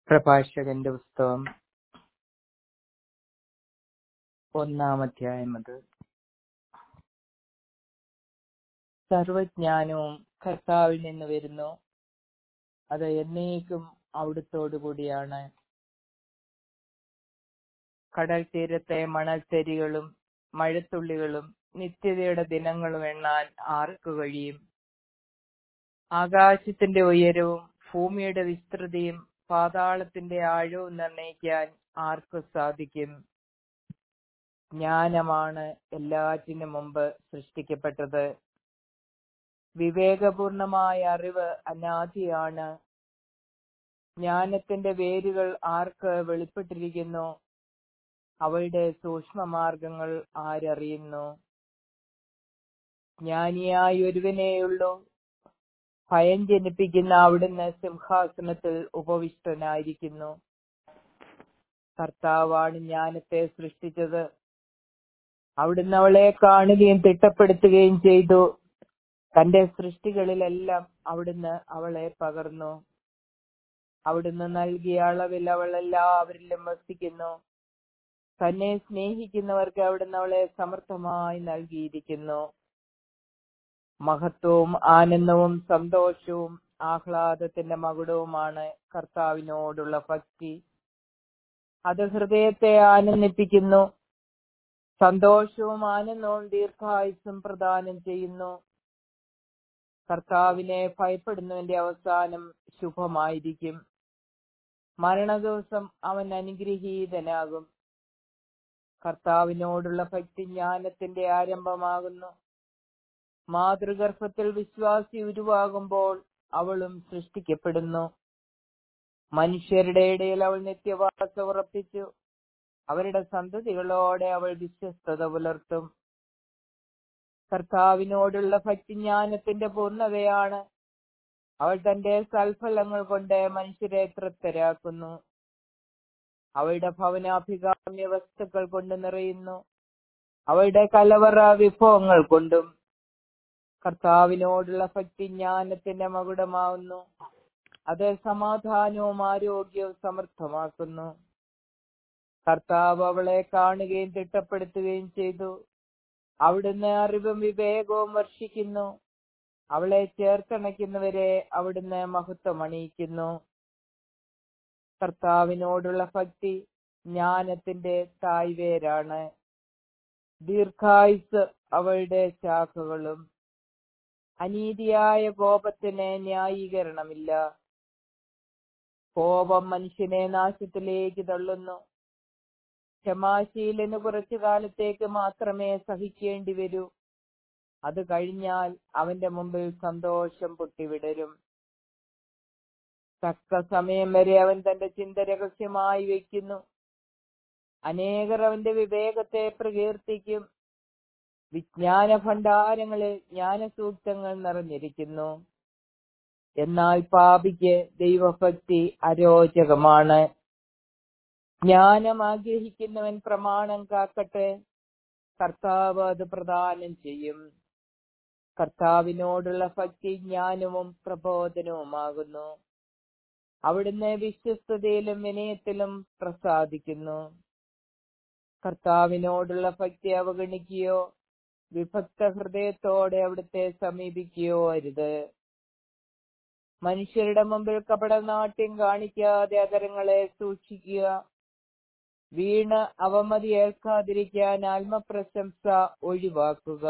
പ്രഭാഷകന്റെ പുസ്തകം ഒന്നാം അധ്യായം അത് സർവജ്ഞാനവും കർത്താവിൽ നിന്ന് വരുന്നു അത് എന്നേക്കും അവിടുത്തോടു കൂടിയാണ് കടൽ തീരത്തെ മണൽത്തരികളും മഴത്തുള്ളികളും നിത്യതയുടെ ദിനങ്ങളും എണ്ണാൻ ആർക്ക് കഴിയും ആകാശത്തിന്റെ ഉയരവും ഭൂമിയുടെ വിസ്തൃതിയും പാതാളത്തിന്റെ ആഴവും നിർണയിക്കാൻ ആർക്ക് സാധിക്കും ജ്ഞാനമാണ് എല്ലാറ്റിനും മുമ്പ് സൃഷ്ടിക്കപ്പെട്ടത് വിവേകപൂർണമായ അറിവ് അനാദിയാണ് ജ്ഞാനത്തിന്റെ വേരുകൾ ആർക്ക് വെളിപ്പെട്ടിരിക്കുന്നു അവയുടെ സൂക്ഷ്മമാർഗങ്ങൾ ആരറിയുന്നു ജ്ഞാനിയായി ഒരുവനേയുള്ളൂ ഭയം ജനിപ്പിക്കുന്ന അവിടുന്ന് സിംഹാസനത്തിൽ ഉപവിഷ്ടനായിരിക്കുന്നു കർത്താവാണ് ജ്ഞാനത്തെ സൃഷ്ടിച്ചത് അവിടുന്ന് അവളെ കാണുകയും തിട്ടപ്പെടുത്തുകയും ചെയ്തു തന്റെ സൃഷ്ടികളിലെല്ലാം അവിടുന്ന് അവളെ പകർന്നു അവിടുന്ന് നൽകിയ അളവിൽ അവൾ എല്ലാവരിലും വസിക്കുന്നു തന്നെ സ്നേഹിക്കുന്നവർക്ക് അവിടുന്ന് അവളെ സമർത്ഥമായി നൽകിയിരിക്കുന്നു മഹത്വവും ആനന്ദവും സന്തോഷവും ആഹ്ലാദത്തിന്റെ മകുടവുമാണ് കർത്താവിനോടുള്ള ഭക്തി അത് ഹൃദയത്തെ ആനന്ദിപ്പിക്കുന്നു സന്തോഷവും ആനന്ദവും ദീർഘായുസും പ്രദാനം ചെയ്യുന്നു കർത്താവിനെ ഭയപ്പെടുന്നവന്റെ അവസാനം ശുഭമായിരിക്കും മരണദിവസം അവൻ അനുഗ്രഹീതനാകും കർത്താവിനോടുള്ള ഭക്തി ജ്ഞാനത്തിന്റെ ആരംഭമാകുന്നു മാതൃഗർഭത്തിൽ വിശ്വാസി ഉരുവാകുമ്പോൾ അവളും സൃഷ്ടിക്കപ്പെടുന്നു മനുഷ്യരുടെ ഇടയിൽ അവൾ നിത്യവാസം ഉറപ്പിച്ചു അവരുടെ സന്തതികളോടെ അവൾ വിശ്വസ്തത പുലർത്തും കർത്താവിനോടുള്ള ഭക്തി ജ്ഞാനത്തിന്റെ പൂർണ്ണതയാണ് അവൾ തന്റെ സൽഫലങ്ങൾ കൊണ്ട് മനുഷ്യരെ തൃപ്തരാക്കുന്നു അവളുടെ ഭവനാഭികാമ്യ വസ്തുക്കൾ കൊണ്ട് നിറയുന്നു അവളുടെ കലവറ വിഭവങ്ങൾ കൊണ്ടും കർത്താവിനോടുള്ള ഭക്തി ജ്ഞാനത്തിന്റെ മകുടമാവുന്നു അത് സമാധാനവും ആരോഗ്യവും സമർത്ഥമാക്കുന്നു കർത്താവ് അവളെ കാണുകയും തിട്ടപ്പെടുത്തുകയും ചെയ്തു അവിടുന്ന് അറിവും വിവേകവും വർഷിക്കുന്നു അവളെ ചേർത്തണയ്ക്കുന്നവരെ അവിടുന്ന് മഹത്വം അണിയിക്കുന്നു കർത്താവിനോടുള്ള ഭക്തി ജ്ഞാനത്തിന്റെ തായ്വേരാണ് ദീർഘായുസ് അവളുടെ ശാഖകളും അനീതിയായ കോപത്തിന് ന്യായീകരണമില്ല കോപം മനുഷ്യനെ നാശത്തിലേക്ക് തള്ളുന്നു ക്ഷമാശീലന് കുറച്ചു കാലത്തേക്ക് മാത്രമേ സഹിക്കേണ്ടി വരൂ അത് കഴിഞ്ഞാൽ അവന്റെ മുമ്പിൽ സന്തോഷം പൊട്ടിവിടരും തക്ക സമയം വരെ അവൻ തന്റെ ചിന്ത രഹസ്യമായി വയ്ക്കുന്നു അനേകർ അവന്റെ വിവേകത്തെ പ്രകീർത്തിക്കും വിജ്ഞാന ഭണ്ഡാരങ്ങളിൽ ജ്ഞാനസൂക്തങ്ങൾ നിറഞ്ഞിരിക്കുന്നു എന്നാൽ പാപിക്ക് ദൈവഭക്തി അരോചകമാണ് ജ്ഞാനം ആഗ്രഹിക്കുന്നവൻ പ്രമാണം കാക്കട്ടെ കർത്താവ് അത് പ്രദാനം ചെയ്യും കർത്താവിനോടുള്ള ഭക്തി ജ്ഞാനവും പ്രബോധനവുമാകുന്നു അവിടുന്ന് വിശ്വസ്തതയിലും വിനയത്തിലും പ്രസാദിക്കുന്നു കർത്താവിനോടുള്ള ഭക്തി അവഗണിക്കുകയോ വിഭക്ത ഹൃദയത്തോടെ അവിടുത്തെ സമീപിക്കുകയോ അരുത് മനുഷ്യരുടെ മുമ്പിൽ കപടനാട്യം കാണിക്കാതെ അതരങ്ങളെ സൂക്ഷിക്കുക വീണ് അവമതി ഏൽക്കാതിരിക്കാൻ ആത്മപ്രശംസ ഒഴിവാക്കുക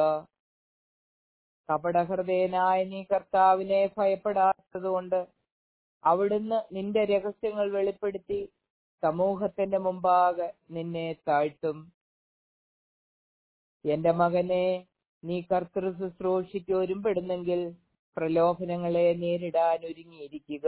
കപടഹൃദയനായ നീ കർത്താവിനെ ഭയപ്പെടാത്തതുകൊണ്ട് അവിടുന്ന് നിന്റെ രഹസ്യങ്ങൾ വെളിപ്പെടുത്തി സമൂഹത്തിന്റെ മുമ്പാകെ നിന്നെ താഴ്ത്തും എന്റെ മകനെ നീ കർത്തൃ ശുശ്രൂഷയ്ക്ക് ഒരുമ്പെടുന്നെങ്കിൽ പ്രലോഭനങ്ങളെ നേരിടാൻ ഒരുങ്ങിയിരിക്കുക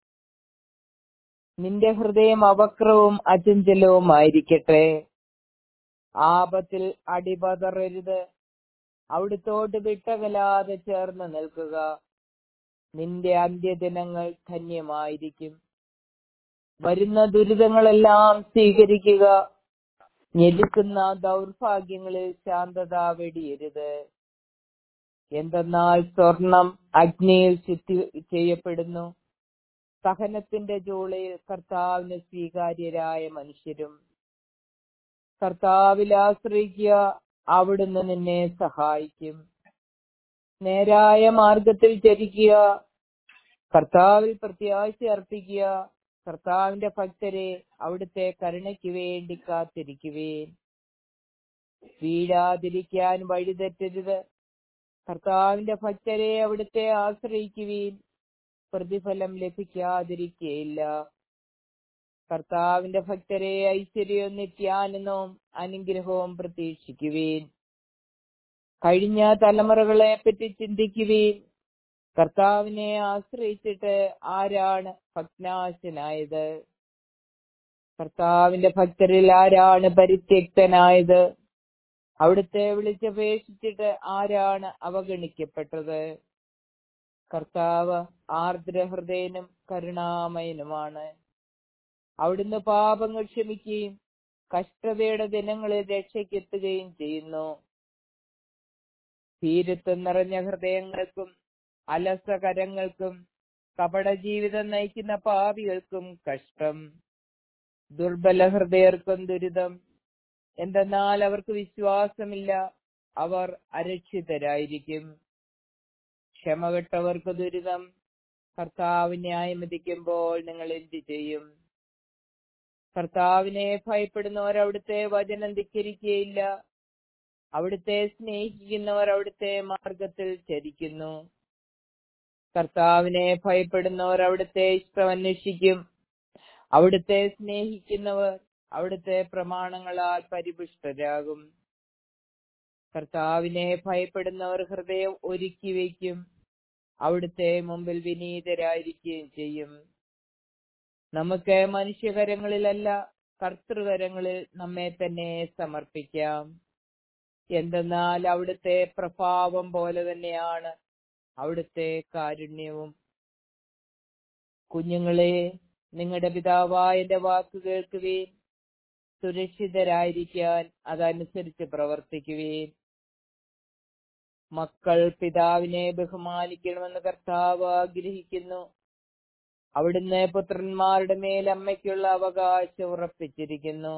നിന്റെ ഹൃദയം അവക്രവും അചഞ്ചലവുമായിരിക്കട്ടെ ആപത്തിൽ അടിപതറരുത് അവിടുത്തോട്ട് വിട്ടകലാതെ ചേർന്ന് നിൽക്കുക നിന്റെ അന്ത്യദിനങ്ങൾ ധന്യമായിരിക്കും വരുന്ന ദുരിതങ്ങളെല്ലാം സ്വീകരിക്കുക ഞെരുക്കുന്ന ദൗർഭാഗ്യങ്ങളിൽ ശാന്തത വെടിയരുത് എന്തെന്നാൽ സ്വർണം അഗ്നിയിൽ ശുദ്ധി ചെയ്യപ്പെടുന്നു സഹനത്തിന്റെ ജോളിയിൽ കർത്താവിന് സ്വീകാര്യരായ മനുഷ്യരും കർത്താവിൽ ആശ്രയിക്കുക അവിടുന്ന് നിന്നെ സഹായിക്കും നേരായ മാർഗത്തിൽ ചരിക്കുക കർത്താവിൽ പ്രത്യാശ അർപ്പിക്കുക കർത്താവിന്റെ ഭക്തരെ അവിടുത്തെ കരുണയ്ക്ക് വേണ്ടി കാത്തിരിക്കുവേൻ വീഴാതിരിക്കാൻ വഴിതെറ്റരുത് കർത്താവിന്റെ ഭക്തരെ അവിടുത്തെ ആശ്രയിക്കുവീൻ പ്രതിഫലം ലഭിക്കാതിരിക്കുകയില്ല കർത്താവിന്റെ ഭക്തരെ ഐശ്വര്യവും നിത്യാനന്ദവും അനുഗ്രഹവും പ്രതീക്ഷിക്കുവീൻ കഴിഞ്ഞ തലമുറകളെ പറ്റി ചിന്തിക്കുവീൻ കർത്താവിനെ ആശ്രയിച്ചിട്ട് ആരാണ് ഭഗ്നാശനായത് കർത്താവിന്റെ ഭക്തരിൽ ആരാണ് പരിത്യക്തനായത് അവിടുത്തെ വിളിച്ചപേക്ഷിച്ചിട്ട് ആരാണ് അവഗണിക്കപ്പെട്ടത് കർത്താവ് ആർദ്രഹൃദയനും കരുണാമയനുമാണ് അവിടുന്ന് പാപങ്ങൾ ക്ഷമിക്കുകയും കഷ്ടതയുടെ ദിനങ്ങളിൽ രക്ഷയ്ക്കെത്തുകയും ചെയ്യുന്നു ഭീരുത്വം നിറഞ്ഞ ഹൃദയങ്ങൾക്കും അലസകരങ്ങൾക്കും കപട ജീവിതം നയിക്കുന്ന പാപികൾക്കും കഷ്ടം ദുർബല ഹൃദയർക്കും ദുരിതം എന്തെന്നാൽ അവർക്ക് വിശ്വാസമില്ല അവർ അരക്ഷിതരായിരിക്കും ക്ഷമകെട്ടവർക്ക് ദുരിതം കർത്താവ് ന്യായമതിക്കുമ്പോൾ നിങ്ങൾ എന്ത് ചെയ്യും കർത്താവിനെ ഭയപ്പെടുന്നവർ അവിടുത്തെ വചനം ധിക്കരിക്കുകയില്ല അവിടുത്തെ സ്നേഹിക്കുന്നവർ അവിടുത്തെ മാർഗത്തിൽ ചരിക്കുന്നു കർത്താവിനെ ഭയപ്പെടുന്നവർ അവിടുത്തെ ഇഷ്ടം അന്വേഷിക്കും അവിടുത്തെ സ്നേഹിക്കുന്നവർ അവിടുത്തെ പ്രമാണങ്ങളാൽ പരിപുഷ്ടരാകും കർത്താവിനെ ഭയപ്പെടുന്നവർ ഹൃദയം ഒരുക്കി വയ്ക്കും അവിടുത്തെ മുമ്പിൽ വിനീതരായിരിക്കുകയും ചെയ്യും നമുക്ക് മനുഷ്യകരങ്ങളിലല്ല കർത്തൃകരങ്ങളിൽ നമ്മെ തന്നെ സമർപ്പിക്കാം എന്തെന്നാൽ അവിടുത്തെ പ്രഭാവം പോലെ തന്നെയാണ് അവിടുത്തെ കാരുണ്യവും കുഞ്ഞുങ്ങളെ നിങ്ങളുടെ പിതാവായ എന്റെ വാക്ക് കേൾക്കുവേൻ സുരക്ഷിതരായിരിക്കാൻ അതനുസരിച്ച് പ്രവർത്തിക്കുവേൻ മക്കൾ പിതാവിനെ ബഹുമാനിക്കണമെന്ന് കർത്താവ് ആഗ്രഹിക്കുന്നു അവിടുന്ന് പുത്രന്മാരുടെ മേൽ അമ്മയ്ക്കുള്ള അവകാശം ഉറപ്പിച്ചിരിക്കുന്നു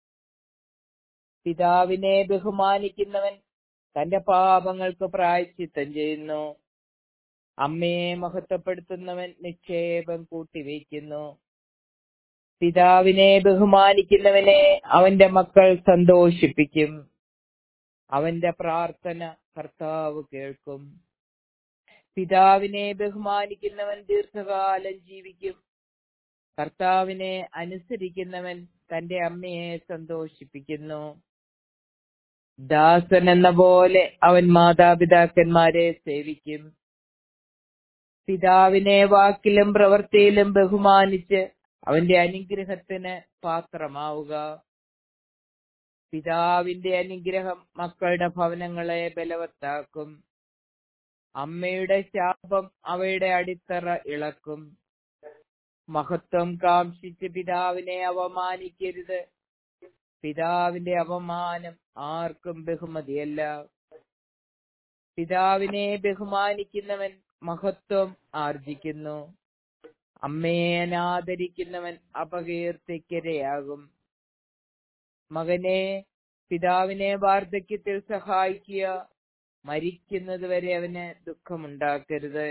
പിതാവിനെ ബഹുമാനിക്കുന്നവൻ തന്റെ പാപങ്ങൾക്ക് പ്രായച്ചിത്തം ചെയ്യുന്നു അമ്മയെ മഹത്വപ്പെടുത്തുന്നവൻ നിക്ഷേപം കൂട്ടിവയ്ക്കുന്നു പിതാവിനെ ബഹുമാനിക്കുന്നവനെ അവന്റെ മക്കൾ സന്തോഷിപ്പിക്കും അവന്റെ പ്രാർത്ഥന കർത്താവ് കേൾക്കും പിതാവിനെ ബഹുമാനിക്കുന്നവൻ ദീർഘകാലം ജീവിക്കും കർത്താവിനെ അനുസരിക്കുന്നവൻ തന്റെ അമ്മയെ സന്തോഷിപ്പിക്കുന്നു ദാസൻ എന്ന പോലെ അവൻ മാതാപിതാക്കന്മാരെ സേവിക്കും പിതാവിനെ വാക്കിലും പ്രവൃത്തിയിലും ബഹുമാനിച്ച് അവന്റെ അനുഗ്രഹത്തിന് പാത്രമാവുക പിതാവിന്റെ അനുഗ്രഹം മക്കളുടെ ഭവനങ്ങളെ ബലവത്താക്കും അമ്മയുടെ ശാപം അവയുടെ അടിത്തറ ഇളക്കും മഹത്വം കാംക്ഷിച്ച് പിതാവിനെ അവമാനിക്കരുത് പിതാവിന്റെ അപമാനം ആർക്കും ബഹുമതിയല്ല പിതാവിനെ ബഹുമാനിക്കുന്നവൻ മഹത്വം ആർജിക്കുന്നു അമ്മയെ അനാദരിക്കുന്നവൻ അപകീർത്തിക്കിരയാകും മകനെ പിതാവിനെ വാർദ്ധക്യത്തിൽ സഹായിക്കുക മരിക്കുന്നത് വരെ അവന് ദുഃഖമുണ്ടാക്കരുത്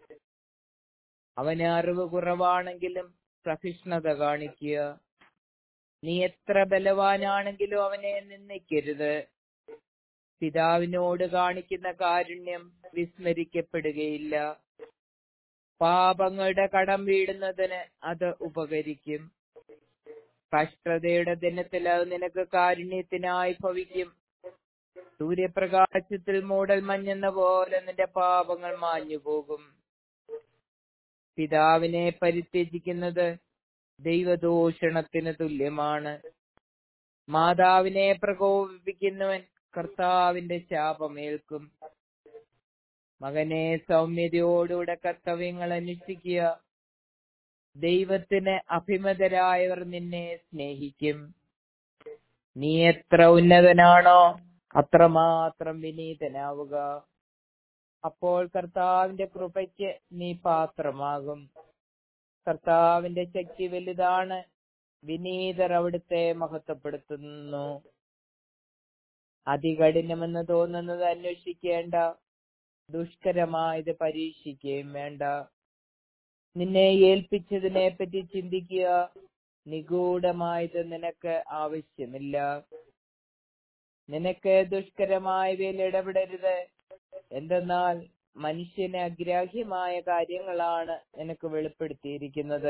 അവന് അറിവ് കുറവാണെങ്കിലും സഹിഷ്ണുത കാണിക്കുക നീ എത്ര ബലവാനാണെങ്കിലും അവനെ നിന്ദിക്കരുത് പിതാവിനോട് കാണിക്കുന്ന കാരുണ്യം വിസ്മരിക്കപ്പെടുകയില്ല പാപങ്ങളുടെ കടം വീടുന്നതിന് അത് ഉപകരിക്കും കഷ്ടതയുടെ ദിനത്തിൽ അത് നിനക്ക് കാരുണ്യത്തിനായി ഭവിക്കും സൂര്യപ്രകാശത്തിൽ മൂടൽ മഞ്ഞെന്ന പോലെ നിന്റെ പാപങ്ങൾ മാഞ്ഞു പോകും പിതാവിനെ പരിത്യജിക്കുന്നത് ദൈവദൂഷണത്തിന് തുല്യമാണ് മാതാവിനെ പ്രകോപിപ്പിക്കുന്നവൻ കർത്താവിന്റെ ശാപമേൽക്കും മകനെ സൗമ്യതയോടുകൂടെ കർത്തവ്യങ്ങൾ അനുഷ്ഠിക്കുക ദൈവത്തിന് അഭിമതരായവർ നിന്നെ സ്നേഹിക്കും നീ എത്ര ഉന്നതനാണോ അത്രമാത്രം വിനീതനാവുക അപ്പോൾ കർത്താവിന്റെ കൃപയ്ക്ക് നീ പാത്രമാകും കർത്താവിന്റെ ശക്തി വലുതാണ് വിനീതർ അവിടുത്തെ മഹത്വപ്പെടുത്തുന്നു അതികഠിനമെന്ന് തോന്നുന്നത് അന്വേഷിക്കേണ്ട ദുഷ്കരമായത് പരീക്ഷിക്കുകയും വേണ്ട നിന്നെ ഏൽപ്പിച്ചതിനെ പറ്റി ചിന്തിക്കുക നിഗൂഢമായത് നിനക്ക് ആവശ്യമില്ല നിനക്ക് ദുഷ്കരമായവയിൽ ഇടപെടരുത് എന്തെന്നാൽ മനുഷ്യന് അഗ്രാഹ്യമായ കാര്യങ്ങളാണ് നിനക്ക് വെളിപ്പെടുത്തിയിരിക്കുന്നത്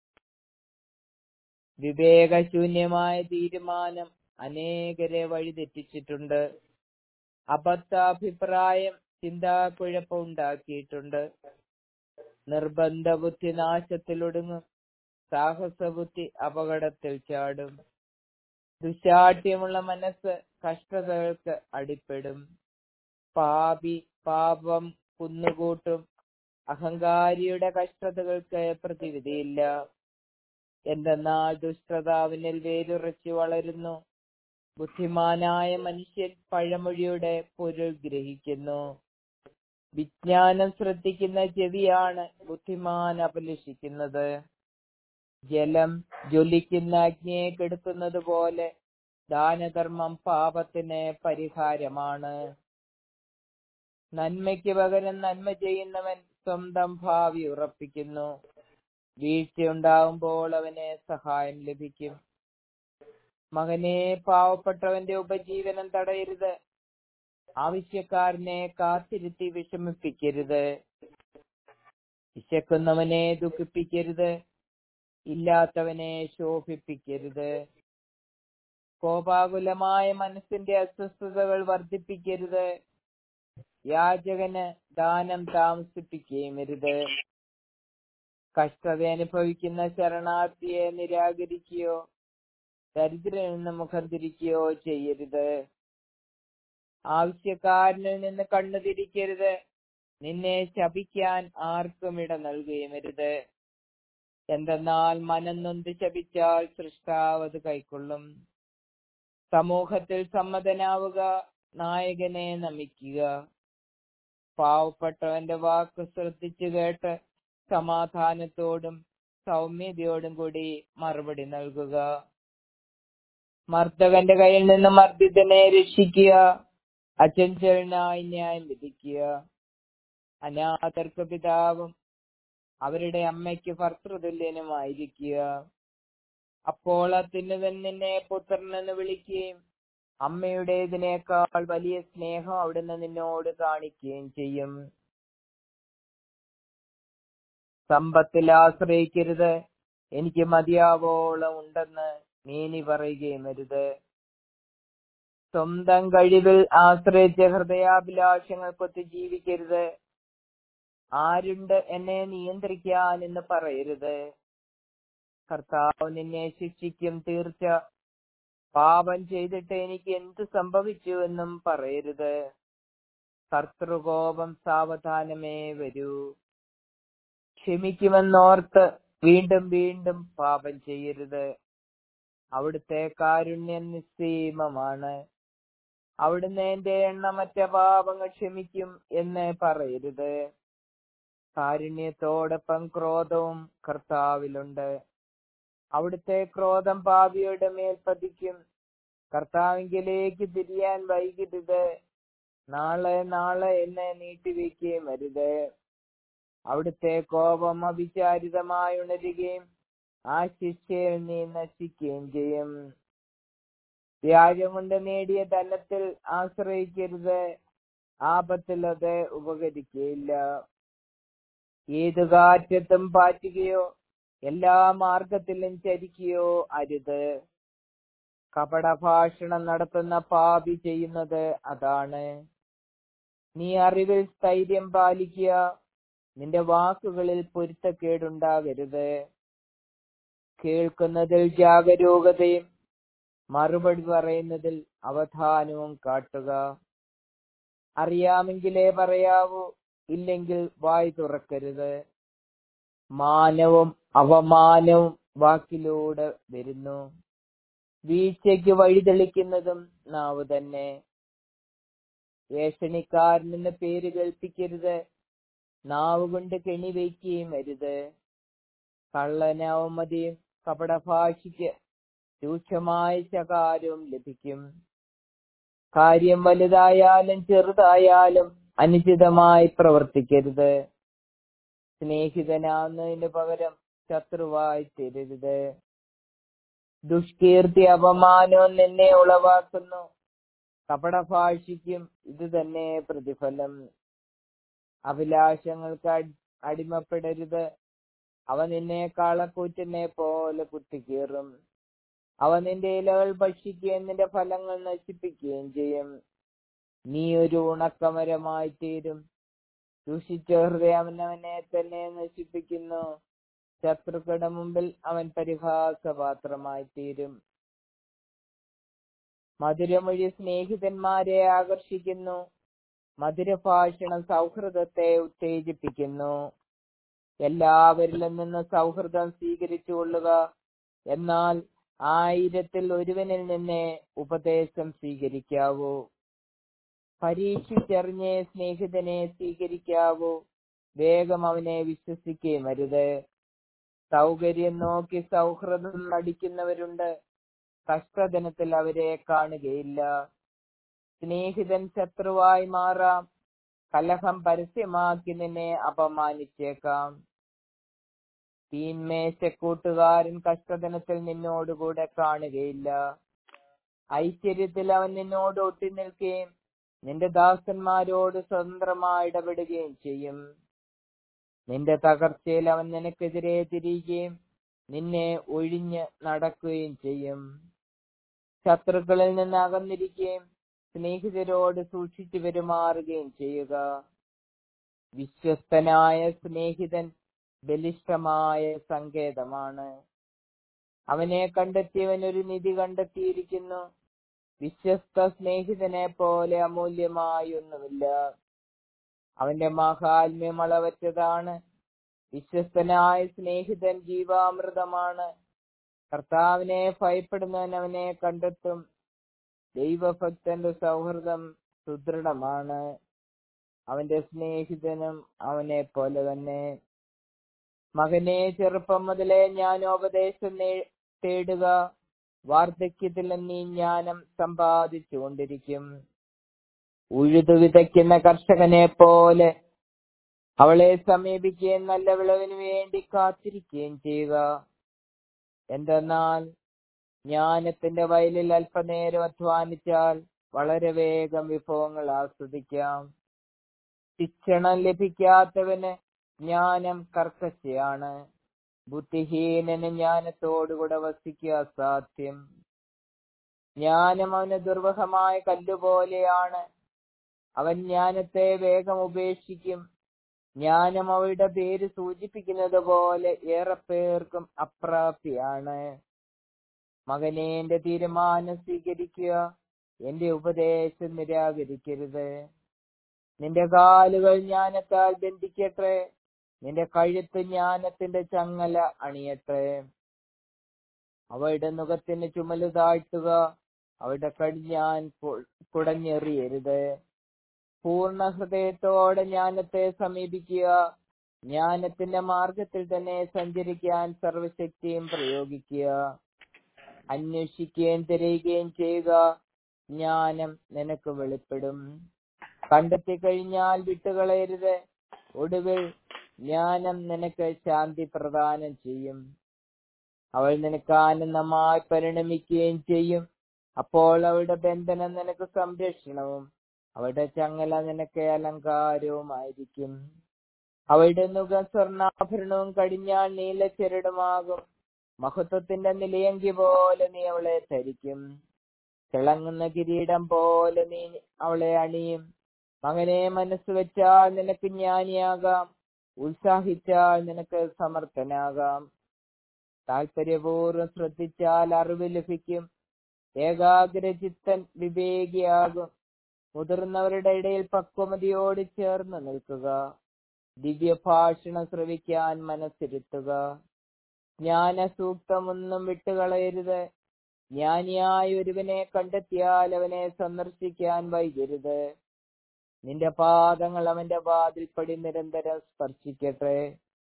വിവേകശൂന്യമായ തീരുമാനം അനേകരെ വഴിതെറ്റിച്ചിട്ടുണ്ട് അബദ്ധാഭിപ്രായം ചിന്താക്കുഴപ്പം ഉണ്ടാക്കിയിട്ടുണ്ട് നിർബന്ധ ബുദ്ധി നാശത്തിലൊടുങ്ങും സാഹസബുദ്ധി അപകടത്തിൽ ചാടും ദുശാഠ്യമുള്ള മനസ്സ് കഷ്ടതകൾക്ക് അടിപ്പെടും പാപി പാപം കുന്നുകൂട്ടും അഹങ്കാരിയുടെ കഷ്ടതകൾക്ക് പ്രതിവിധിയില്ല എന്തെന്നാൽ ദുഷ്ടത അവനിൽ വേരുറച്ചു വളരുന്നു ബുദ്ധിമാനായ മനുഷ്യൻ പഴമൊഴിയുടെ പൊരുൾ ഗ്രഹിക്കുന്നു വിജ്ഞാനം ശ്രദ്ധിക്കുന്ന ചെവിയാണ് ബുദ്ധിമാൻ അപലഷിക്കുന്നത് ജലം ജ്വലിക്കുന്ന അഗ്നിയെ കെടുത്തുന്നത് പോലെ ദാനധർമ്മം പാപത്തിന് പരിഹാരമാണ് നന്മയ്ക്ക് പകരം നന്മ ചെയ്യുന്നവൻ സ്വന്തം ഭാവി ഉറപ്പിക്കുന്നു വീഴ്ചയുണ്ടാകുമ്പോൾ അവന് സഹായം ലഭിക്കും മകനെ പാവപ്പെട്ടവന്റെ ഉപജീവനം തടയരുത് ആവശ്യക്കാരനെ കാത്തിരുത്തി വിഷമിപ്പിക്കരുത് വിശക്കുന്നവനെ ദുഃഖിപ്പിക്കരുത് ഇല്ലാത്തവനെ ശോഭിപ്പിക്കരുത് കോപാകുലമായ മനസ്സിന്റെ അസ്വസ്ഥതകൾ വർദ്ധിപ്പിക്കരുത് യാചകന് ദാനം താമസിപ്പിക്കുകയും അരുത് കഷ്ടത അനുഭവിക്കുന്ന ശരണാർത്ഥിയെ നിരാകരിക്കുകയോ ദരിദ്രനിൽ നിന്ന് മുഖം തിരിക്കുകയോ ചെയ്യരുത് ആവശ്യക്കാരനിൽ നിന്ന് കണ്ണു തിരിക്കരുത് നിന്നെ ശപിക്കാൻ ആർക്കും ഇട നൽകുകയും അരുത് എന്തെന്നാൽ മനം നൊന്ത് ശപിച്ചാൽ സൃഷ്ടാവ് അത് കൈക്കൊള്ളും സമൂഹത്തിൽ സമ്മതനാവുക നായകനെ നമിക്കുക പാവപ്പെട്ടവന്റെ വാക്ക് ശ്രദ്ധിച്ചു കേട്ട് സമാധാനത്തോടും സൗമ്യതയോടും കൂടി മറുപടി നൽകുക മർദ്ദകന്റെ കയ്യിൽ നിന്ന് മർദ്ദിതനെ രക്ഷിക്കുക അചഞ്ചലനായി ന്യായം വിധിക്കുക അനാഥർക്ക് പിതാവും അവരുടെ അമ്മയ്ക്ക് ഭർത്തൃതുല്യനുമായിരിക്കുക അപ്പോൾ അത്യുന്നതൻ നിന്നെ പുത്രനെന്ന് വിളിക്കുകയും അമ്മയുടേതിനേക്കാൾ വലിയ സ്നേഹം അവിടുന്ന് നിന്നോട് കാണിക്കുകയും ചെയ്യും സമ്പത്തിൽ ആശ്രയിക്കരുത് എനിക്ക് മതിയാവോളം ഉണ്ടെന്ന് നീനി പറയുകയും അരുത് സ്വന്തം കഴിവിൽ ആശ്രയിച്ച ഹൃദയാഭിലാഷങ്ങൾക്കൊത്ത് ജീവിക്കരുത് ആരുണ്ട് എന്നെ നിയന്ത്രിക്കാൻ എന്ന് പറയരുത് കർത്താവ് നിന്നെ ശിക്ഷിക്കും തീർച്ച പാപം ചെയ്തിട്ട് എനിക്ക് എന്ത് സംഭവിച്ചു എന്നും പറയരുത് കർത്തൃകോപം സാവധാനമേ വരൂ ക്ഷമിക്കുമെന്നോർത്ത് വീണ്ടും വീണ്ടും പാപം ചെയ്യരുത് അവിടുത്തെ കാരുണ്യം നിസ്സീമമാണ് അവിടുന്ന് എന്റെ എണ്ണമറ്റ പാപങ്ങൾ ക്ഷമിക്കും എന്ന് പറയരുത് കാരുണ്യത്തോടൊപ്പം ക്രോധവും കർത്താവിലുണ്ട് അവിടുത്തെ ക്രോധം പാപിയുടെ മേൽ പതിക്കും കർത്താവിങ്കിലേക്ക് തിരിയാൻ വൈകരുത് നാളെ നാളെ എന്നെ നീട്ടിവെക്കുകയും അരുത് അവിടുത്തെ കോപം അവിചാരിതമായി ഉണരുകയും ആ ശിക്ഷയിൽ നീ നശിക്കുകയും ചെയ്യും വ്യാജം കൊണ്ട് നേടിയ ധനത്തിൽ ആശ്രയിക്കരുത് ആപത്തിൽ അത് ഉപകരിക്കുകയില്ല ഏതു കാറ്റത്തും പാറ്റുകയോ എല്ലാ മാർഗത്തിലും ചരിക്കുകയോ അരുത് കപടഭാഷണം നടത്തുന്ന പാപി ചെയ്യുന്നത് അതാണ് നീ അറിവിൽ സ്ഥൈര്യം പാലിക്കുക നിന്റെ വാക്കുകളിൽ പൊരുത്തക്കേടുണ്ടാകരുത് കേൾക്കുന്നതിൽ ജാഗരൂകതയും മറുപടി പറയുന്നതിൽ അവധാനവും കാട്ടുക അറിയാമെങ്കിലേ പറയാവൂ ഇല്ലെങ്കിൽ വായി തുറക്കരുത് മാനവും അവമാനവും വാക്കിലൂടെ വരുന്നു വീഴ്ചയ്ക്ക് വഴിതെളിക്കുന്നതും നാവ് തന്നെ ഏഷണിക്കാരനെന്ന് പേര് കേൾപ്പിക്കരുത് നാവ് കൊണ്ട് കെണി വയ്ക്കുകയും അരുത് കള്ളനവമതിയും കപടഭാഷിക്ക് രൂക്ഷമായ ശകാരവും ലഭിക്കും കാര്യം വലുതായാലും ചെറുതായാലും അനുചിതമായി പ്രവർത്തിക്കരുത് സ്നേഹിതനാകുന്നതിന് പകരം ശത്രുവായി തീരരുത് ദുഷ്കീർത്തി അപമാനവും നിന്നെ ഉളവാക്കുന്നു കപടഭാഷിക്കും ഇത് തന്നെ പ്രതിഫലം അഭിലാഷങ്ങൾക്ക് അടി- അടിമപ്പെടരുത് അവ നിന്നെ കാളക്കൂറ്റിനെ പോലെ കുത്തിക്കീറും അവ നിന്റെ ഇലകൾ ഭക്ഷിക്കുകയും നിന്റെ ഫലങ്ങൾ നശിപ്പിക്കുകയും ചെയ്യും നീ ഒരു ഉണക്കമരമായി തീരും ദുഷിച്ച ഹൃദയം അവനെ തന്നെ നശിപ്പിക്കുന്നു ശത്രുക്കളുടെ മുമ്പിൽ അവൻ പരിഹാസപാത്രമായി തീരും മധുരമൊഴി സ്നേഹിതന്മാരെ ആകർഷിക്കുന്നു മധുരഭാഷണം സൗഹൃദത്തെ ഉത്തേജിപ്പിക്കുന്നു എല്ലാവരിലും നിന്ന് സൗഹൃദം സ്വീകരിച്ചു കൊള്ളുക എന്നാൽ ആയിരത്തിൽ ഒരുവനിൽ നിന്നേ ഉപദേശം സ്വീകരിക്കാവൂ പരീക്ഷിച്ചറിഞ്ഞ് സ്നേഹിതനെ സ്വീകരിക്കാവൂ വേഗം അവനെ വിശ്വസിക്കുകയും അരുത് സൗകര്യം നോക്കി സൗഹൃദം നടിക്കുന്നവരുണ്ട് കഷ്ടദിനത്തിൽ അവരെ കാണുകയില്ല സ്നേഹിതൻ ശത്രുവായി മാറാം കലഹം പരസ്യമാക്കി നിന്നെ അപമാനിച്ചേക്കാം തീന്മേശക്കൂട്ടുകാരൻ കഷ്ടദിനത്തിൽ നിന്നോടുകൂടെ കാണുകയില്ല ഐശ്വര്യത്തിൽ അവൻ നിന്നോട് ഒട്ടി നിൽക്കുകയും നിന്റെ ദാസന്മാരോട് സ്വതന്ത്രമായി ഇടപെടുകയും ചെയ്യും നിന്റെ തകർച്ചയിൽ അവൻ നിനക്കെതിരെ തിരിയുകയും നിന്നെ ഒഴിഞ്ഞ് നടക്കുകയും ചെയ്യും ശത്രുക്കളിൽ നിന്ന് അകന്നിരിക്കുകയും സ്നേഹിതരോട് സൂക്ഷിച്ചു പെരുമാറുകയും ചെയ്യുക വിശ്വസ്തനായ സ്നേഹിതൻ ബലിഷ്ഠമായ സങ്കേതമാണ് അവനെ കണ്ടെത്തിയവൻ ഒരു നിധി കണ്ടെത്തിയിരിക്കുന്നു വിശ്വസ്ത സ്നേഹിതനെ പോലെ അമൂല്യമായി ഒന്നുമില്ല അവന്റെ മാഹാത്മ്യം അളവറ്റതാണ് വിശ്വസ്തനായ സ്നേഹിതൻ ജീവാമൃതമാണ് കർത്താവിനെ ഭയപ്പെടുന്നവൻ അവനെ കണ്ടെത്തും ദൈവഭക്തന്റെ സൗഹൃദം സുദൃഢമാണ് അവന്റെ സ്നേഹിതനും അവനെ പോലെ തന്നെ മകനെ ചെറുപ്പം മുതലേ ഞാൻ ഉപദേശം നേ- തേടുക വാർദ്ധക്യത്തിൽ നീ ജ്ഞാനം സമ്പാദിച്ചു കൊണ്ടിരിക്കും ഉഴുതു വിതയ്ക്കുന്ന കർഷകനെ പോലെ അവളെ സമീപിക്കുകയും നല്ല വിളവിന് വേണ്ടി കാത്തിരിക്കുകയും ചെയ്യുക എന്തെന്നാൽ ജ്ഞാനത്തിന്റെ വയലിൽ അല്പനേരം അധ്വാനിച്ചാൽ വളരെ വേഗം വിഭവങ്ങൾ ആസ്വദിക്കാം ശിക്ഷണം ലഭിക്കാത്തവന് ജ്ഞാനം കർക്കശയാണ് ബുദ്ധിഹീനന് ജ്ഞാനത്തോടുകൂടെ വസിക്കുക അസാധ്യം ജ്ഞാനം അവന് ദുർവഹമായ കല്ലുപോലെയാണ് അവൻ ജ്ഞാനത്തെ വേഗം ഉപേക്ഷിക്കും ജ്ഞാനം അവയുടെ പേര് സൂചിപ്പിക്കുന്നത് പോലെ ഏറെ പേർക്കും അപ്രാപ്തിയാണ് മകനെ എന്റെ തീരുമാനം സ്വീകരിക്കുക എന്റെ ഉപദേശം നിരാകരിക്കരുത് നിന്റെ കാലുകൾ ജ്ഞാനത്താൽ ബന്ധിക്കട്ടെ നിന്റെ കഴുത്ത് ജ്ഞാനത്തിന്റെ ചങ്ങല അണിയട്ടെ അവയുടെ മുഖത്തിന് ചുമല് താഴ്ത്തുക അവയുടെ കടിഞ്ഞാൻ കു- കുടഞ്ഞെറിയരുത് പൂർണ്ണ ഹൃദയത്തോടെ ജ്ഞാനത്തെ സമീപിക്കുക ജ്ഞാനത്തിന്റെ മാർഗത്തിൽ തന്നെ സഞ്ചരിക്കാൻ സർവശക്തിയും പ്രയോഗിക്കുക അന്വേഷിക്കുകയും തിരയുകയും ചെയ്യുക ജ്ഞാനം നിനക്ക് വെളിപ്പെടും കണ്ടെത്തി കഴിഞ്ഞാൽ വിട്ടുകളയരുത് ഒടുവിൽ ജ്ഞാനം നിനക്ക് ശാന്തി പ്രദാനം ചെയ്യും അവൾ നിനക്ക് ആനന്ദമായി പരിണമിക്കുകയും ചെയ്യും അപ്പോൾ അവളുടെ ബന്ധനം നിനക്ക് സംരക്ഷണവും അവളുടെ ചങ്ങല നിനക്ക് അലങ്കാരവുമായിരിക്കും അവളുടെ മുഖം സ്വർണ്ണാഭരണവും കടിഞ്ഞാൽ നീലച്ചരടുമാകും മഹത്വത്തിന്റെ നിലയങ്കി പോലെ നീ അവളെ ധരിക്കും തിളങ്ങുന്ന കിരീടം പോലെ നീ അവളെ അണിയും മകനെ മനസ്സ് വെച്ചാൽ നിനക്ക് ജ്ഞാനിയാകാം ഉത്സാഹിച്ചാൽ നിനക്ക് സമർത്ഥനാകാം താല്പര്യപൂർവ്വം ശ്രദ്ധിച്ചാൽ അറിവ് ലഭിക്കും ഏകാഗ്രചിത്തൻ വിവേകിയാകും മുതിർന്നവരുടെ ഇടയിൽ പക്വമതിയോട് ചേർന്ന് നിൽക്കുക ദിവ്യഭാഷണം ശ്രവിക്കാൻ മനസ്സിരുത്തുക ജ്ഞാന സൂക്തമൊന്നും വിട്ടുകളയരുത് ജ്ഞാനിയായ ഒരുവനെ കണ്ടെത്തിയാൽ അവനെ സന്ദർശിക്കാൻ വൈകരുത് നിന്റെ പാദങ്ങൾ അവന്റെ വാതിൽപ്പടി നിരന്തരം സ്പർശിക്കട്ടെ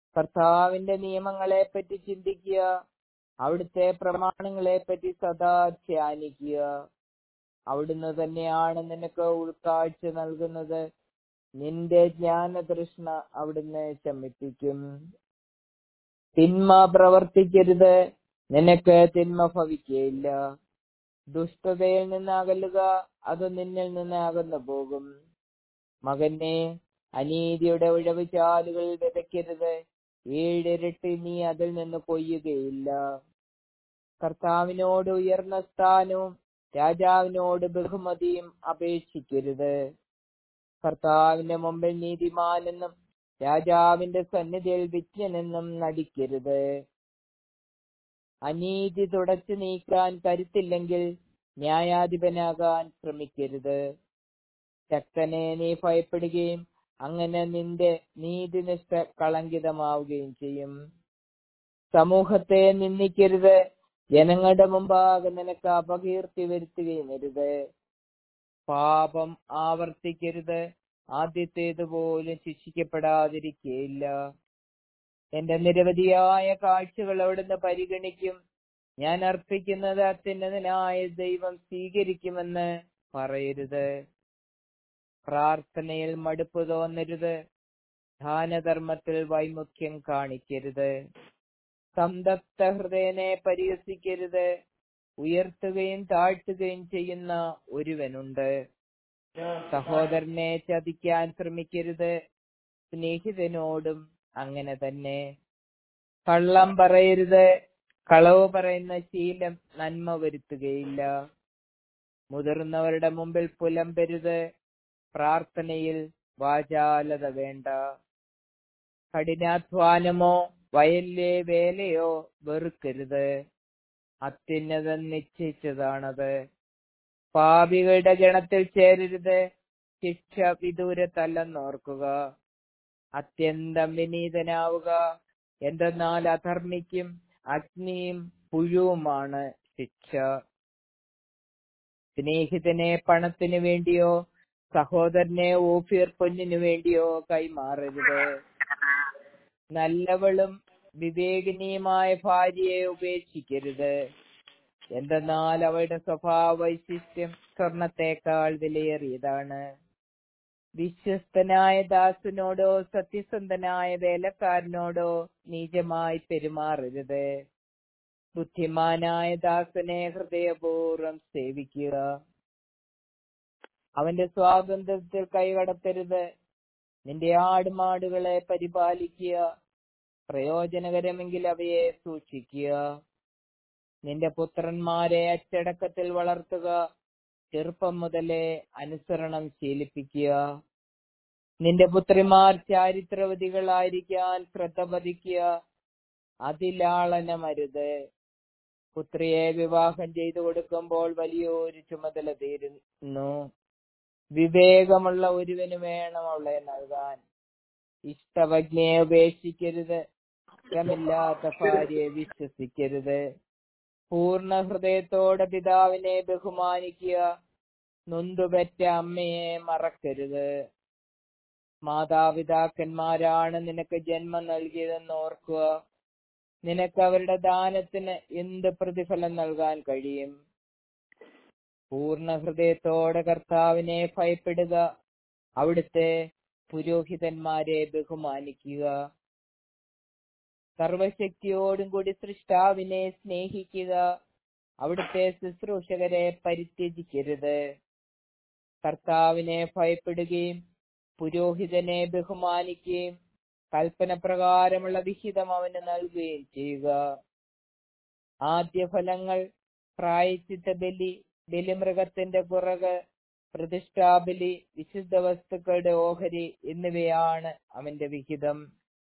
കർത്താവിന്റെ നിയമങ്ങളെ പറ്റി ചിന്തിക്കുക അവിടുത്തെ പ്രമാണങ്ങളെ പറ്റി സദാ ധ്യാനിക്കുക അവിടുന്ന് തന്നെയാണ് നിനക്ക് ഉൾക്കാഴ്ച നൽകുന്നത് നിന്റെ ജ്ഞാനതൃഷ്ണ അവിടുന്ന് ശമിപ്പിക്കും തിന്മ പ്രവർത്തിക്കരുത് നിനക്ക് തിന്മ ഭവിക്കുകയില്ല ദുഷ്ടതയിൽ നിന്ന് അകലുക അത് നിന്നിൽ നിന്ന് അകന്നു പോകും മകനെ അനീതിയുടെ ഉഴവ് ചാലുകൾ വിതയ്ക്കരുത് ഏഴിരട്ടി നീ അതിൽ നിന്ന് കൊയ്യുകയില്ല കർത്താവിനോട് ഉയർന്ന സ്ഥാനവും രാജാവിനോട് ബഹുമതിയും അപേക്ഷിക്കരുത് കർത്താവിന്റെ മുമ്പിൽ നീതിമാനെന്നും രാജാവിന്റെ സന്നിധിയിൽ വിജ്ഞനെന്നും നടിക്കരുത് അനീതി തുടച്ചു നീക്കാൻ കരുത്തില്ലെങ്കിൽ ന്യായാധിപനാകാൻ ശ്രമിക്കരുത് ശക്തനെ നീ ഭയപ്പെടുകയും അങ്ങനെ നിന്റെ നീതിനിഷ്ഠ കളങ്കിതമാവുകയും ചെയ്യും സമൂഹത്തെ നിന്ദിക്കരുത് ജനങ്ങളുടെ മുമ്പാകെ നിനക്ക് അപകീർത്തി വരുത്തുകയും അരുത് പാപം ആവർത്തിക്കരുത് ആദ്യത്തേതുപോലും ശിക്ഷിക്കപ്പെടാതിരിക്കുകയില്ല എന്റെ നിരവധിയായ കാഴ്ചകൾ അവിടുന്ന് പരിഗണിക്കും ഞാൻ അർപ്പിക്കുന്നത് അത്യുന്നതനായ ദൈവം സ്വീകരിക്കുമെന്ന് പറയരുത് പ്രാർത്ഥനയിൽ മടുപ്പ് തോന്നരുത് ദാനധർമ്മത്തിൽ വൈമുഖ്യം കാണിക്കരുത് സംതപ്ത ഹൃദയനെ പരിഹസിക്കരുത് ഉയർത്തുകയും താഴ്ത്തുകയും ചെയ്യുന്ന ഒരുവനുണ്ട് സഹോദരനെ ചതിക്കാൻ ശ്രമിക്കരുത് സ്നേഹിതനോടും അങ്ങനെ തന്നെ കള്ളം പറയരുത് കളവ് പറയുന്ന ശീലം നന്മ വരുത്തുകയില്ല മുതിർന്നവരുടെ മുമ്പിൽ പുലമ്പരുത് പ്രാർത്ഥനയിൽ വാചാലത വേണ്ട കഠിനാധ്വാനമോ വയലിലെ വേലയോ വെറുക്കരുത് അത്യുന്നതൻ നിശ്ചയിച്ചതാണത് പാപികളുടെ ഗണത്തിൽ ചേരരുത് ശിക്ഷ വിദൂരത്തല്ലെന്നോർക്കുക അത്യന്തം വിനീതനാവുക എന്തെന്നാൽ അധർമ്മിക്കും അഗ്നിയും പുഴുവുമാണ് ശിക്ഷ സ്നേഹിതനെ പണത്തിനു വേണ്ടിയോ സഹോദരനെ ഓഫിയർ പൊന്നിനു വേണ്ടിയോ കൈമാറരുത് നല്ലവളും വിവേകിനിയുമായ ഭാര്യയെ ഉപേക്ഷിക്കരുത് എന്തെന്നാൽ അവളുടെ സ്വഭാവ വൈശിഷ്ട്യം സ്വർണത്തേക്കാൾ വിലയേറിയതാണ് വിശ്വസ്തനായ ദാസനോടോ സത്യസന്ധനായ വേലക്കാരനോടോ നീചമായി പെരുമാറരുത് ബുദ്ധിമാനായ ദാസനെ ഹൃദയപൂർവ്വം സേവിക്കുക അവന്റെ സ്വാതന്ത്ര്യത്തിൽ കൈകടത്തരുത് നിന്റെ ആടുമാടുകളെ പരിപാലിക്കുക പ്രയോജനകരമെങ്കിൽ അവയെ സൂക്ഷിക്കുക നിന്റെ പുത്രന്മാരെ അച്ചടക്കത്തിൽ വളർത്തുക ചെറുപ്പം മുതലേ അനുസരണം ശീലിപ്പിക്കുക നിന്റെ പുത്രിമാർ ചാരിത്രവതികളായിരിക്കാൻ ശ്രദ്ധ പതിക്കുക അതിലാളനമരുത് പുത്രിയെ വിവാഹം ചെയ്തു കൊടുക്കുമ്പോൾ വലിയൊരു ചുമതല തീരുന്നു വിവേകമുള്ള ഒരുവന് വേണം അവളെ നൽകാൻ ഇഷ്ടവജ്ഞയെ ഉപേക്ഷിക്കരുത് ഇഷ്ടമില്ലാത്ത ഭാര്യയെ വിശ്വസിക്കരുത് പൂർണ്ണ ഹൃദയത്തോടെ പിതാവിനെ ബഹുമാനിക്കുക നൊന്തുപെറ്റ അമ്മയെ മറക്കരുത് മാതാപിതാക്കന്മാരാണ് നിനക്ക് ജന്മം നൽകിയതെന്ന് ഓർക്കുക നിനക്ക് അവരുടെ ദാനത്തിന് എന്ത് പ്രതിഫലം നൽകാൻ കഴിയും പൂർണ്ണ ഹൃദയത്തോടെ കർത്താവിനെ ഭയപ്പെടുക അവിടുത്തെ പുരോഹിതന്മാരെ ബഹുമാനിക്കുക സർവശക്തിയോടും കൂടി സൃഷ്ടാവിനെ സ്നേഹിക്കുക അവിടുത്തെ ശുശ്രൂഷകരെ പരിത്യജിക്കരുത് കർത്താവിനെ ഭയപ്പെടുകയും പുരോഹിതനെ ബഹുമാനിക്കുകയും കൽപ്പന പ്രകാരമുള്ള വിഹിതം അവന് നൽകുകയും ചെയ്യുക ആദ്യ ഫലങ്ങൾ പ്രായച്ചിത്ത ബലി ബലിമൃഗത്തിന്റെ പുറക് പ്രതിഷ്ഠാബലി വിശുദ്ധ വസ്തുക്കളുടെ ഓഹരി എന്നിവയാണ് അവന്റെ വിഹിതം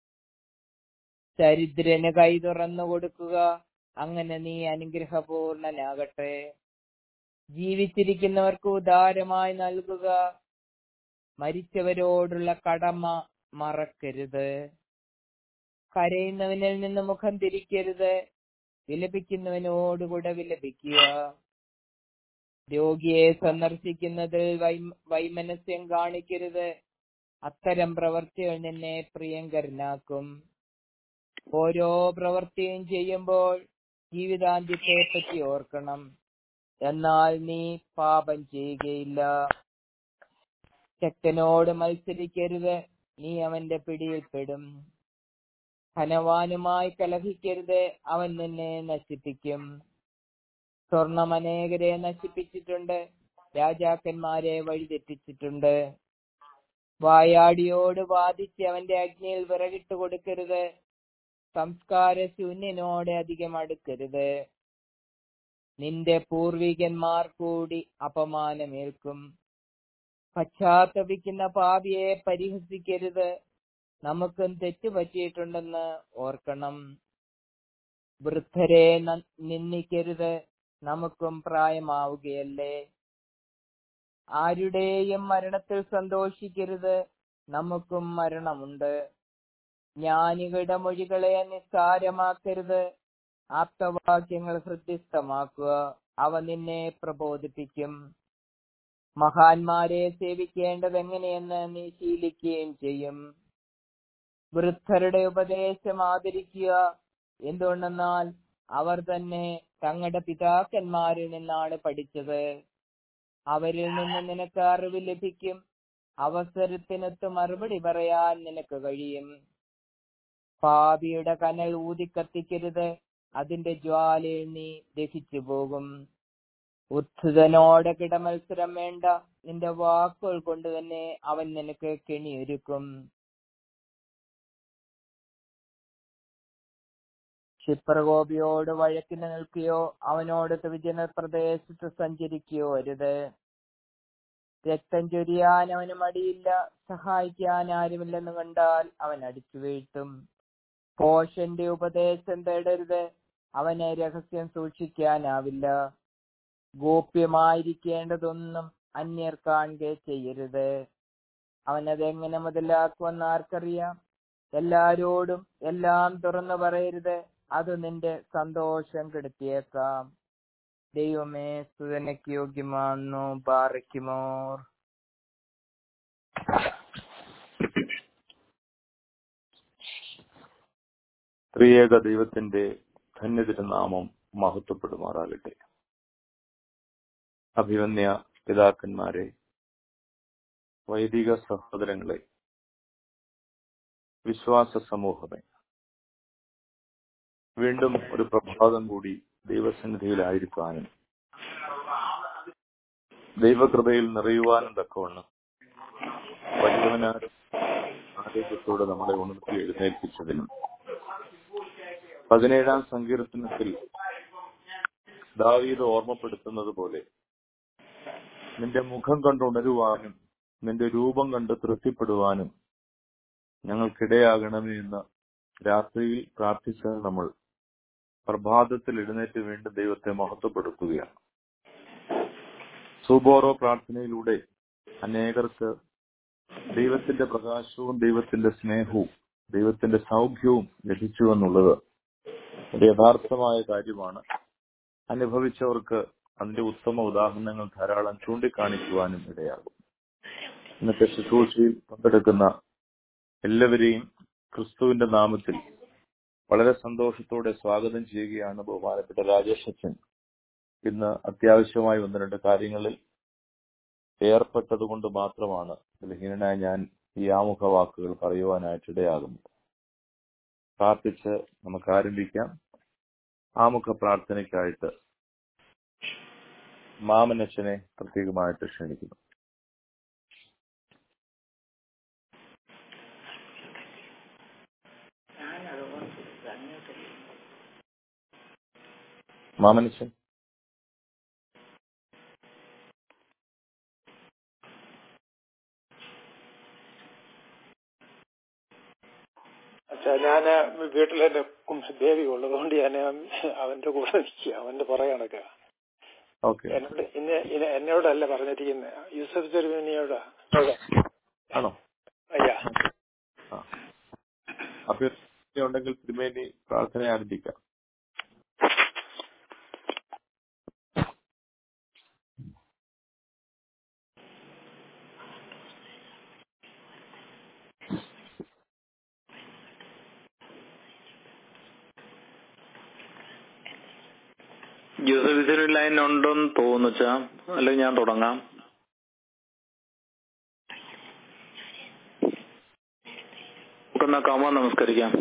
ദരിദ്രന് കൈ തുറന്നു കൊടുക്കുക അങ്ങനെ നീ അനുഗ്രഹപൂർണനാകട്ടെ ജീവിച്ചിരിക്കുന്നവർക്ക് ഉദാരമായി നൽകുക മരിച്ചവരോടുള്ള കടമ മറക്കരുത് കരയുന്നവനിൽ നിന്ന് മുഖം തിരിക്കരുത് വിലപിക്കുന്നവനോടുകൂടെ വിലപിക്കുക രോഗിയെ സന്ദർശിക്കുന്നതിൽ വൈ വൈമനസ്യം കാണിക്കരുത് അത്തരം പ്രവർത്തികൾ നിന്നെ പ്രിയങ്കരനാക്കും ഓരോ പ്രവൃത്തിയും ചെയ്യുമ്പോൾ ജീവിതാന്ത്യത്തെ പറ്റി ഓർക്കണം എന്നാൽ നീ പാപം ചെയ്യുകയില്ല ശക്തനോട് മത്സരിക്കരുത് നീ അവന്റെ പിടിയിൽപ്പെടും ധനവാനുമായി കലഹിക്കരുത് അവൻ നിന്നെ നശിപ്പിക്കും സ്വർണം അനേകരെ നശിപ്പിച്ചിട്ടുണ്ട് രാജാക്കന്മാരെ വഴിതെറ്റിച്ചിട്ടുണ്ട് വായാടിയോട് വാദിച്ച് അവന്റെ അഗ്നിയിൽ വിറകിട്ട് കൊടുക്കരുത് സംസ്കാര ശൂന്യനോട് അധികം അടുക്കരുത് നിന്റെ പൂർവികന്മാർ കൂടി അപമാനമേൽക്കും പശ്ചാത്തപിക്കുന്ന പാപിയെ പരിഹസിക്കരുത് നമുക്കും തെറ്റ് പറ്റിയിട്ടുണ്ടെന്ന് ഓർക്കണം വൃദ്ധരെ ന- നിന്ദിക്കരുത് നമുക്കും പ്രായമാവുകയല്ലേ ആരുടെയും മരണത്തിൽ സന്തോഷിക്കരുത് നമുക്കും മരണമുണ്ട് ജ്ഞാനികളുടെ മൊഴികളെ നിസ്സാരമാക്കരുത് ആപ്തവാക്യങ്ങൾ ഹൃദ്യസ്ഥമാക്കുക അവ നിന്നെ പ്രബോധിപ്പിക്കും മഹാന്മാരെ സേവിക്കേണ്ടത് എങ്ങനെയെന്ന് നീ ശീലിക്കുകയും ചെയ്യും വൃദ്ധരുടെ ഉപദേശം ആദരിക്കുക എന്തുകൊണ്ടെന്നാൽ അവർ തന്നെ തങ്ങളുടെ പിതാക്കന്മാരിൽ നിന്നാണ് പഠിച്ചത് അവരിൽ നിന്ന് നിനക്ക് അറിവ് ലഭിക്കും അവസരത്തിനൊത്ത് മറുപടി പറയാൻ നിനക്ക് കഴിയും പാപിയുടെ കനൽ ഊതിക്കത്തിക്കരുത് അതിന്റെ ജ്വാലയിൽ നീ ദഹിച്ചു പോകും ഉത്ഥിതനോട് കിടമത്സരം വേണ്ട നിന്റെ വാക്കുകൾ കൊണ്ട് തന്നെ അവൻ നിനക്ക് കെണിയൊരുക്കും ക്ഷിപ്രകോപിയോട് വഴക്കിന് നിൽക്കുകയോ അവനോട് വിജന പ്രദേശത്ത് സഞ്ചരിക്കുകയോ അരുത് രക്തം ചൊരിയാൻ അവന് മടിയില്ല സഹായിക്കാൻ ആരുമില്ലെന്ന് കണ്ടാൽ അവൻ അടിച്ചു വീഴ്ത്തും പോഷന്റെ ഉപദേശം തേടരുത് അവനെ രഹസ്യം സൂക്ഷിക്കാനാവില്ല ഗോപ്യമായിരിക്കേണ്ടതൊന്നും അന്യർ കാണുക ചെയ്യരുത് അവനത് എങ്ങനെ മുതലാക്കുമെന്ന് ആർക്കറിയാം എല്ലാരോടും എല്ലാം തുറന്നു പറയരുത് അത് നിന്റെ സന്തോഷം കെടുത്തിയേക്കാം ദൈവമേ സ്തുതനയ്ക്ക് യോഗ്യമാണെന്നു പാറയ്ക്കുമോർ ത്രിയേക ദൈവത്തിന്റെ ധന്യതിരുനാമം മഹത്വപ്പെടുമാറാകട്ടെ അഭിമന്യ പിതാക്കന്മാരെ വൈദിക സഹോദരങ്ങളെ വിശ്വാസ സമൂഹമേ വീണ്ടും ഒരു പ്രഭാതം കൂടി ദൈവസന്നിധിയിലായിരിക്കാനും ദൈവകൃപയിൽ നിറയുവാനും തക്കവണ്ണം വലിയവനാരും ആരോഗ്യത്തോടെ നമ്മളെ ഉണർത്തി എഴുന്നേൽപ്പിച്ചതിനും പതിനേഴാം സങ്കീർത്തനത്തിൽ ദാവീദ് ഓർമ്മപ്പെടുത്തുന്നത് പോലെ നിന്റെ മുഖം കണ്ട് ഉണരുവാനും നിന്റെ രൂപം കണ്ട് തൃപ്തിപ്പെടുവാനും ഞങ്ങൾക്കിടയാകണമേ എന്ന് രാത്രിയിൽ പ്രാർത്ഥിച്ച നമ്മൾ പ്രഭാതത്തിൽ എഴുന്നേറ്റ് വീണ്ടും ദൈവത്തെ മഹത്വപ്പെടുത്തുകയാണ് സുബോറോ പ്രാർത്ഥനയിലൂടെ അനേകർക്ക് ദൈവത്തിന്റെ പ്രകാശവും ദൈവത്തിന്റെ സ്നേഹവും ദൈവത്തിന്റെ സൗഖ്യവും ലഭിച്ചു എന്നുള്ളത് ഒരു യഥാർത്ഥമായ കാര്യമാണ് അനുഭവിച്ചവർക്ക് അതിന്റെ ഉത്തമ ഉദാഹരണങ്ങൾ ധാരാളം ചൂണ്ടിക്കാണിക്കുവാനും ഇടയാകും ഇന്നത്തെ ശുശ്രൂഷയിൽ പങ്കെടുക്കുന്ന എല്ലാവരെയും ക്രിസ്തുവിന്റെ നാമത്തിൽ വളരെ സന്തോഷത്തോടെ സ്വാഗതം ചെയ്യുകയാണ് ബഹുമാനപ്പെട്ട രാജേഷ് അച്ഛൻ ഇന്ന് അത്യാവശ്യമായി ഒന്ന് രണ്ട് കാര്യങ്ങളിൽ ഏർപ്പെട്ടത് കൊണ്ട് മാത്രമാണ് ബലഹീനനായ ഞാൻ ഈ ആമുഖ വാക്കുകൾ പറയുവാനായിട്ട് ഇടയാകുന്നത് പ്രാർത്ഥിച്ച് നമുക്ക് ആരംഭിക്കാം ആമുഖ പ്രാർത്ഥനയ്ക്കായിട്ട് മാമനച്ഛനെ പ്രത്യേകമായിട്ട് ക്ഷണിക്കുന്നു മാമനച്ഛൻ അച്ഛാ ഞാന് വീട്ടിൽ എന്റെ ദേവി ഉള്ളതുകൊണ്ട് ഞാൻ അവന്റെ കൂടെ നിൽക്കുക അവന്റെ പുറകെ നടക്കുക ഓക്കെ എന്നോട് ഇന്ന് ഇന്ന് എന്നോടല്ല പറഞ്ഞിരിക്കുന്നത് യൂസഫ് ചെറുവിനിയോടാ ആണോ അയ്യാ ആ. അപ്പൊ ഉണ്ടെങ്കിൽ തിരുമേനി പ്രാർത്ഥന ആരംഭിക്കാം ജോസഫിസിന് ലൈൻ ഉണ്ടെന്ന് തോന്നുച്ചാ അല്ലെങ്കിൽ ഞാൻ തുടങ്ങാം നമുക്കെന്നാ കമ നമസ്കരിക്കാം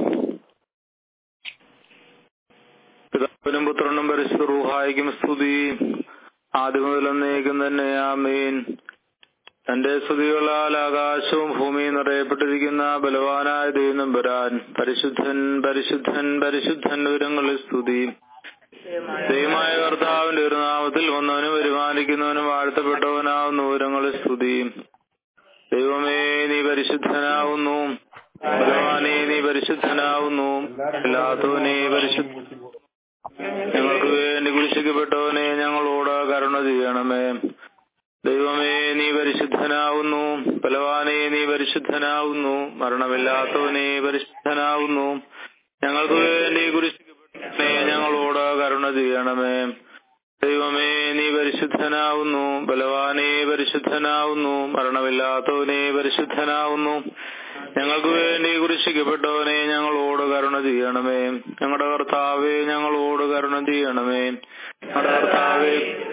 പിതാവിനും പുത്രനും പരിശുദ്ധ റൂഹായിക്കും സ്തുതി ആദ്യം മുതൽ എന്നേക്കും തന്നെ ആമീൻ തന്റെ സ്തുതികളാൽ ആകാശവും ഭൂമിയും നിറയപ്പെട്ടിരിക്കുന്ന ബലവാനായ ദൈവം വരാൻ പരിശുദ്ധൻ പരിശുദ്ധൻ പരിശുദ്ധൻ വിവരങ്ങളിൽ സ്തുതി ദൈവമായ കർത്താവിന്റെ ഒരു നാമത്തിൽ വന്നവനും വരുമാനിക്കുന്നവനും വാഴ്ത്തപ്പെട്ടവനാവുന്ന വിവരങ്ങളിൽ സ്തുതി ദൈവമേ നീ പരിശുദ്ധനാവുന്നു ഭഗവാനെ നീ പരിശുദ്ധനാവുന്നു എല്ലാത്തവനെ പരിശുദ്ധ ഞങ്ങൾക്ക് വേണ്ടി കുരിശിക്കപ്പെട്ടവനെ ഞങ്ങളോട് കരുണ ചെയ്യണമേ ദൈവമേ നീ പരിശുദ്ധനാവുന്നു ബലവാനെ നീ പരിശുദ്ധനാവുന്നു മരണമില്ലാത്തവനെ പരിശുദ്ധനാവുന്നു ഞങ്ങൾക്ക് വേണ്ടി കുരിശിക്കപ്പെട്ടവനെ ഞങ്ങളോട് കരുണ ചെയ്യണമേ ദൈവമേ നീ പരിശുദ്ധനാവുന്നു ബലവാനെ പരിശുദ്ധനാവുന്നു മരണമില്ലാത്തവനെ പരിശുദ്ധനാവുന്നു ഞങ്ങൾക്ക് വേണ്ടി കുരിശിക്കപ്പെട്ടവനെ ഞങ്ങളോട് കരുണ ചെയ്യണമേ ഞങ്ങളുടെ കർത്താവെ ഞങ്ങളോട് കരുണ ചെയ്യണമേ ഞങ്ങളുടെ കർത്താവെ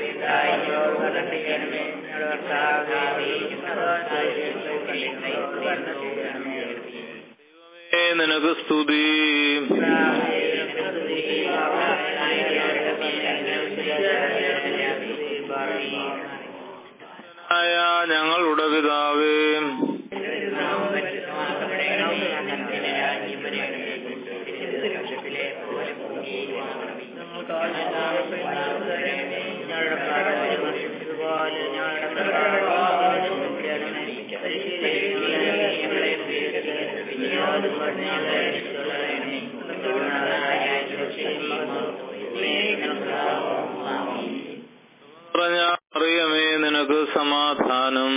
ദൈവമേ, നിനക്ക് സ്തുതി ആയ ഞങ്ങളുടെ പിതാവേ പറഞ്ഞ അറിയമേ നിനക്ക് സമാധാനം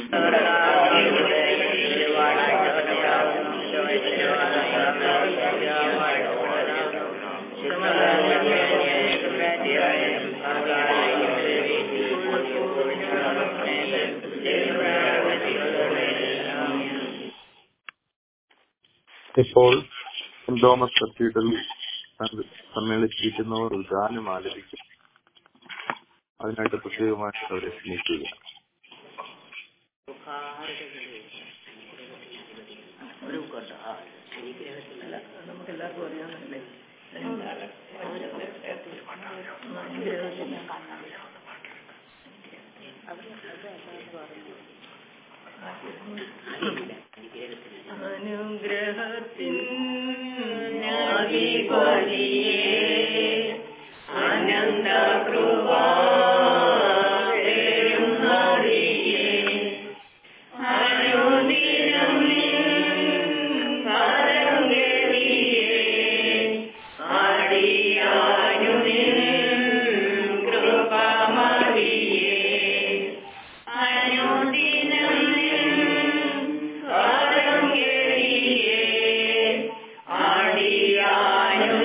ഇപ്പോൾ തോമസ് കത്തീഡ്രലിൽ സമ്മേളിച്ചിരിക്കുന്നവർ ഒരു ഗാനം ആലപിക്കും അതിനായിട്ട് പ്രത്യേകമായിട്ട് അവരെ ക്ഷണിക്കുക അനുഗ്രഹത്തിൻ അധിപതിയേ അനന്ത കൃപാരും നദിയേ അനുദിനം കരങ്ങളിയേ അടിയാനു കൃപമതിയേ അനുദിനം കരങ്ങളിയേ അടിയാനു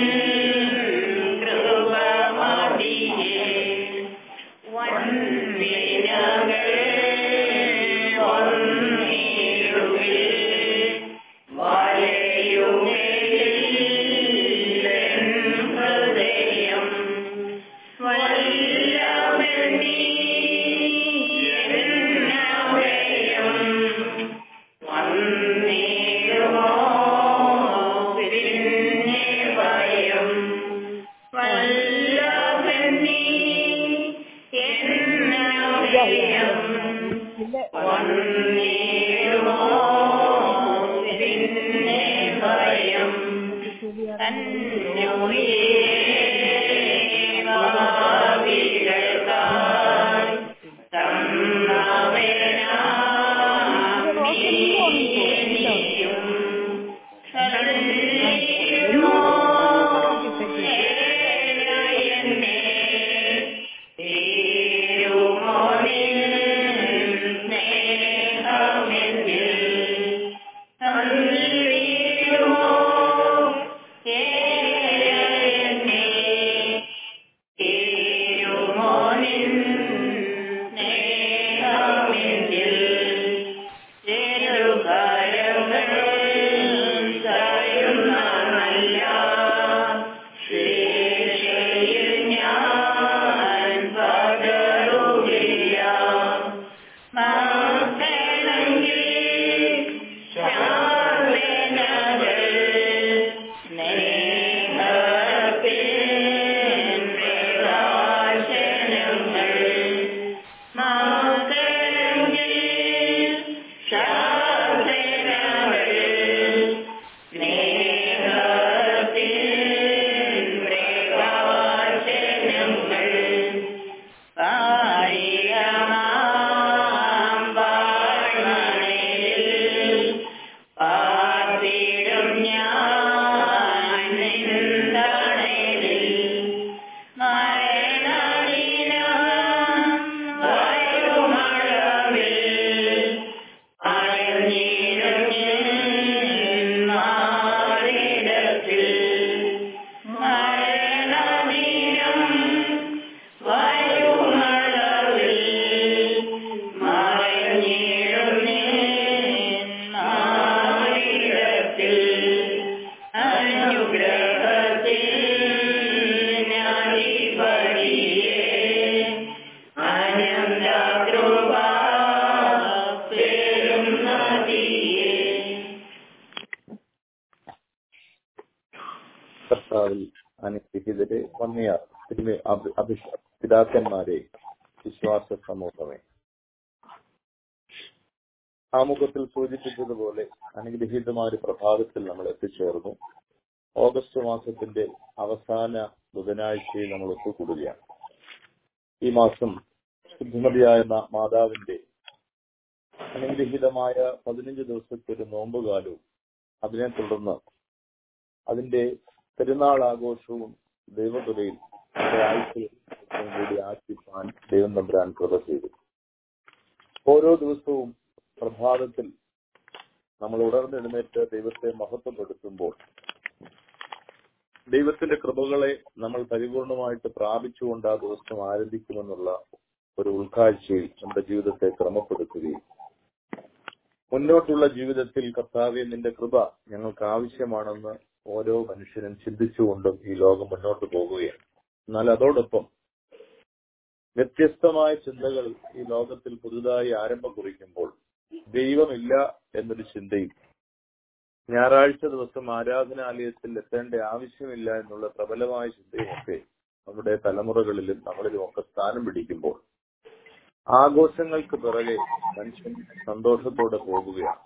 കൃപമതിയേ വന്ദിനകൾ വന്നിടുവിൽ വലയുമെല്ലിൻ ഹൃദയം വല്ലവനീ എന്നവയം വന്നിടുമോ പിന്നെ ഭയം വല്ലവനീ എന്നവയം വന്നിടുമോ പിന്നെ ഭയം തന്നുയേ ും കർത്താവിൽ അനുഗ്രഹിതരെ വന്നിയ തിരുമേ അഭി- അഭിഷ പിതാക്കന്മാരെ വിശ്വാസ സമൂഹമേ ആമുഖത്തിൽ സൂചിപ്പിച്ചതുപോലെ അനുഗ്രഹീതമായ ഒരു പ്രഭാതത്തിൽ നമ്മൾ എത്തിച്ചേർന്നു ഓഗസ്റ്റ് മാസത്തിന്റെ അവസാന ബുധനാഴ്ചയിൽ നമ്മൾ ഒത്തുകൂടുകയാണ് ഈ മാസം ശുദ്ധിമതിയായ ന- മാതാവിന്റെ അനുഗ്രഹീതമായ പതിനഞ്ച് ദിവസത്തെ ഒരു നോമ്പുകാലവും അതിനെ തുടർന്ന് അതിന്റെ പെരുന്നാൾ ആഘോഷവും ദൈവതുലയിൽ നമ്മുടെ ആഴ്ചയിൽ ഏറ്റവും കൂടി ആചരിപ്പാൻ ദൈവം തമ്പുരാൻ കൃപ ചെയ്തു ഓരോ ദിവസവും പ്രഭാതത്തിൽ നമ്മൾ ഉണർന്നെഴുന്നേറ്റ് ദൈവത്തെ മഹത്വപ്പെടുത്തുമ്പോൾ ദൈവത്തിന്റെ കൃപകളെ നമ്മൾ പരിപൂർണമായിട്ട് പ്രാപിച്ചുകൊണ്ട് ആ ദിവസം ആരംഭിക്കുമെന്നുള്ള ഒരു ഉൾക്കാഴ്ചയിൽ നമ്മുടെ ജീവിതത്തെ ക്രമപ്പെടുത്തുകയും മുന്നോട്ടുള്ള ജീവിതത്തിൽ കർത്താവെ നിന്റെ കൃപ ഞങ്ങൾക്ക് ആവശ്യമാണെന്ന് ഓരോ മനുഷ്യനും ചിന്തിച്ചുകൊണ്ടും ഈ ലോകം മുന്നോട്ട് പോകുകയാണ് എന്നാൽ അതോടൊപ്പം വ്യത്യസ്തമായ ചിന്തകൾ ഈ ലോകത്തിൽ പുതുതായി ആരംഭം കുറിക്കുമ്പോൾ ദൈവമില്ല എന്നൊരു ചിന്തയും ഞായറാഴ്ച ദിവസം ആരാധനാലയത്തിൽ എത്തേണ്ട ആവശ്യമില്ല എന്നുള്ള പ്രബലമായ ചിന്തയുമൊക്കെ നമ്മുടെ തലമുറകളിലും നമ്മളിലും ഒക്കെ സ്ഥാനം പിടിക്കുമ്പോൾ ആഘോഷങ്ങൾക്ക് പിറകെ മനുഷ്യൻ സന്തോഷത്തോടെ പോകുകയാണ്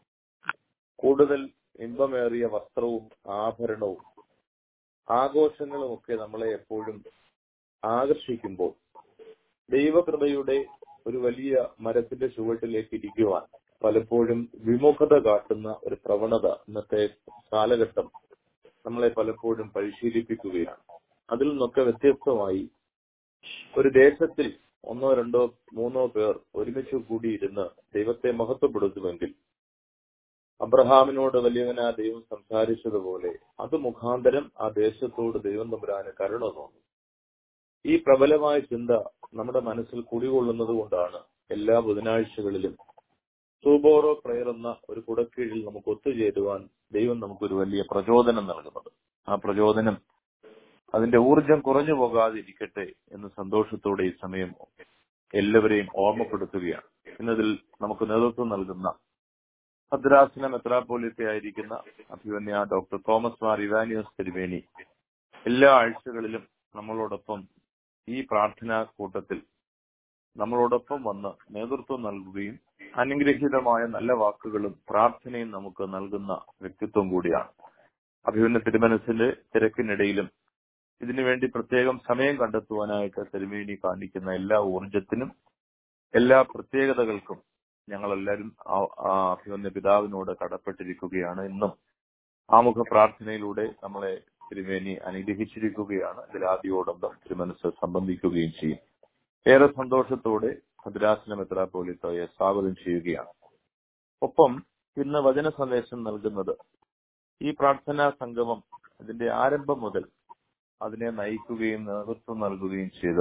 കൂടുതൽ ഇമ്പമേറിയ വസ്ത്രവും ആഭരണവും ആഘോഷങ്ങളും ഒക്കെ നമ്മളെ എപ്പോഴും ആകർഷിക്കുമ്പോൾ ദൈവകൃപയുടെ ഒരു വലിയ മരത്തിന്റെ ചുവട്ടിലേക്ക് ഇരിക്കുവാൻ പലപ്പോഴും വിമുഖത കാട്ടുന്ന ഒരു പ്രവണത ഇന്നത്തെ കാലഘട്ടം നമ്മളെ പലപ്പോഴും പരിശീലിപ്പിക്കുകയാണ് അതിൽ നിന്നൊക്കെ വ്യത്യസ്തമായി ഒരു ദേശത്തിൽ ഒന്നോ രണ്ടോ മൂന്നോ പേർ ഒരുമിച്ച് കൂടിയിരുന്ന് ദൈവത്തെ മഹത്വപ്പെടുത്തുമെങ്കിൽ അബ്രഹാമിനോട് വലിയവനാ ദൈവം സംസാരിച്ചതുപോലെ അത് മുഖാന്തരം ആ ദേശത്തോട് ദൈവം തമ്പുരാന് കരുണ തോന്നും ഈ പ്രബലമായ ചിന്ത നമ്മുടെ മനസ്സിൽ കുടികൊള്ളുന്നത് കൊണ്ടാണ് എല്ലാ ബുധനാഴ്ചകളിലും സൂബോറോ പ്രയർ എന്ന ഒരു കുടക്കീഴിൽ നമുക്ക് ഒത്തുചേരുവാൻ ദൈവം നമുക്കൊരു വലിയ പ്രചോദനം നൽകുന്നത് ആ പ്രചോദനം അതിന്റെ ഊർജം കുറഞ്ഞു പോകാതിരിക്കട്ടെ എന്ന് സന്തോഷത്തോടെ ഈ സമയം എല്ലാവരെയും ഓർമ്മപ്പെടുത്തുകയാണ് ഇന്നതിൽ നമുക്ക് നേതൃത്വം നൽകുന്ന ഭദ്രാസന മെത്രാപ്പോലിത്തെ ആയിരിക്കുന്ന അഭിമന്യ ഡോക്ടർ തോമസ് മാർ ഇവാനിയോസ് തിരുവേനി എല്ലാ ആഴ്ചകളിലും നമ്മളോടൊപ്പം ഈ പ്രാർത്ഥനാ കൂട്ടത്തിൽ നമ്മളോടൊപ്പം വന്ന് നേതൃത്വം നൽകുകയും അനുഗ്രഹീതമായ നല്ല വാക്കുകളും പ്രാർത്ഥനയും നമുക്ക് നൽകുന്ന വ്യക്തിത്വം കൂടിയാണ് അഭിമന്യ തിരുമനസിന്റെ തിരക്കിനിടയിലും ഇതിനുവേണ്ടി പ്രത്യേകം സമയം കണ്ടെത്തുവാനായിട്ട് തിരുമേനി കാണിക്കുന്ന എല്ലാ ഊർജത്തിനും എല്ലാ പ്രത്യേകതകൾക്കും ഞങ്ങളെല്ലാവരും ആ- ആ അഭിമന്യ പിതാവിനോട് കടപ്പെട്ടിരിക്കുകയാണ് ഇന്നും ആമുഖ പ്രാർത്ഥനയിലൂടെ നമ്മളെ തിരുമേനി അനുഗ്രഹിച്ചിരിക്കുകയാണ് ഇതിൽ ആദ്യോടൊപ്പം തിരുമനസ് സംബന്ധിക്കുകയും ചെയ്യും ഏറെ സന്തോഷത്തോടെ ഭദ്രാസന മെത്രാപോലിത്തോയെ സ്വാഗതം ചെയ്യുകയാണ് ഒപ്പം ഇന്ന് വചന സന്ദേശം നൽകുന്നത് ഈ പ്രാർത്ഥനാ സംഗമം അതിന്റെ ആരംഭം മുതൽ അതിനെ നയിക്കുകയും നേതൃത്വം നൽകുകയും ചെയ്ത്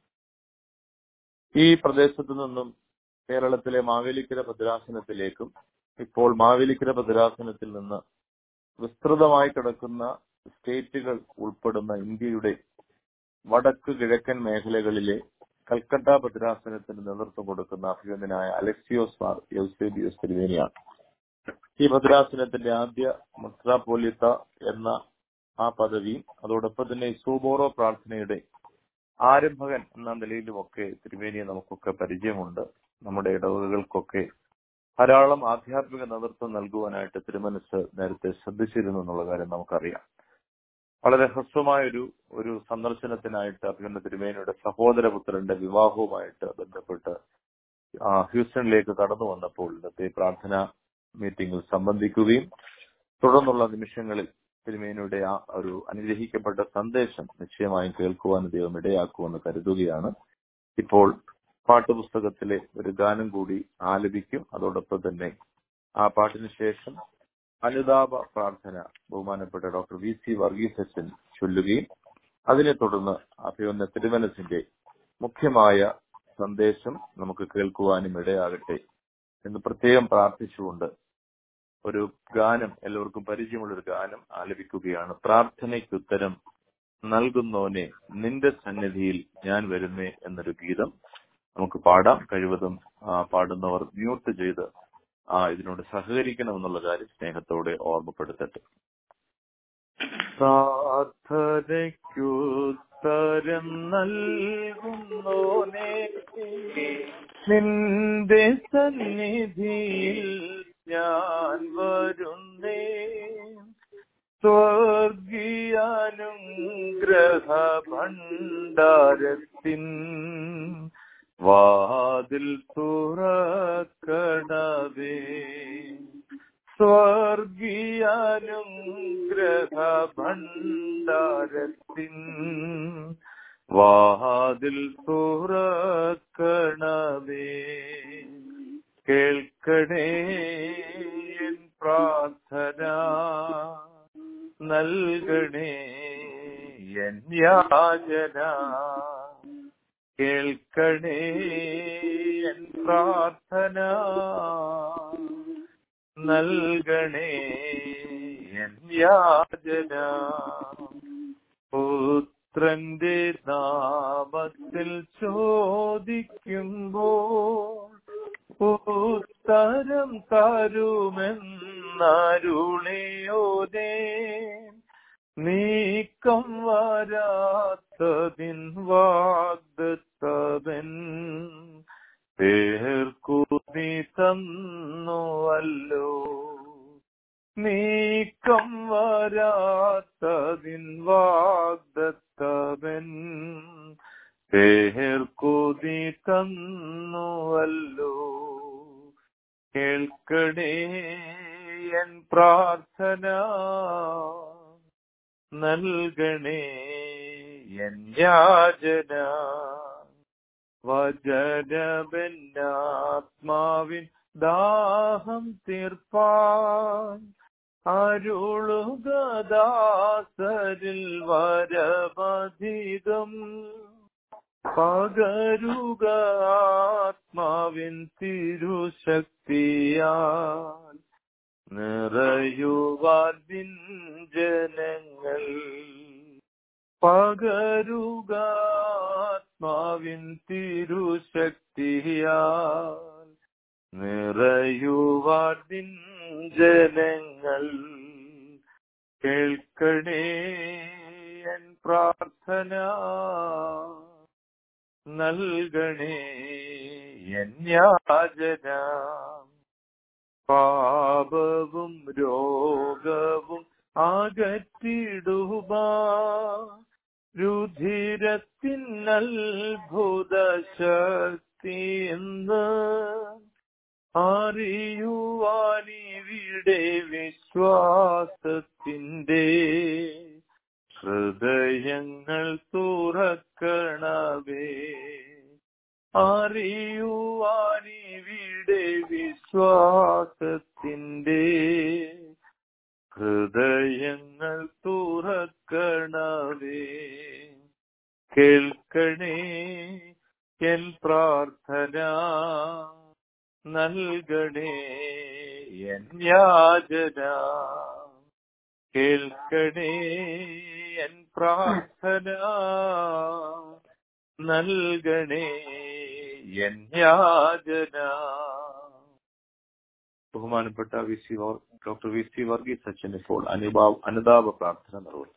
ഈ പ്രദേശത്തു നിന്നും കേരളത്തിലെ മാവേലിക്കര ഭദ്രാസനത്തിലേക്കും ഇപ്പോൾ മാവേലിക്കര ഭദ്രാസനത്തിൽ നിന്ന് വിസ്തൃതമായി കിടക്കുന്ന സ്റ്റേറ്റുകൾ ഉൾപ്പെടുന്ന ഇന്ത്യയുടെ വടക്ക് കിഴക്കൻ മേഖലകളിലെ കൽക്കട്ട ഭദ്രാസനത്തിന് നേതൃത്വം കൊടുക്കുന്ന അഭിനന്ദനായ അലക്സിയോസ് മാർ യൗസേബിയോസ് തിരുവേനിയാണ് ഈ ഭദ്രാസനത്തിന്റെ ആദ്യ മെത്രാപോലിത്ത എന്ന ആ പദവിയും അതോടൊപ്പം തന്നെ സൂബോറോ പ്രാർത്ഥനയുടെ ആരംഭകൻ എന്ന നിലയിലുമൊക്കെ തിരുവേനിയെ നമുക്കൊക്കെ പരിചയമുണ്ട് നമ്മുടെ ഇടവകകൾക്കൊക്കെ ധാരാളം ആധ്യാത്മിക നേതൃത്വം നൽകുവാനായിട്ട് തിരുമനസ് നേരത്തെ ശ്രദ്ധിച്ചിരുന്നു എന്നുള്ള കാര്യം നമുക്കറിയാം വളരെ ഹ്രസ്വമായ ഒരു ഒരു സന്ദർശനത്തിനായിട്ട് അഭിനന്ദ തിരുമേനിയുടെ സഹോദരപുത്രന്റെ വിവാഹവുമായിട്ട് ബന്ധപ്പെട്ട് ആ, ഹ്യൂസ്റ്റണിലേക്ക് കടന്നു വന്നപ്പോൾ ഇന്നത്തെ പ്രാർത്ഥന മീറ്റിംഗിൽ സംബന്ധിക്കുകയും തുടർന്നുള്ള നിമിഷങ്ങളിൽ തിരുമേനിയുടെ ആ ഒരു അനുഗ്രഹിക്കപ്പെട്ട സന്ദേശം നിശ്ചയമായും കേൾക്കുവാൻ ദൈവം ഇടയാക്കുമെന്ന് കരുതുകയാണ് ഇപ്പോൾ പാട്ടുപുസ്തകത്തിലെ ഒരു ഗാനം കൂടി ആലപിക്കും അതോടൊപ്പം തന്നെ ആ പാട്ടിന് ശേഷം അനുതാപ പ്രാർത്ഥന ബഹുമാനപ്പെട്ട ഡോക്ടർ വി സി വർഗീസ് അച്ഛൻ ചൊല്ലുകയും അതിനെ തുടർന്ന് അഭിമന്യ തിരുമനസിന്റെ മുഖ്യമായ സന്ദേശം നമുക്ക് കേൾക്കുവാനും ഇടയാകട്ടെ എന്ന് പ്രത്യേകം പ്രാർത്ഥിച്ചുകൊണ്ട് ഒരു ഗാനം എല്ലാവർക്കും പരിചയമുള്ള ഒരു ഗാനം ആലപിക്കുകയാണ് പ്രാർത്ഥനയ്ക്കുത്തരം നൽകുന്നോനെ നിന്റെ സന്നിധിയിൽ ഞാൻ വരുന്നേ എന്നൊരു ഗീതം നമുക്ക് പാടാം കഴിവതും ആ, പാടുന്നവർ മ്യൂട്ട് ചെയ്ത് ആ ഇതിനോട് സഹകരിക്കണമെന്നുള്ള കാര്യം സ്നേഹത്തോടെ ഓർമ്മപ്പെടുത്തട്ടെ പ്രാർത്ഥനയ്ക്കുത്തരം നൽകുന്നോനേ നിന്റെ സന്നിധിയിൽ ഞാൻ വരുന്നേ സ്വർഗീയാനുഗ്രഹ ഭണ്ഡാരത്തിൻ വാതിൽ തുറക്കണവേ സ്വർഗീയാനുഗ്രഹ ഭണ്ഡാരത്തിൻ വാതിൽ തുറക്കണവേ കേൾക്കണേ എൻ പ്രാർത്ഥന നൽകണേ എൻ യാചന കേൾക്കണേ എൻ പ്രാർത്ഥന നൽകണേ എൻ യാചന പുത്രന്റെ നാമത്തിൽ ചോദിക്കുമ്പോൾ ഉത്തരം തരുമെന്നരുളിയോനേ നീക്കം വരാത്തതിൻ വാഗ്ദത്തവൻ പേർക്കുതി തന്നുവല്ലോ നീക്കം വരാത്തതിൻ വാഗ്ദത്തവൻ പേർക്കുതി തന്നുവല്ലോ കേൾക്കണേ എൻ പ്രാർത്ഥന നൽകണേ എൻ യാചന വചനമെന്നാത്മാവിൻ ദാഹം തീർപ്പാൻ അരുളുകദാസരിൽ വരമധികം പകരുക ആത്മാവിൻ തിരുശക്തിയാൽ നിറയുവാൻ ജനങ്ങൾ പകരുക ആത്മാവിൻ തിരുശക്തിയാൽ നിറയുവാൻ ജനങ്ങൾ കേൾക്കണേ എൻ പ്രാർത്ഥന നൽകണേ എൻ യാചന പാപവും രോഗവും അകറ്റിടുക രുധിരത്തിൻ അത്ഭുത ശക്തി എന്ന് അറിയുവാനിവിടെ വിശ്വാസത്തിൻ്റെ ഹൃദയങ്ങൾ തുറക്കണവേ അറിയുവാനിവിടെ വിശ്വാസത്തിൻ്റെ ഹൃദയങ്ങൾ തുറക്കണവേ കേൾക്കണേ എൻ പ്രാർത്ഥന നൽകണേ എൻ യാചന കേൾക്കണേ എൻ പ്രാർത്ഥന നൽകണേ എൻ യാചന ബഹുമാനപ്പെട്ട V C doctor V C Varghese അച്ഛൻ ഇപ്പോൾ അനുഭാവ അനുതാപ പ്രാർത്ഥന നിർവഹിച്ചു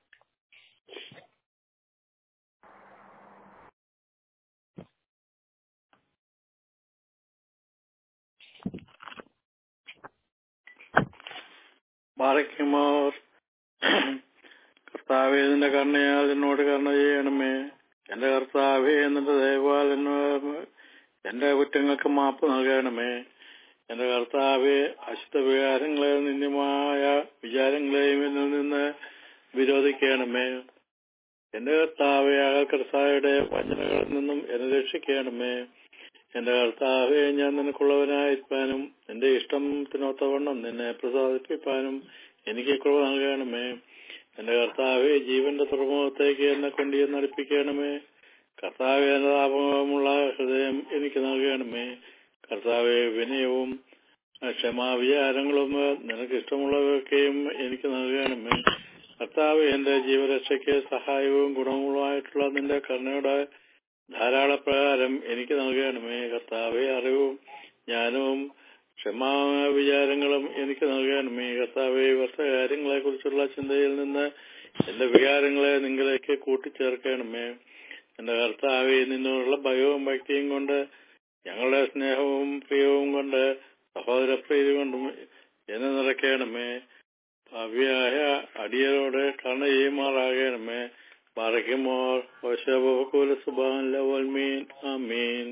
ബാലക്കുമാർ കർത്താവെ നിന്റെ കരുണയാൽ എന്നോട് കരുണ ചെയ്യണമേ എന്റെ കർത്താവെ എന്നിട്ട് ദയവാൽ എന്നോട് എന്റെ കുറ്റങ്ങൾക്ക് മാപ്പ് നൽകണമേ എന്റെ കർത്താവെ അശുദ്ധ വികാരങ്ങളെയും നിന്ദ്യമായ വിചാരങ്ങളെയും എന്നിൽ നിന്ന് വിരോധിക്കണമേ എന്റെ കർത്താവെ അകൽക്കർത്താവയുടെ വഞ്ചനകളിൽ നിന്നും എന്നെ രക്ഷിക്കണമേ എന്റെ കർത്താവെ ഞാൻ നിനക്കുള്ളവനായിരിക്കാനും നിന്റെ ഇഷ്ടത്തിനൊത്തവണ്ണം നിന്നെ പ്രസാദിപ്പിക്കാനും എനിക്ക് കൃപ നൽകണമേ എന്റെ കർത്താവെ ജീവന്റെ തുറമുഖത്തേക്ക് എന്നെ കൊണ്ട് നടിപ്പിക്കണമേ കർത്താവെ അനുതാപമുള്ള ഹൃദയം എനിക്ക് നൽകണമേ കർത്താവെ വിനയവും ക്ഷമാവിചാരങ്ങളും നിനക്ക് ഇഷ്ടമുള്ളവയൊക്കെയും എനിക്ക് നൽകണമേ കർത്താവ് എന്റെ ജീവരക്ഷയ്ക്ക് സഹായവും ഗുണങ്ങളുമായിട്ടുള്ള നിന്റെ കരുണയുടെ ധാരാളപ്രകാരം എനിക്ക് നൽകണമേ കർത്താവെ അറിവും ജ്ഞാനവും ക്ഷമാ വിചാരങ്ങളും എനിക്ക് നൽകണമേ കർത്താവെ വർഷ കാര്യങ്ങളെ കുറിച്ചുള്ള ചിന്തയിൽ നിന്ന് എന്റെ വികാരങ്ങളെ നിങ്ങളിലേക്ക് കൂട്ടിച്ചേർക്കണമേ എന്റെ കർത്താവെ നിന്നോടുള്ള ഭയവും ഭക്തിയും കൊണ്ട് ഞങ്ങളുടെ സ്നേഹവും പ്രിയവും കൊണ്ട് സഹോദരപ്രീതി കൊണ്ടും എന്നെ നിറയ്ക്കണമേ ഭാവിയായ അടിയരോട് കണ്ണ ചെയ്യുമാറാകണമേ പറയ്ക്കുമോർ സുബാൻ ലവൽമീൻ ആമീൻ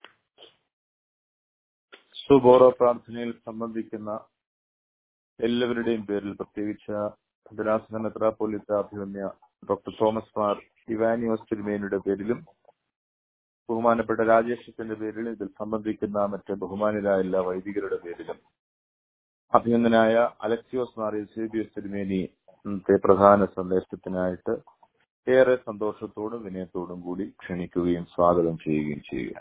സുബോറോ പ്രാർത്ഥനയിൽ സംബന്ധിക്കുന്ന എല്ലാവരുടെയും പേരിൽ പ്രത്യേകിച്ച് ഭദ്രാസന മെത്രാപോലിത്ത അഭിമന്യ ഡോക്ടർ തോമസ് മാർ ഇവാനിയോസ് തിരുമേനിയുടെ പേരിലും ബഹുമാനപ്പെട്ട രാജേഷത്തിന്റെ പേരിൽ ഇതിൽ സംബന്ധിക്കുന്ന മറ്റ് ബഹുമാനരായ എല്ലാ വൈദികരുടെ പേരിലും അഭിനന്ദനായ അലക്സിയോസ് മാർ എസേബിയോസ് തിരുമേനി ഇന്നത്തെ പ്രധാന സന്ദേശത്തിനായിട്ട് ഏറെ സന്തോഷത്തോടും വിനയത്തോടും കൂടി ക്ഷണിക്കുകയും സ്വാഗതം ചെയ്യുകയും ചെയ്യുക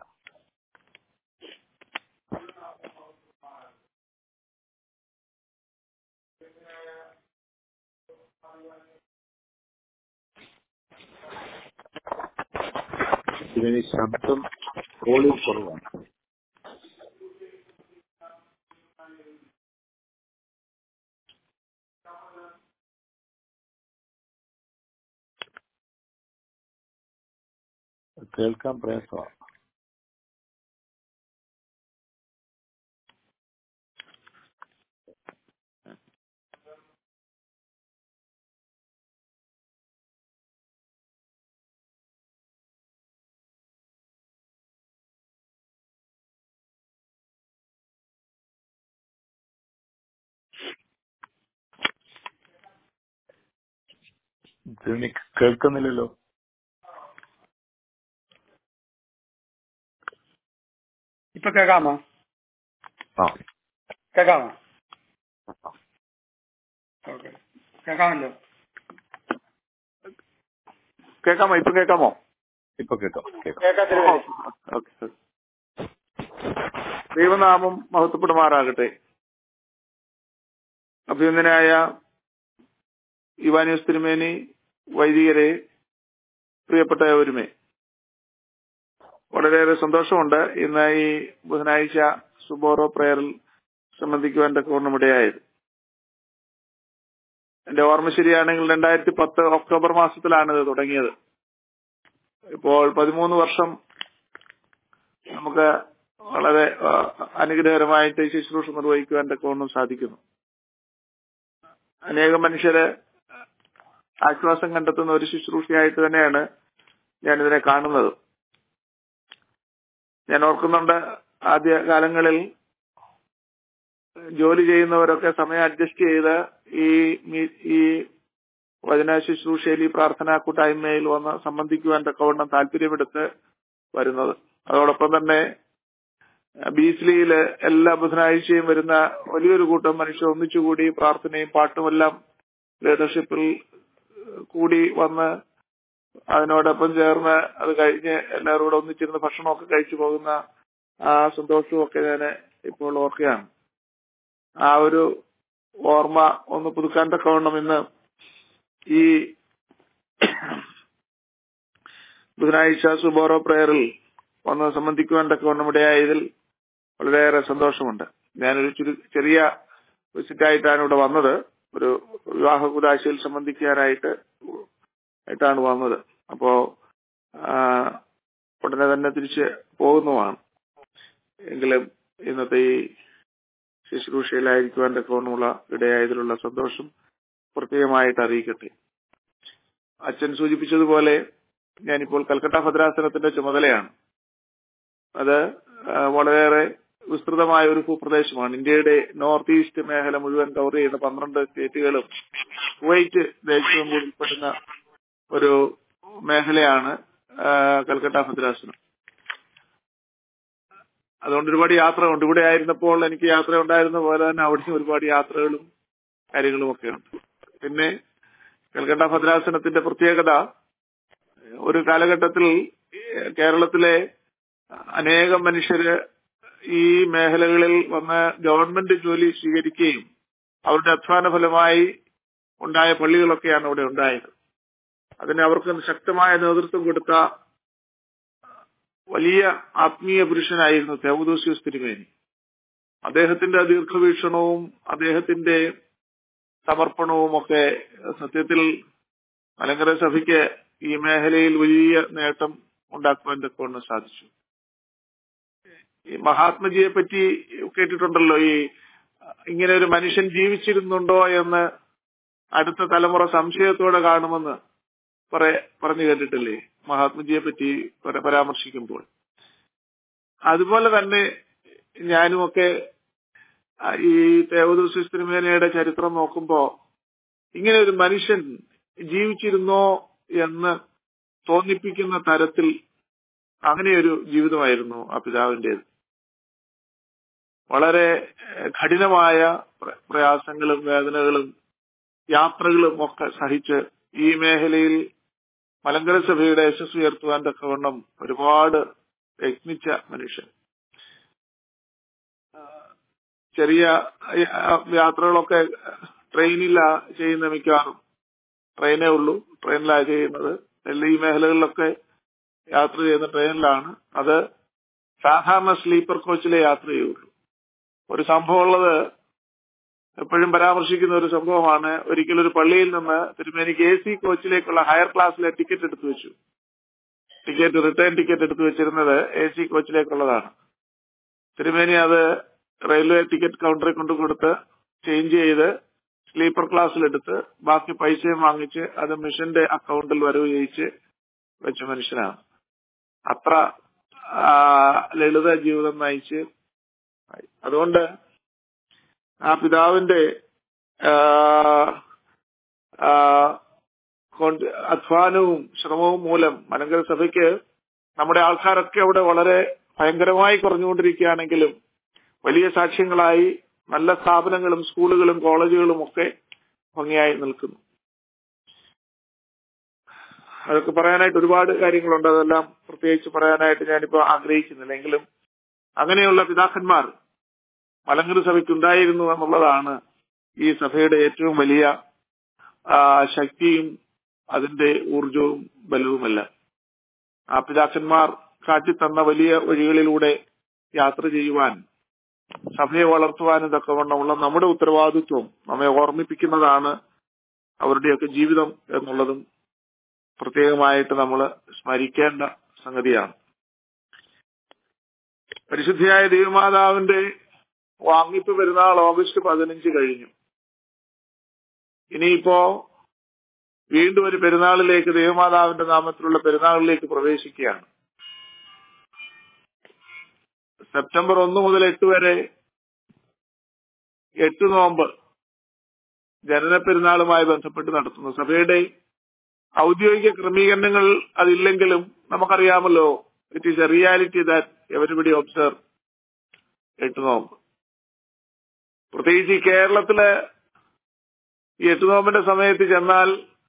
ഇതിന് ശബ്ദം വോളിയം കുറവാണ് കേൾക്കാൻ പ്രയാസമാണ് ഇതിന് കേൾക്കുന്നില്ലല്ലോ ഇപ്പൊ കേൾക്കാമോ ആ കേൾക്കാമോ ഓക്കെ കേൾക്കാമല്ലോ കേൾക്കാമോ ഇപ്പൊ കേൾക്കാമോ ഇപ്പൊ കേൾക്കാം കേൾക്കാം കേൾക്കാത്തില്ല ഓക്കെ ദൈവനാമം മഹത്വപ്പെടുമാറാകട്ടെ അഭിനന്ദനായ ഇവാനിയോസ് തിരുമേനി വൈദികരെ പ്രിയപ്പെട്ടവരുമേ വളരെയേറെ സന്തോഷമുണ്ട് ഇന്ന് ഈ ബുധനാഴ്ച സുബോറോ പ്രയറിൽ സംബന്ധിക്കുവാൻ തക്കവണ്ണമിടയായത് എന്റെ ഓർമ്മ ശരിയാണെങ്കിൽ രണ്ടായിരത്തി പത്ത് ഒക്ടോബർ മാസത്തിലാണ് ഇത് തുടങ്ങിയത് ഇപ്പോൾ പതിമൂന്ന് വർഷം നമുക്ക് വളരെ ആ, അനുഗ്രഹകരമായിട്ട് ഈ ശുശ്രൂഷ നിർവഹിക്കുവാൻ തക്കവണ്ണം സാധിക്കുന്നു അനേകം മനുഷ്യര് ആശ്വാസം കണ്ടെത്തുന്ന ഒരു ശുശ്രൂഷയായിട്ട് തന്നെയാണ് ഞാനിതിനെ കാണുന്നത് ഞാൻ ഓർക്കുന്നുണ്ട് ആദ്യ കാലങ്ങളിൽ ജോലി ചെയ്യുന്നവരൊക്കെ സമയം അഡ്ജസ്റ്റ് ചെയ്ത് ഈ മീ- ഈ വചന ശുശ്രൂഷയിൽ ഈ പ്രാർത്ഥനാ കൂട്ടായ്മയിൽ വന്ന് സംബന്ധിക്കുവാൻ തക്കവണ്ണം താല്പര്യമെടുത്ത് വരുന്നത് അതോടൊപ്പം തന്നെ ബീസ്ലിയില് എല്ലാ ബുധനാഴ്ചയും വരുന്ന വലിയൊരു കൂട്ടം മനുഷ്യർ ഒന്നിച്ചുകൂടി പ്രാർത്ഥനയും പാട്ടുമെല്ലാം ലീഡർഷിപ്പിൽ കൂടി വന്ന് അതിനോടൊപ്പം ചേർന്ന് അത് കഴിഞ്ഞ് എല്ലാവരും കൂടെ ഒന്നിച്ചിരുന്ന് ഭക്ഷണമൊക്കെ കഴിച്ചു പോകുന്ന ആ സന്തോഷവും ഒക്കെ ഞാൻ ഇപ്പോൾ ഓർക്കുകയാണ് ആ ഒരു ഓർമ്മ ഒന്ന് പുതുക്കാൻ തക്കവണ്ണം ഇന്ന് ഈ ബുധനാഴ്ച സുബോറോ പ്രയറിൽ വന്ന് സംബന്ധിക്കുവാൻ തക്കവണ്ണം ഇടയായതിൽ വളരെയേറെ സന്തോഷമുണ്ട് ഞാനൊരു ചുരു ചെറിയ വിസിറ്റായിട്ടാണ് ഇവിടെ വന്നത് ഒരു വിവാഹ കുതാശയിൽ സംബന്ധിക്കാനായിട്ട് ആയിട്ടാണ് വന്നത് അപ്പോ ആ, ഉടനെ തന്നെ തിരിച്ച് പോകുന്നതാണ് എങ്കിലും ഇന്നത്തെ ഈ ശുശ്രൂഷയിലായിരിക്കുവാൻ തക്കവണ്ണമുള്ള ഇടയായതിലുള്ള സന്തോഷം പ്രത്യേകമായിട്ട് അറിയിക്കട്ടെ അച്ഛൻ സൂചിപ്പിച്ചതുപോലെ ഞാനിപ്പോൾ കൽക്കട്ട ഭദ്രാസനത്തിന്റെ ചുമതലയാണ് അത് ആ, വളരെയേറെ വിസ്തൃതമായ ഒരു ഭൂപ്രദേശമാണ് ഇന്ത്യയുടെ നോർത്ത് ഈസ്റ്റ് മേഖല മുഴുവൻ കവർ ചെയ്യുന്ന പന്ത്രണ്ട് സ്റ്റേറ്റുകളും കുവൈറ്റ് ദേശവും കൂടി ഉൾപ്പെടുന്ന ഒരു മേഖലയാണ് ആ, കൽക്കട്ട ഭദ്രാസനം അതുകൊണ്ട് ഒരുപാട് യാത്രകളുണ്ട് ഇവിടെ ആയിരുന്നപ്പോൾ എനിക്ക് യാത്ര ഉണ്ടായിരുന്ന പോലെ തന്നെ അവിടെയും ഒരുപാട് യാത്രകളും കാര്യങ്ങളും ഒക്കെ ഉണ്ട് പിന്നെ കൽക്കട്ട ഭദ്രാസനത്തിന്റെ പ്രത്യേകത ഒരു കാലഘട്ടത്തിൽ ഏഹ്, കേരളത്തിലെ അനേകം മനുഷ്യര് ഈ മേഖലകളിൽ വന്ന് ഗവൺമെന്റ് ജോലി സ്വീകരിക്കുകയും അവരുടെ അധ്വാന ഫലമായി ഉണ്ടായ പള്ളികളൊക്കെയാണ് ഇവിടെ ഉണ്ടായത് അതിന് അവർക്ക് ശക്തമായ നേതൃത്വം കൊടുത്ത വലിയ ആത്മീയ പുരുഷനായിരുന്നു തെവദോസ്യൂസ് തിരുമേനി അദ്ദേഹത്തിന്റെ ദീർഘവീക്ഷണവും അദ്ദേഹത്തിന്റെ സമർപ്പണവും ഒക്കെ സത്യത്തിൽ മലങ്കര സഭയ്ക്ക് ഈ മേഖലയിൽ വലിയ നേട്ടം ഉണ്ടാക്കുവാൻ തക്കവണ്ണം സാധിച്ചു ഈ മഹാത്മജിയെ പറ്റി കേട്ടിട്ടുണ്ടല്ലോ ഈ ഇങ്ങനെ ഒരു മനുഷ്യൻ ജീവിച്ചിരുന്നുണ്ടോ എന്ന് അടുത്ത തലമുറ സംശയത്തോടെ കാണുമെന്ന് പറ പറഞ്ഞു കേട്ടിട്ടില്ലേ മഹാത്മജിയെ പറ്റി പര- പരാമർശിക്കുമ്പോൾ അതുപോലെ തന്നെ ഞാനുമൊക്കെ ആ, ഈ തേവദൂസ് തിരുമേനയുടെ ചരിത്രം നോക്കുമ്പോ ഇങ്ങനെ ഒരു മനുഷ്യൻ ജീവിച്ചിരുന്നോ എന്ന് തോന്നിപ്പിക്കുന്ന തരത്തിൽ അങ്ങനെയൊരു ജീവിതമായിരുന്നു ആ പിതാവിൻ്റെത് വളരെ ഏഹ്, കഠിനമായ പ്ര- പ്രയാസങ്ങളും വേദനകളും യാത്രകളും ഒക്കെ സഹിച്ച് ഈ മേഖലയിൽ മലങ്കര സഭയുടെ യശസ് ഉയർത്തുവാൻ തക്കവണ്ണം ഒരുപാട് യത്നിച്ച മനുഷ്യൻ ആ, ചെറിയ ആ, യാത്രകളൊക്കെ ട്രെയിനിലാ ചെയ്യുന്ന മിക്കവാറും ട്രെയിനേ ഉള്ളൂ ട്രെയിനിലാണ് ചെയ്യുന്നത് എല്ലാ ഈ മേഖലകളിലൊക്കെ യാത്ര ചെയ്യുന്ന ട്രെയിനിലാണ് അത് സാധാരണ സ്ലീപ്പർ കോച്ചിലെ യാത്ര ചെയ്യുള്ളൂ ഒരു സംഭവം ഉള്ളത് എപ്പോഴും പരാമർശിക്കുന്ന ഒരു സംഭവമാണ് ഒരിക്കലും ഒരു പള്ളിയിൽ നിന്ന് തിരുമേനിക്ക് എ സി കോച്ചിലേക്കുള്ള ഹയർ ക്ലാസ്സിലെ ടിക്കറ്റ് എടുത്തു വെച്ചു ടിക്കറ്റ് റിട്ടേൺ ടിക്കറ്റ് എടുത്തു വെച്ചിരുന്നത് എ സി കോച്ചിലേക്കുള്ളതാണ് തിരുമേനി അത് റെയിൽവേ ടിക്കറ്റ് കൗണ്ടറിൽ കൊണ്ടു കൊടുത്ത് ചേഞ്ച് ചെയ്ത് സ്ലീപ്പർ ക്ലാസ്സിലെടുത്ത് ബാക്കി പൈസയും വാങ്ങിച്ച് അത് മിഷന്റെ അക്കൗണ്ടിൽ വരവ് ചെയ്യിച്ച് വെച്ച മനുഷ്യനാണ് അത്ര ആ, ലളിത ജീവിതം നയിച്ച് അതുകൊണ്ട് ആ പിതാവിന്റെ ആ, ആ, കൊണ്ട് അധ്വാനവും ശ്രമവും മൂലം മലങ്കര സഭയ്ക്ക് നമ്മുടെ ആൾക്കാരൊക്കെ അവിടെ വളരെ ഭയങ്കരമായി കുറഞ്ഞുകൊണ്ടിരിക്കുകയാണെങ്കിലും വലിയ സാക്ഷ്യങ്ങളായി നല്ല സ്ഥാപനങ്ങളും സ്കൂളുകളും കോളേജുകളും ഒക്കെ ഭംഗിയായി നിൽക്കുന്നു അതൊക്കെ പറയാനായിട്ട് ഒരുപാട് കാര്യങ്ങളുണ്ട് അതെല്ലാം പ്രത്യേകിച്ച് പറയാനായിട്ട് ഞാനിപ്പോ ആഗ്രഹിക്കുന്നില്ല എങ്കിലും അങ്ങനെയുള്ള പിതാക്കന്മാർ മലങ്കര സഭയ്ക്കുണ്ടായിരുന്നു എന്നുള്ളതാണ് ഈ സഭയുടെ ഏറ്റവും വലിയ ആ, ശക്തിയും അതിന്റെ ഊർജവും ബലവുമല്ല ആ പിതാക്കന്മാർ കാട്ടിത്തന്ന വലിയ വഴികളിലൂടെ യാത്ര ചെയ്യുവാൻ സഭയെ വളർത്തുവാനും തക്കവണ്ണമുള്ള നമ്മുടെ ഉത്തരവാദിത്വം നമ്മെ ഓർമ്മിപ്പിക്കുന്നതാണ് അവരുടെയൊക്കെ ജീവിതം എന്നുള്ളതും പ്രത്യേകമായിട്ട് നമ്മൾ സ്മരിക്കേണ്ട സംഗതിയാണ് പരിശുദ്ധിയായ ദൈവമാതാവിന്റെ വാങ്ങിപ്പ് പെരുന്നാൾ ഓഗസ്റ്റ് പതിനഞ്ച് കഴിഞ്ഞു ഇനിയിപ്പോ വീണ്ടും ഒരു പെരുന്നാളിലേക്ക് ദൈവമാതാവിന്റെ നാമത്തിലുള്ള പെരുന്നാളിലേക്ക് പ്രവേശിക്കുകയാണ് സെപ്റ്റംബർ ഒന്ന് മുതൽ എട്ട് വരെ എട്ട് നോമ്പ് ജനന പെരുന്നാളുമായി ബന്ധപ്പെട്ട് നടത്തുന്നു സഭയുടെ ഔദ്യോഗിക ക്രമീകരണങ്ങൾ അതില്ലെങ്കിലും നമുക്കറിയാമല്ലോ it is a reality that everybody observe എട്ട് നോമ്പ് പ്രത്യേകിച്ച് ഈ കേരളത്തില് ഈ എട്ട് നോമ്പിന്റെ സമയത്ത് ചെന്നാൽ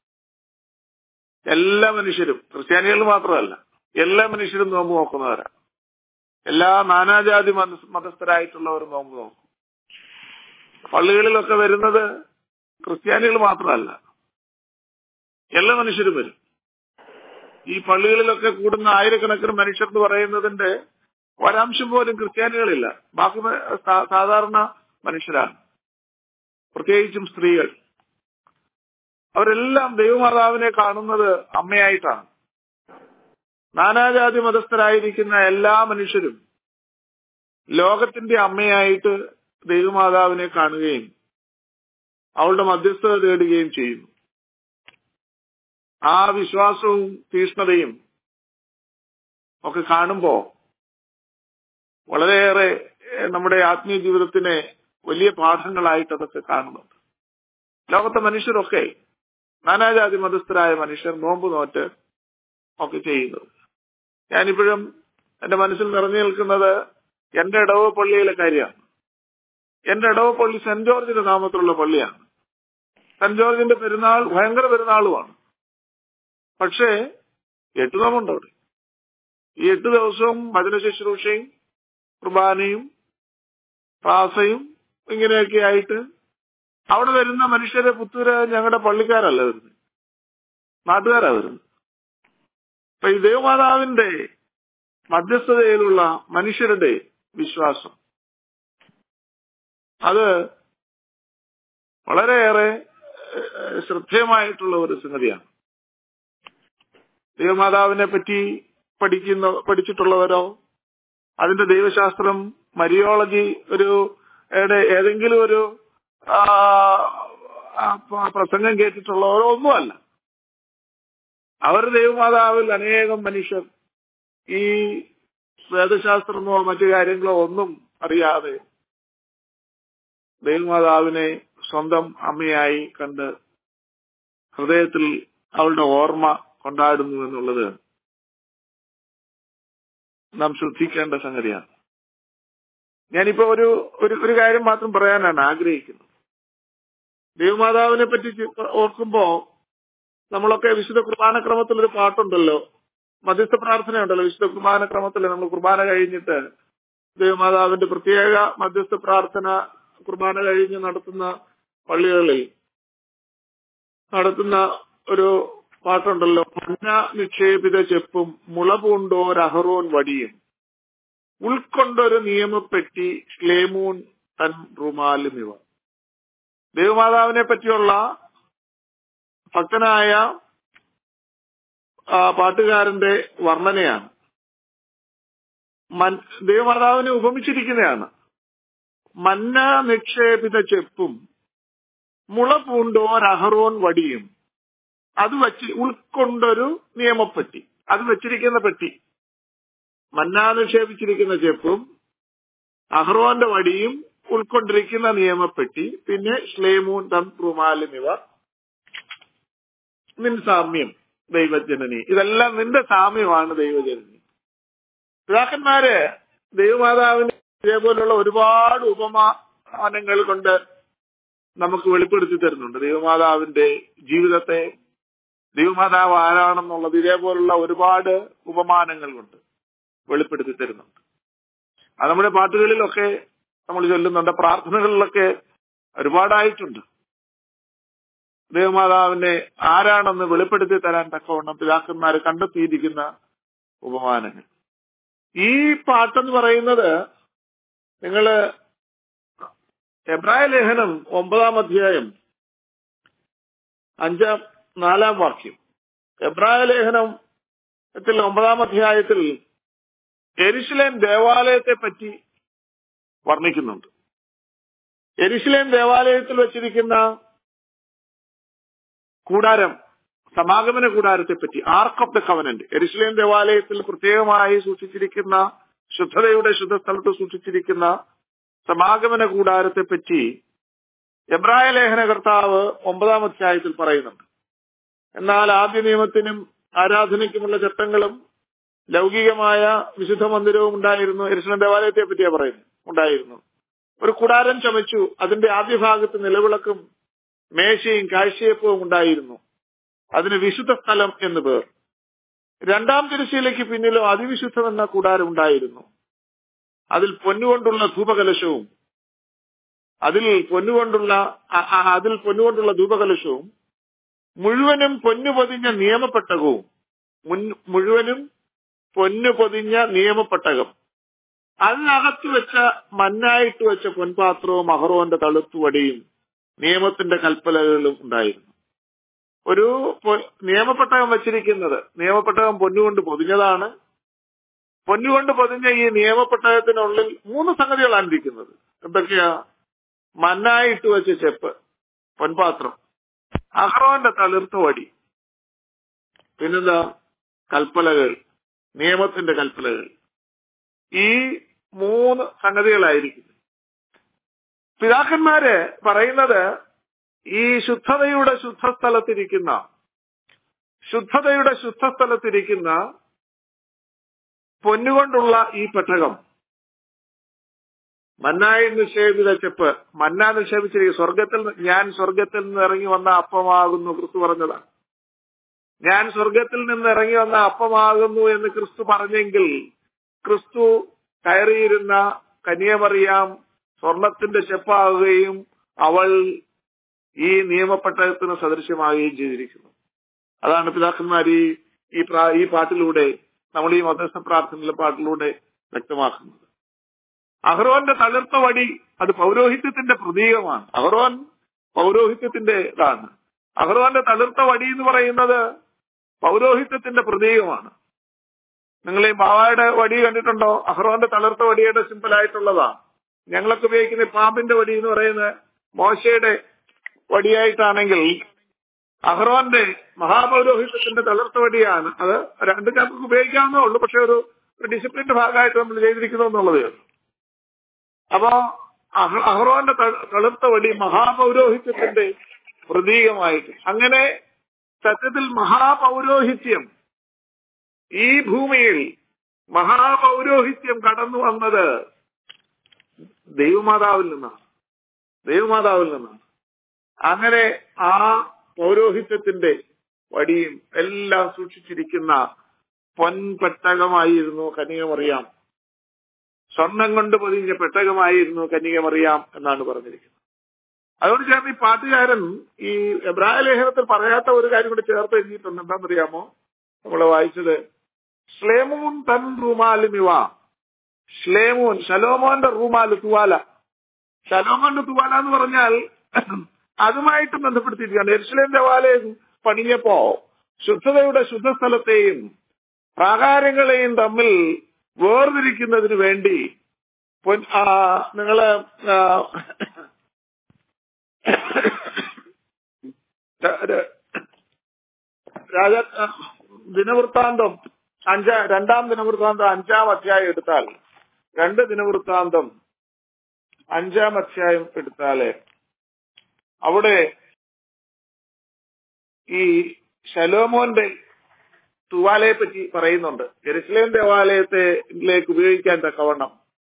എല്ലാ മനുഷ്യരും ക്രിസ്ത്യാനികൾ മാത്രമല്ല എല്ലാ മനുഷ്യരും നോമ്പ് നോക്കുന്നവരാണ് എല്ലാ നാനാജാതി മത- മതസ്ഥരായിട്ടുള്ളവർ നോമ്പ് നോക്കും പള്ളികളിലൊക്കെ വരുന്നത് ക്രിസ്ത്യാനികൾ മാത്രമല്ല എല്ലാ മനുഷ്യരും വരും ഈ പള്ളികളിലൊക്കെ കൂടുന്ന ആയിരക്കണക്കിന് മനുഷ്യർ എന്ന് പറയുന്നതിന്റെ ഒരംശം പോലും ക്രിസ്ത്യാനികളില്ല ബാക്കി മ- സാ- സാധാരണ മനുഷ്യരാണ് പ്രത്യേകിച്ചും സ്ത്രീകൾ അവരെല്ലാം ദൈവമാതാവിനെ കാണുന്നത് അമ്മയായിട്ടാണ് നാനാജാതി മതസ്ഥരായിരിക്കുന്ന എല്ലാ മനുഷ്യരും ലോകത്തിന്റെ അമ്മയായിട്ട് ദൈവമാതാവിനെ കാണുകയും അവളുടെ മധ്യസ്ഥത തേടുകയും ചെയ്യുന്നു ആ വിശ്വാസവും തീഷ്ണതയും ഒക്കെ കാണുമ്പോ വളരെയേറെ ഏഹ്, നമ്മുടെ ആത്മീയ ജീവിതത്തിനെ വലിയ പാഠങ്ങളായിട്ട് അതൊക്കെ കാണുന്നുണ്ട് ലോകത്തെ മനുഷ്യരൊക്കെ നാനാജാതി മതസ്ഥരായ മനുഷ്യർ നോമ്പ് നോറ്റ് ഒക്കെ ചെയ്യുന്നത് ഞാനിപ്പോഴും എന്റെ മനസ്സിൽ നിറഞ്ഞു നിൽക്കുന്നത് എന്റെ ഇടവ പള്ളിയിലെ കാര്യമാണ് എന്റെ ഇടവ പള്ളി സെന്റ് ജോർജിന്റെ നാമത്തിലുള്ള പള്ളിയാണ് സെന്റ് ജോർജിന്റെ പെരുന്നാൾ ഭയങ്കര പെരുന്നാളുമാണ് പക്ഷേ എട്ട് നോമുണ്ട് അവിടെ ഈ എട്ട് ദിവസവും ഭജന ശുശ്രൂഷയും കുർബാനയും പ്രാസയും ഇങ്ങനെയൊക്കെ ആയിട്ട് അവിടെ വരുന്ന മനുഷ്യരെ പുത്തൂര് ഞങ്ങളുടെ പള്ളിക്കാരല്ല വരുന്നത് നാട്ടുകാരാ വരുന്നത് അപ്പൊ ഈ ദേവമാതാവിന്റെ മധ്യസ്ഥതയിലുള്ള മനുഷ്യരുടെ വിശ്വാസം അത് വളരെയേറെ ഏഹ്, ശ്രദ്ധേയമായിട്ടുള്ള ഒരു സംഗതിയാണ് ദൈവമാതാവിനെ പറ്റി പഠിക്കുന്ന പഠിച്ചിട്ടുള്ളവരോ അതിന്റെ ദൈവശാസ്ത്രം മരിയോളജി ഒരു ഏടെ ഏതെങ്കിലും ഒരു ആ, ആ, പ- പ്രസംഗം കേട്ടിട്ടുള്ളവരോ ഒന്നുമല്ല അവർ ദൈവമാതാവിൽ അനേകം മനുഷ്യർ ഈ വേദശാസ്ത്രമോ മറ്റു കാര്യങ്ങളോ ഒന്നും അറിയാതെ ദൈവമാതാവിനെ സ്വന്തം അമ്മയായി കണ്ട് ഹൃദയത്തിൽ അവളുടെ ഓർമ്മ കൊണ്ടാടുന്നു എന്നുള്ളത് നാം ശ്രദ്ധിക്കേണ്ട സംഗതിയാണ് ഞാനിപ്പോ ഒരു ഒരു ഒരു കാര്യം മാത്രം പറയാനാണ് ആഗ്രഹിക്കുന്നത് ദൈവമാതാവിനെ പറ്റി ചി- ഓർക്കുമ്പോ നമ്മളൊക്കെ വിശുദ്ധ കുർബാന ക്രമത്തിൽ ഒരു പാട്ടുണ്ടല്ലോ മധ്യസ്ഥ പ്രാർത്ഥന ഉണ്ടല്ലോ വിശുദ്ധ കുർബാന ക്രമത്തിൽ നമ്മൾ കുർബാന കഴിഞ്ഞിട്ട് ദൈവമാതാവിന്റെ പ്രത്യേക മധ്യസ്ഥ പ്രാർത്ഥന കുർബാന കഴിഞ്ഞ് നടത്തുന്ന പള്ളികളിൽ നടത്തുന്ന ഒരു പാട്ടുണ്ടല്ലോ മന്ന നിക്ഷേപിത ചെപ്പും മുള പൂണ്ടോരഹറോൻ വടിയും ഉൾക്കൊണ്ടൊരു നിയമപ്പെട്ടി ശ്ലേമൂൻ തൻ റുമാലും ഇവ ദൈവമാതാവിനെ പറ്റിയുള്ള ഭക്തനായ ആ, പാട്ടുകാരന്റെ വർണ്ണനയാണ് മൻ- ദൈവമാതാവിനെ ഉപമിച്ചിരിക്കുന്നതാണ് മന്ന നിക്ഷേപിത ചെപ്പും മുള പൂണ്ടോരഹറോൻ വടിയും അത് വച്ച് ഉൾക്കൊണ്ടൊരു നിയമപ്പെട്ടി അത് വെച്ചിരിക്കുന്ന പെട്ടി മന്ന നിക്ഷേപിച്ചിരിക്കുന്ന ചെപ്പും അഹ്റോന്റെ വടിയും ഉൾക്കൊണ്ടിരിക്കുന്ന നിയമപ്പെട്ടി പിന്നെ ശ്ലേമൂൻ തം റുമാലും ഇവ നിൻ സാമ്യം ദൈവജനനി ഇതെല്ലാം നിന്റെ സാമ്യമാണ് ദൈവജനനി പിതാക്കന്മാര് ദൈവമാതാവിന് ഇതേപോലുള്ള ഒരുപാട് ഉപമാനങ്ങൾ കൊണ്ട് നമുക്ക് വെളിപ്പെടുത്തി തരുന്നുണ്ട് ദൈവമാതാവിന്റെ ജീവിതത്തെ ദൈവമാതാവ് ആരാണെന്നുള്ളത് ഇതേപോലുള്ള ഒരുപാട് ഉപമാനങ്ങൾ കൊണ്ട് വെളിപ്പെടുത്തി തരുന്നുണ്ട് അത് നമ്മുടെ പാട്ടുകളിലൊക്കെ നമ്മൾ ചൊല്ലുന്നുണ്ട് പ്രാർത്ഥനകളിലൊക്കെ ഒരുപാടായിട്ടുണ്ട് ദൈവമാതാവിനെ ആരാണെന്ന് വെളിപ്പെടുത്തി തരാൻ തക്കവണ്ണം പിതാക്കന്മാർ കണ്ടെത്തിയിരിക്കുന്ന ഉപമാനങ്ങൾ ഈ പാട്ടെന്ന് പറയുന്നത് നിങ്ങള് എബ്രായ ലേഖനം ഒമ്പതാം അധ്യായം അഞ്ചാം നാലാം വാക്യം എബ്രായ ലേഖനത്തിൽ ഒമ്പതാം അധ്യായത്തിൽ എരിശിലേം ദേവാലയത്തെ പറ്റി വർണ്ണിക്കുന്നുണ്ട് എരിശിലേം ദേവാലയത്തിൽ വെച്ചിരിക്കുന്ന കൂടാരം സമാഗമന കൂടാരത്തെ പറ്റി ആർക്ക് ഓഫ് ദ കവനന്റ് എരിശിലേം ദേവാലയത്തിൽ പ്രത്യേകമായി സൂക്ഷിച്ചിരിക്കുന്ന ശുദ്ധതയുടെ ശുദ്ധസ്ഥലത്ത് സൂക്ഷിച്ചിരിക്കുന്ന സമാഗമന കൂടാരത്തെ പറ്റി എബ്രായ ലേഖന കർത്താവ് ഒമ്പതാം അധ്യായത്തിൽ പറയുന്നുണ്ട് എന്നാൽ ആദ്യ നിയമത്തിനും ആരാധനയ്ക്കുമുള്ള ചട്ടങ്ങളും ലൗകികമായ വിശുദ്ധ മന്ദിരവും ഉണ്ടായിരുന്നു എരിശിലേം ദേവാലയത്തെ പറ്റിയാ പറയുന്നത് ഉണ്ടായിരുന്നു ഒരു കൂടാരം ചമച്ചു അതിന്റെ ആദ്യ ഭാഗത്ത് നിലവിളക്കും മേശയും കാഴ്ചയപ്പവും ഉണ്ടായിരുന്നു അതിന് വിശുദ്ധ സ്ഥലം എന്ന് പേർ രണ്ടാം തിരശ്ശീലയ്ക്ക് പിന്നിലോ അതിവിശുദ്ധം എന്ന കൂടാരം ഉണ്ടായിരുന്നു അതിൽ പൊന്നുകൊണ്ടുള്ള ധൂപകലശവും അതിൽ പൊന്നുകൊണ്ടുള്ള അ- അ- അതിൽ പൊന്നുകൊണ്ടുള്ള ധൂപകലശവും മുഴുവനും പൊന്നു പൊതിഞ്ഞ നിയമപ്പെട്ടകവും മുൻ- മുഴുവനും പൊന്നു പൊതിഞ്ഞ നിയമപ്പെട്ടകം അതിനകത്ത് വെച്ച മണ്ണായിട്ട് വെച്ച പൊൻപാത്രവും അഹറോന്റെ തളുത്തുവടിയും നിയമത്തിന്റെ കൽപ്പലകളും ഉണ്ടായിരുന്നു ഒരു പൊ- നിയമപ്പെട്ടകം വച്ചിരിക്കുന്നത് നിയമപ്പെട്ടകം പൊന്നുകൊണ്ട് പൊതിഞ്ഞതാണ് പൊന്നുകൊണ്ട് പൊതിഞ്ഞ ഈ നിയമപ്പെട്ടകത്തിനുള്ളിൽ മൂന്ന് സംഗതികളാണ് ഇരിക്കുന്നത് എന്തൊക്കെയാ മണ്ണായിട്ട് വെച്ച ചെപ്പ് പൊൻപാത്രം അഹ്റോന്റെ തളിർത്ത വടി പിന്നെന്താ കൽപ്പലകൾ നിയമത്തിന്റെ കൽപ്പലകൾ ഈ മൂന്ന് സംഗതികളായിരിക്കും പിതാക്കന്മാര് പറയുന്നത് ഈ ശുദ്ധതയുടെ ശുദ്ധസ്ഥലത്തിരിക്കുന്ന ശുദ്ധതയുടെ ശുദ്ധസ്ഥലത്തിരിക്കുന്ന പൊന്നുകൊണ്ടുള്ള ഈ പെട്ടകം മന്നായി നിക്ഷേപിത ചെപ്പ് മന്ന നിക്ഷേപിച്ചിരിക്കും സ്വർഗത്തിൽ നി- ഞാൻ സ്വർഗത്തിൽ നിന്ന് ഇറങ്ങി വന്ന അപ്പമാകുന്നു ക്രിസ്തു പറഞ്ഞതാണ് ഞാൻ സ്വർഗത്തിൽ നിന്ന് ഇറങ്ങി വന്ന അപ്പമാകുന്നു എന്ന് ക്രിസ്തു പറഞ്ഞെങ്കിൽ ക്രിസ്തു കയറിയിരുന്ന കന്യമറിയാം സ്വർണത്തിന്റെ ചെപ്പാകുകയും അവൾ ഈ നിയമപ്പെട്ടകത്തിന് സദൃശ്യമാകുകയും ചെയ്തിരിക്കുന്നു അതാണ് പിതാക്കന്മാർ ഈ ഈ പ്രാ- ഈ പാട്ടിലൂടെ നമ്മൾ ഈ മധ്യസ്ഥ പ്രാർത്ഥനയിലെ പാട്ടിലൂടെ വ്യക്തമാക്കുന്നത് അഹ്റോന്റെ തളിർത്ത വടി അത് പൗരോഹിത്യത്തിന്റെ പ്രതീകമാണ് അഹ്റോൻ പൗരോഹിത്യത്തിന്റെ ഇതാണ് അഹ്റോന്റെ തളിർത്ത വടി എന്ന് പറയുന്നത് പൗരോഹിത്യത്തിന്റെ പ്രതീകമാണ് നിങ്ങൾ ഈ ബാവായുടെ വടി കണ്ടിട്ടുണ്ടോ അഹ്റോന്റെ തളിർത്ത വടിയുടെ സിമ്പിൾ ആയിട്ടുള്ളതാ ഞങ്ങളൊക്കെ ഉപയോഗിക്കുന്ന ഈ പാമ്പിന്റെ വടി എന്ന് പറയുന്നത് മോശയുടെ വടിയായിട്ടാണെങ്കിൽ അഹ്റോന്റെ മഹാപൗരോഹിത്യത്തിന്റെ തളിർത്ത വടിയാണ് അത് രണ്ടും ഞങ്ങൾക്ക് ഉപയോഗിക്കാവുന്നേ ഉള്ളൂ പക്ഷെ ഒരു ഡിസിപ്ലിന്റെ ഭാഗമായിട്ട് നമ്മൾ ചെയ്തിരിക്കുന്നു എന്നുള്ളതേ ഉള്ളൂ അപ്പോ അഹ് അഹ്റോന്റെ ത- തളിർത്ത വടി മഹാപൗരോഹിത്യത്തിന്റെ പ്രതീകമായിട്ട് അങ്ങനെ സത്യത്തിൽ മഹാപൗരോഹിത്യം ഈ ഭൂമിയിൽ മഹാപൗരോഹിത്യം കടന്നു വന്നത് ദൈവമാതാവിൽ നിന്നാണ് ദൈവമാതാവിൽ നിന്നാണ് അങ്ങനെ ആ പൗരോഹിത്യത്തിന്റെ വടിയും എല്ലാം സൂക്ഷിച്ചിരിക്കുന്ന പൊൻപെട്ടകമായിരുന്നു കന്യകമറിയാം സ്വർണം കൊണ്ട് പൊതിഞ്ഞ പെട്ടകമായിരുന്നു കന്യകമറിയാം എന്നാണ് പറഞ്ഞിരിക്കുന്നത് അതുകൊണ്ട് ചേർന്ന് ഈ പാട്ടുകാരൻ ഈ എബ്രായ ലേഖനത്തിൽ പറയാത്ത ഒരു കാര്യം കൂടി ചേർത്ത് എഴുതിയിട്ടുണ്ട് എന്താണെന്നറിയാമോ നമ്മൾ വായിച്ചത് ശ്ലേമൂൻ തൻ റൂമാലുമിവ ശ്ലേമൂൻ ശലോമോന്റെ റൂമാല് തുവാല ശലോമോന്റെ തുവാല എന്ന് പറഞ്ഞാൽ അതുമായിട്ട് ബന്ധപ്പെടുത്തിയിരിക്കുകയാണ് എരുസലേം ദേവാലയം പണിഞ്ഞപ്പോ ശുദ്ധതയുടെ ശുദ്ധസ്ഥലത്തെയും പ്രാകാരങ്ങളെയും തമ്മിൽ വേർതിരിക്കുന്നതിന് വേണ്ടി പൊൻ- ആ, നിങ്ങള് ആ, ര- ര- രാജ ആ, ദിനവൃത്താന്തം അഞ്ചാ രണ്ടാം ദിനവൃത്താന്തം അഞ്ചാം അധ്യായം എടുത്താൽ രണ്ട് ദിനവൃത്താന്തം അഞ്ചാം അധ്യായം എടുത്താല് അവിടെ ഈ ശലോമോന്റെ തുവാലയെ പറ്റി പറയുന്നുണ്ട് ജെറുസലേം ദേവാലയത്തിലേക്ക് ഉപയോഗിക്കാൻ തക്കവണ്ണം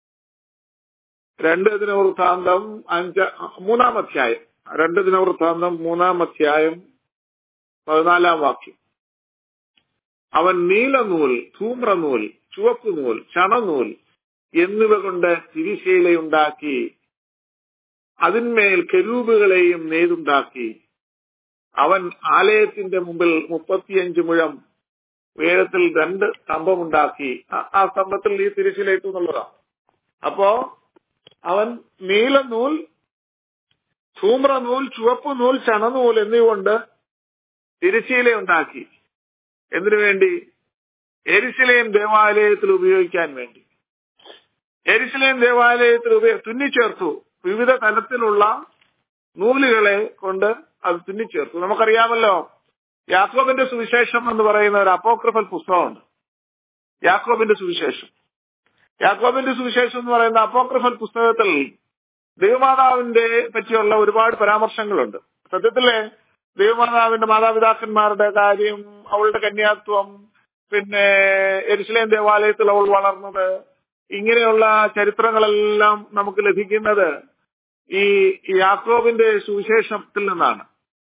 രണ്ട് ദിനവൃത്താന്തം അഞ്ച മൂന്നാം അധ്യായം രണ്ട് ദിനവൃത്താന്തം മൂന്നാം അധ്യായം പതിനാലാം വാക്യം അവൻ നീലനൂൽ ധൂമ്രനൂൽ ചുവപ്പ് നൂൽ ചണനൂൽ എന്നിവ കൊണ്ട് തിരിശീലയുണ്ടാക്കി അതിന്മേൽ കെരൂബുകളെയും നെയ്തുണ്ടാക്കി അവൻ ആലയത്തിന്റെ മുമ്പിൽ മുപ്പത്തിയഞ്ച് മുഴം ഉയരത്തിൽ രണ്ട് സ്തംഭമുണ്ടാക്കി ആ- ആ സ്തംഭത്തിൽ ഈ തിരിശിലേറ്റു എന്നുള്ളതാണ് അപ്പോ അവൻ നീലനൂൽ ധൂമ്രനൂൽ ചുവപ്പ് നൂൽ ചണനൂൽ എന്നിവ കൊണ്ട് തിരശ്ശീലയുണ്ടാക്കി എന്തിനു വേണ്ടി എരിശിലയും ദേവാലയത്തിൽ ഉപയോഗിക്കാൻ വേണ്ടി എരിശിലയും ദേവാലയത്തിൽ ഉപയോ തുന്നിച്ചേർത്തു വിവിധ തലത്തിലുള്ള നൂലുകളെ കൊണ്ട് അത് തുന്നിച്ചേർത്തു നമുക്കറിയാമല്ലോ യാക്കോബിന്റെ സുവിശേഷം എന്ന് പറയുന്ന ഒരു അപ്പോക്രിഫൽ പുസ്തകമുണ്ട് യാക്കോബിന്റെ സുവിശേഷം യാക്കോബിന്റെ സുവിശേഷം എന്ന് പറയുന്ന അപ്പോക്രിഫൽ പുസ്തകത്തിൽ ദൈവമാതാവിന്റെ പറ്റിയുള്ള ഒരുപാട് പരാമർശങ്ങളുണ്ട് സത്യത്തില് ദൈവമാതാവിന്റെ മാതാപിതാക്കന്മാരുടെ കാര്യം അവളുടെ കന്യാത്വം പിന്നെ എരുസലേം ദേവാലയത്തിൽ അവൾ വളർന്നത് ഇങ്ങനെയുള്ള ചരിത്രങ്ങളെല്ലാം നമുക്ക് ലഭിക്കുന്നത് ഈ ഈ യാക്കോബിന്റെ സുവിശേഷത്തിൽ നിന്നാണ്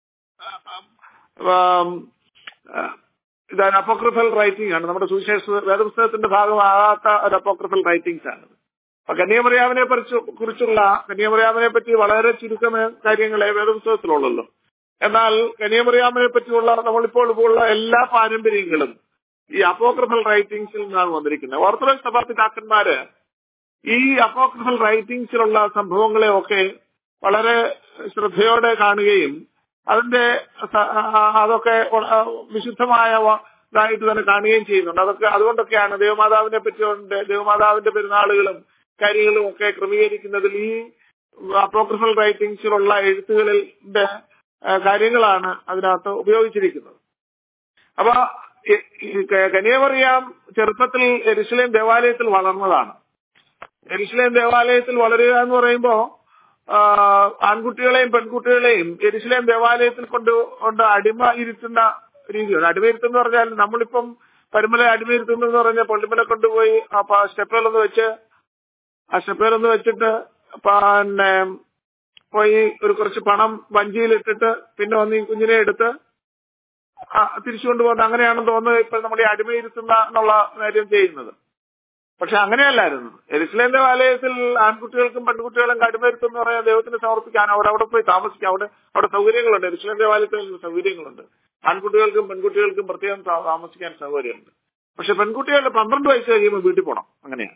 ആം, ആ, ഇതാണ് അപ്പോക്രിഫൽ റൈറ്റിംഗ് ആണ് നമ്മുടെ സുവിശേഷ വേദപുസ്തകത്തിന്റെ ഭാഗമാകാത്ത ഒരു അപ്പോക്രിഫൽ റൈറ്റിംഗ്സ് ആണ് അപ്പൊ കന്യാമറിയാവിനെ പറിച്ചു കുറിച്ചുള്ള കന്യാമറിയാവിനെ പറ്റി വളരെ ചുരുക്കമേ കാര്യങ്ങളെ വേദപുസ്തകത്തിലുള്ളല്ലോ എന്നാൽ കന്യാമറിയാമിനെ പറ്റിയുള്ള നമ്മളിപ്പോൾ ഉള്ള എല്ലാ പാരമ്പര്യങ്ങളും ഈ അപ്പോക്രിഫൽ റൈറ്റിംഗ്സിൽ നിന്നാണ് വന്നിരിക്കുന്നത് ഓർത്തഡോക്സ് സഭാ പിതാക്കന്മാര് ഈ അപ്പോക്രിഫൽ റൈറ്റിംഗ്സിലുള്ള സംഭവങ്ങളെ ഒക്കെ വളരെ ശ്രദ്ധയോടെ കാണുകയും അതിന്റെ സ- ആ- അതൊക്കെ ഉ- ആ വിശുദ്ധമായ വ- ഇതായിട്ട് തന്നെ കാണുകയും ചെയ്യുന്നുണ്ട് അതൊക്കെ അതുകൊണ്ടൊക്കെയാണ് ദേവമാതാവിനെ പറ്റിയുണ്ട് ദേവമാതാവിന്റെ പെരുന്നാളുകളും കാര്യങ്ങളും ഒക്കെ ക്രമീകരിക്കുന്നതിൽ ഈ അപ്പോക്രിഫൽ റൈറ്റിംഗ്സിലുള്ള എഴുത്തുകളിന്റെ ആ, കാര്യങ്ങളാണ് അതിനകത്ത് ഉപയോഗിച്ചിരിക്കുന്നത് അപ്പൊ ഈ- ഈ ക- കന്യാമറിയാം ചെറുപ്പത്തിൽ എരുസലേം ദേവാലയത്തിൽ വളർന്നതാണ് എരുസലേം ദേവാലയത്തിൽ വളരുക എന്ന് പറയുമ്പോ ആ, ആൺകുട്ടികളെയും പെൺകുട്ടികളെയും എരുസലേം ദേവാലയത്തിൽ കൊണ്ട് കൊണ്ട് അടിമ ഇരുത്തുന്ന രീതിയാണ് അടിമയിരുത്തുന്ന പറഞ്ഞാൽ നമ്മളിപ്പം പരുമല അടിമയിരുത്തുന്നു എന്ന് പറഞ്ഞാൽ പള്ളിമല കൊണ്ടുപോയി ആ സ്റ്റെപ്പുകളൊന്ന് വെച്ച് ആ സ്റ്റെപ്പുകളൊന്ന് വെച്ചിട്ട് പിന്നെ പോയി ഒരു കുറച്ച് പണം വഞ്ചിയിലിട്ടിട്ട് പിന്നെ വന്ന് ഈ കുഞ്ഞിനെ എടുത്ത് ആ, തിരിച്ചു കൊണ്ടുപോകുന്നത് അങ്ങനെയാണെന്ന് തോന്നുന്നത് ഇപ്പൊ നമ്മൾ ഈ അടിമയിരുത്തുന്ന എന്നുള്ള കാര്യം ചെയ്യുന്നത് പക്ഷെ അങ്ങനെയല്ലായിരുന്നു എരുസലേന്റെ ആലയത്തിൽ ആൺകുട്ടികൾക്കും പെൺകുട്ടികളും അടിമയിരുത്തും എന്ന് പറയാൻ ദൈവത്തിന് സമർപ്പിക്കാൻ അവർ അവിടെ പോയി താമസിക്കാം അവിടെ അവിടെ സൗകര്യങ്ങളുണ്ട് എരുസലേന്റെ ആലയത്തിൽ സൗകര്യങ്ങളുണ്ട് ആൺകുട്ടികൾക്കും പെൺകുട്ടികൾക്കും പ്രത്യേകം താ- താമസിക്കാൻ സൗകര്യമുണ്ട് പക്ഷെ പെൺകുട്ടികളുടെ പന്ത്രണ്ട് വയസ്സ് കഴിയുമ്പോൾ വീട്ടിൽ പോകണം അങ്ങനെയാണ്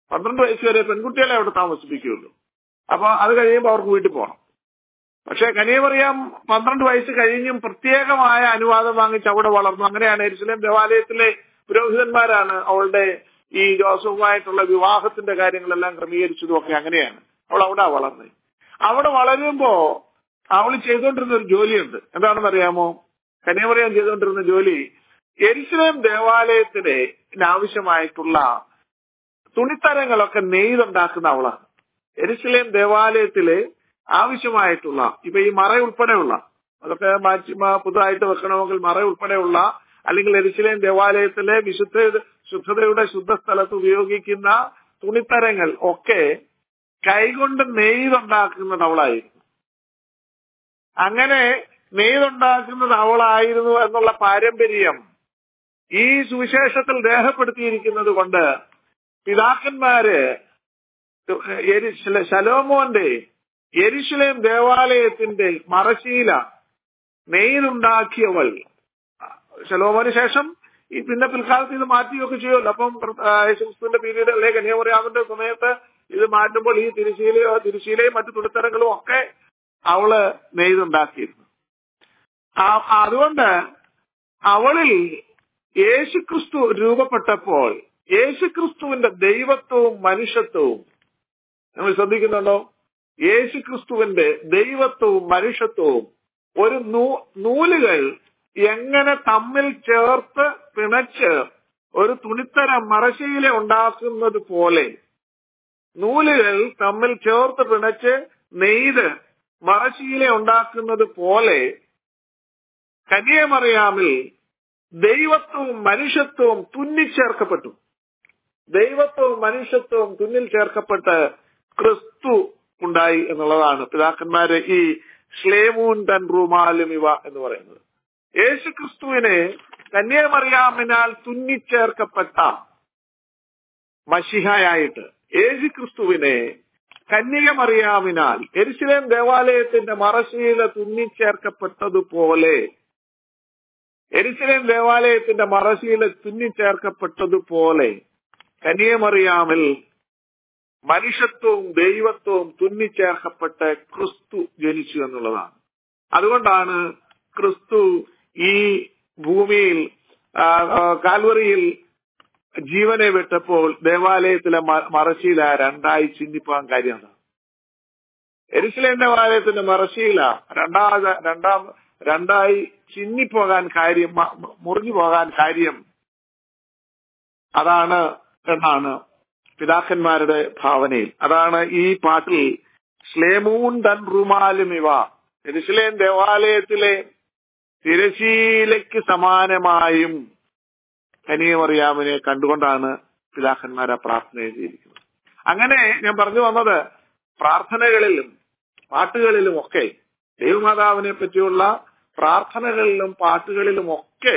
പന്ത്രണ്ട് വയസ്സ് വരെ പെൺകുട്ടികളെ അവിടെ താമസിപ്പിക്കുകയുള്ളൂ അപ്പൊ അത് കഴിയുമ്പോൾ അവർക്ക് വീട്ടിൽ പോകണം പക്ഷെ കനിയമറിയാം പന്ത്രണ്ട് വയസ്സ് കഴിഞ്ഞും പ്രത്യേകമായ അനുവാദം വാങ്ങിച്ച് അവിടെ വളർന്നു അങ്ങനെയാണ് എരുസലേം ദേവാലയത്തിലെ പുരോഹിതന്മാരാണ് അവളുടെ ഈ ജോസഫുമായിട്ടുള്ള വിവാഹത്തിന്റെ കാര്യങ്ങളെല്ലാം ക്രമീകരിച്ചതും ഒക്കെ അങ്ങനെയാണ് അവൾ അവിടെ വളർന്നത് അവിടെ വളരുമ്പോ അവൾ ചെയ്തുകൊണ്ടിരുന്ന ഒരു ജോലിയുണ്ട് എന്താണെന്ന് അറിയാമോ കന്യാമറിയാൻ ചെയ്തുകൊണ്ടിരുന്ന ജോലി എരിശിലേം ദേവാലയത്തിന് ആവശ്യമായിട്ടുള്ള തുണിത്തരങ്ങളൊക്കെ നെയ്തുണ്ടാക്കുന്ന അവളാണ് എരിശിലേം ദേവാലയത്തില് ആവശ്യമായിട്ടുള്ള ഇപ്പൊ ഈ മറ ഉൾപ്പെടെയുള്ള അതൊക്കെ മാറ്റി മ- പുതുതായിട്ട് വെക്കണമെങ്കിൽ മറ ഉൾപ്പെടെയുള്ള അല്ലെങ്കിൽ എരിശിലേം ദേവാലയത്തിലെ വിശുദ്ധ ശുദ്ധതയുടെ ശുദ്ധ സ്ഥലത്ത് ഉപയോഗിക്കുന്ന തുണിത്തരങ്ങൾ ഒക്കെ കൈകൊണ്ട് നെയ്തുണ്ടാക്കുന്നത് അവളായിരുന്നു അങ്ങനെ നെയ്തുണ്ടാക്കുന്നത് അവളായിരുന്നു എന്നുള്ള പാരമ്പര്യം ഈ സുവിശേഷത്തിൽ രേഖപ്പെടുത്തിയിരിക്കുന്നത് കൊണ്ട് പിതാക്കന്മാര് എരി- ശല- ശലോമോന്റെ എരിശിലേം ദേവാലയത്തിന്റെ മറശീല നെയ്തുണ്ടാക്കിയവൾ ശലോമോന് ശേഷം ഈ പിന്നെ പിൽക്കാലത്ത് ഇത് മാറ്റുകയൊക്കെ ചെയ്യുമല്ലോ അപ്പം ആ, യേശുക്രിസ്തുവിന്റെ പീരീഡ് അല്ലെ കന്യാമറിയാമിന്റെ സമയത്ത് ഇത് മാറ്റുമ്പോൾ ഈ തിരുശീലയോ തിരുശീലയും മറ്റു തുണിത്തരങ്ങളും ഒക്കെ അവള് നെയ്തുണ്ടാക്കിയിരുന്നു ആ- അതുകൊണ്ട് അവളിൽ യേശുക്രിസ്തു രൂപപ്പെട്ടപ്പോൾ യേശുക്രിസ്തുവിന്റെ ദൈവത്വവും മനുഷ്യത്വവും നമ്മൾ ശ്രദ്ധിക്കുന്നുണ്ടോ യേശുക്രിസ്തുവിന്റെ ദൈവത്വവും മനുഷ്യത്വവും ഒരു നൂ- നൂലുകൾ എങ്ങനെ തമ്മിൽ ചേർത്ത് പിണച്ച് ഒരു തുണിത്തരം മറശീല ഉണ്ടാക്കുന്നത് പോലെ നൂലുകൾ തമ്മിൽ ചേർത്ത് പിണച്ച് നെയ്ത് മറശീല ഉണ്ടാക്കുന്നത് പോലെ കന്യാമറിയാമിൽ ദൈവത്വവും മനുഷ്യത്വവും തുന്നിച്ചേർക്കപ്പെട്ടു ദൈവത്വവും മനുഷ്യത്വവും തുന്നിൽ ചേർക്കപ്പെട്ട് ക്രിസ്തു ഉണ്ടായി എന്നുള്ളതാണ് പിതാക്കന്മാര് ഈ ശ്ലേമൂൻ തൻ റൂമാലും ഇവ എന്ന് പറയുന്നത് യേശു ക്രിസ്തുവിനെ കന്യാമറിയാമിനാൽ തുന്നിച്ചേർക്കപ്പെട്ട മഷിഹയായിട്ട് യേശു ക്രിസ്തുവിനെ കന്യകമറിയാമിനാൽ എരിശിലേം ദേവാലയത്തിന്റെ മറശീല തുന്നിച്ചേർക്കപ്പെട്ടതുപോലെ എരിശിലേം ദേവാലയത്തിന്റെ മറശീല തുന്നിച്ചേർക്കപ്പെട്ടതുപോലെ കന്യമറിയാമിൽ മനുഷ്യത്വവും ദൈവത്വവും തുന്നിച്ചേർക്കപ്പെട്ട് ക്രിസ്തു ജനിച്ചു എന്നുള്ളതാണ് അതുകൊണ്ടാണ് ക്രിസ്തു ഈ ഭൂമിയിൽ ആ, ആ, കാൽവറിയിൽ ജീവനെ വിട്ടപ്പോൾ ദേവാലയത്തിലെ മ- മറശീല രണ്ടായി ചിന്തിപ്പോകാൻ കാര്യം എന്താണ് എരുസലേം ദേവാലയത്തിന്റെ മറശീല രണ്ടാമത് രണ്ടാം രണ്ടായി ചിന്നിപ്പോകാൻ കാര്യം മ- മ- മുറിഞ്ഞു പോകാൻ കാര്യം അതാണ് എന്നാണ് പിതാക്കന്മാരുടെ ഭാവനയിൽ അതാണ് ഈ പാട്ടിൽ ശ്ലേമൂൻ തൻ റുമാലും ഇവ എരുസലേം ദേവാലയത്തിലെ തിരശീലയ്ക്ക് സമാനമായും കനിയമറിയാമിനെ കണ്ടുകൊണ്ടാണ് പിതാക്കന്മാർ ആ പ്രാർത്ഥന എഴുതിയിരിക്കുന്നത് അങ്ങനെ ഞാൻ പറഞ്ഞു വന്നത് പ്രാർത്ഥനകളിലും പാട്ടുകളിലും ഒക്കെ ദൈവമാതാവിനെ പറ്റിയുള്ള പ്രാർത്ഥനകളിലും പാട്ടുകളിലും ഒക്കെ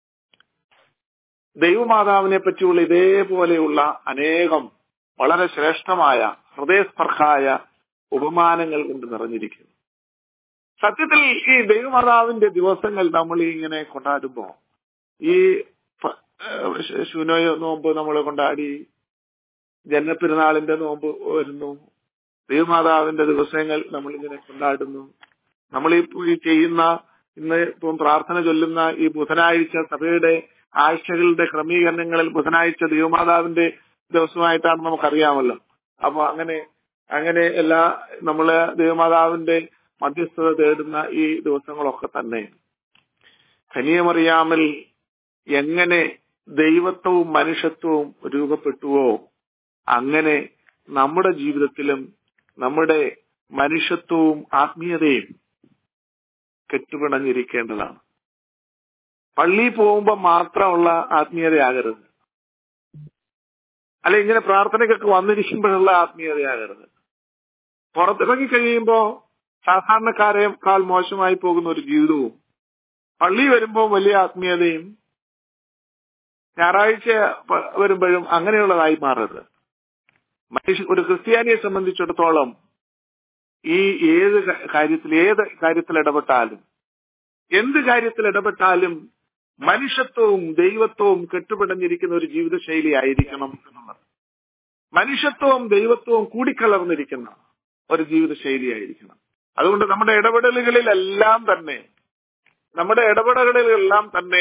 ദൈവമാതാവിനെ പറ്റിയുള്ള ഇതേപോലെയുള്ള അനേകം വളരെ ശ്രേഷ്ഠമായ ഹൃദയസ്പർശായ ഉപമാനങ്ങൾ കൊണ്ട് നിറഞ്ഞിരിക്കുന്നു സത്യത്തിൽ ഈ ദൈവമാതാവിന്റെ ദിവസങ്ങൾ നമ്മൾ ഇങ്ങനെ കൊണ്ടാടുമ്പോ ഈ പ- ഏഹ് ശ- ശൂനോയ നോമ്പ് നമ്മൾ കൊണ്ടാടി ജന്മപ്പെരുന്നാളിന്റെ നോമ്പ് വരുന്നു ദൈവമാതാവിന്റെ ദിവസങ്ങൾ നമ്മൾ ഇങ്ങനെ കൊണ്ടാടുന്നു നമ്മൾ ഈ ഈ ചെയ്യുന്ന ഇന്ന് ഇപ്പം പ്രാർത്ഥന ചൊല്ലുന്ന ഈ ബുധനാഴ്ച സഭയുടെ ആഴ്ചകളുടെ ക്രമീകരണങ്ങളിൽ ബുധനാഴ്ച ദൈവമാതാവിന്റെ ദിവസമായിട്ടാണ് നമുക്കറിയാമല്ലോ അപ്പൊ അങ്ങനെ അങ്ങനെ എല്ലാ നമ്മള് ദൈവമാതാവിന്റെ മധ്യസ്ഥത തേടുന്ന ഈ ദിവസങ്ങളൊക്കെ തന്നെ കനിയമറിയാമിൽ എങ്ങനെ ദൈവത്വവും മനുഷ്യത്വവും രൂപപ്പെട്ടുവോ അങ്ങനെ നമ്മുടെ ജീവിതത്തിലും നമ്മുടെ മനുഷ്യത്വവും ആത്മീയതയും കെട്ടുപിണഞ്ഞിരിക്കേണ്ടതാണ് പള്ളിയിൽ പോകുമ്പോ മാത്രമുള്ള ആത്മീയതയാകരുത് അല്ലെ ഇങ്ങനെ പ്രാർത്ഥനയ്ക്കൊക്കെ വന്നിരിക്കുമ്പോഴുള്ള ആത്മീയതയാകരുത് പുറത്തിറങ്ങി കഴിയുമ്പോ സാധാരണക്കാരെക്കാൾ മോശമായി പോകുന്ന ഒരു ജീവിതവും പള്ളി വരുമ്പോൾ വലിയ ആത്മീയതയും ഞായറാഴ്ച പ- വരുമ്പോഴും അങ്ങനെയുള്ളതായി മാറരുത് മനുഷ്യ ഒരു ക്രിസ്ത്യാനിയെ സംബന്ധിച്ചിടത്തോളം ഈ ഏത് ക- കാര്യത്തിൽ ഏത് കാര്യത്തിൽ ഇടപെട്ടാലും എന്ത് കാര്യത്തിൽ ഇടപെട്ടാലും മനുഷ്യത്വവും ദൈവത്വവും കെട്ടുപിടഞ്ഞിരിക്കുന്ന ഒരു ജീവിതശൈലി ആയിരിക്കണം എന്നുള്ളത് മനുഷ്യത്വവും ദൈവത്വവും കൂടിക്കലർന്നിരിക്കുന്ന ഒരു ജീവിത ശൈലിയായിരിക്കണം അതുകൊണ്ട് നമ്മുടെ ഇടപെടലുകളിലെല്ലാം തന്നെ നമ്മുടെ ഇടപെടലുകളിലെല്ലാം തന്നെ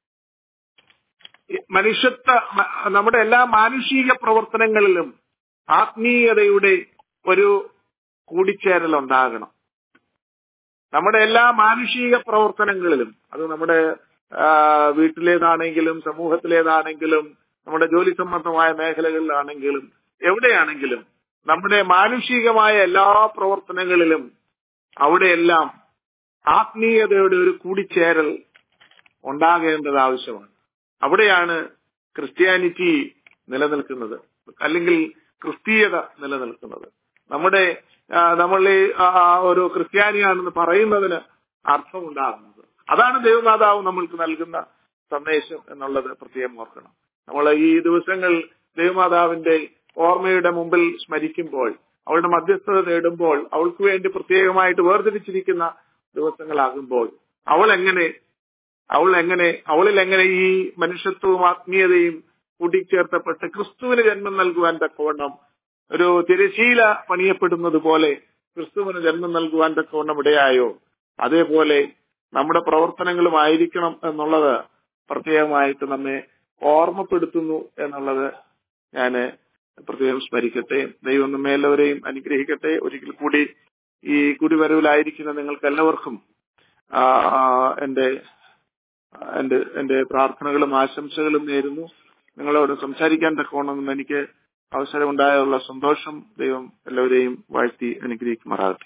ഈ മനുഷ്യത്വ മ- നമ്മുടെ എല്ലാ മാനുഷിക പ്രവർത്തനങ്ങളിലും ആത്മീയതയുടെ ഒരു കൂടിച്ചേരൽ ഉണ്ടാകണം നമ്മുടെ എല്ലാ മാനുഷിക പ്രവർത്തനങ്ങളിലും അത് നമ്മുടെ ആ, വീട്ടിലേതാണെങ്കിലും സമൂഹത്തിലേതാണെങ്കിലും നമ്മുടെ ജോലി സംബന്ധമായ മേഖലകളിലാണെങ്കിലും എവിടെയാണെങ്കിലും നമ്മുടെ മാനുഷികമായ എല്ലാ പ്രവർത്തനങ്ങളിലും അവിടെയെല്ലാം ആത്മീയതയുടെ ഒരു കൂടിച്ചേരൽ ഉണ്ടാകേണ്ടത് ആവശ്യമാണ് അവിടെയാണ് ക്രിസ്ത്യാനിറ്റി നിലനിൽക്കുന്നത് അല്ലെങ്കിൽ ക്രിസ്തീയത നിലനിൽക്കുന്നത് നമ്മുടെ ആ, നമ്മൾ ഈ, ആ, ഒരു ക്രിസ്ത്യാനിയാണെന്ന് പറയുന്നതിന് അർത്ഥമുണ്ടാകുന്നത് അതാണ് ദൈവമാതാവ് നമ്മൾക്ക് നൽകുന്ന സന്ദേശം എന്നുള്ളത് പ്രത്യേകം ഓർക്കണം നമ്മൾ ഈ ദിവസങ്ങൾ ദൈവമാതാവിന്റെ ഓർമ്മയുടെ മുമ്പിൽ സ്മരിക്കുമ്പോൾ അവളുടെ മധ്യസ്ഥത നേടുമ്പോൾ അവൾക്ക് വേണ്ടി പ്രത്യേകമായിട്ട് വേർതിരിച്ചിരിക്കുന്ന ദിവസങ്ങളാകുമ്പോൾ അവൾ എങ്ങനെ അവൾ എങ്ങനെ അവളിൽ എങ്ങനെ ഈ മനുഷ്യത്വവും ആത്മീയതയും കൂട്ടിച്ചേർത്തപ്പെട്ട് ക്രിസ്തുവിന് ജന്മം നൽകുവാൻ തക്കവണ്ണം ഒരു തിരശീല പണിയപ്പെടുന്നത് പോലെ ക്രിസ്തുവിന് ജന്മം നൽകുവാൻ തക്കവണ്ണം ഇടയായോ അതേപോലെ നമ്മുടെ പ്രവർത്തനങ്ങളുമായിരിക്കണം എന്നുള്ളത് പ്രത്യേകമായിട്ട് നമ്മെ ഓർമ്മപ്പെടുത്തുന്നു എന്നുള്ളത് ഞാൻ പ്രത്യേകം സ്മരിക്കട്ടെ ദൈവം നമ്മെ എല്ലാവരെയും അനുഗ്രഹിക്കട്ടെ ഒരിക്കൽ കൂടി ഈ കുടിവരവിലായിരിക്കുന്ന നിങ്ങൾക്ക് എല്ലാവർക്കും ആ, ആ, എന്റെ എന്റെ എന്റെ പ്രാർത്ഥനകളും ആശംസകളും നേരുന്നു നിങ്ങളോട് സംസാരിക്കാൻ തക്കവണ്ണം എനിക്ക് അവസരമുണ്ടായുള്ള സന്തോഷം ദൈവം എല്ലാവരെയും വാഴ്ത്തി അനുഗ്രഹിക്കുമാറാകട്ടെ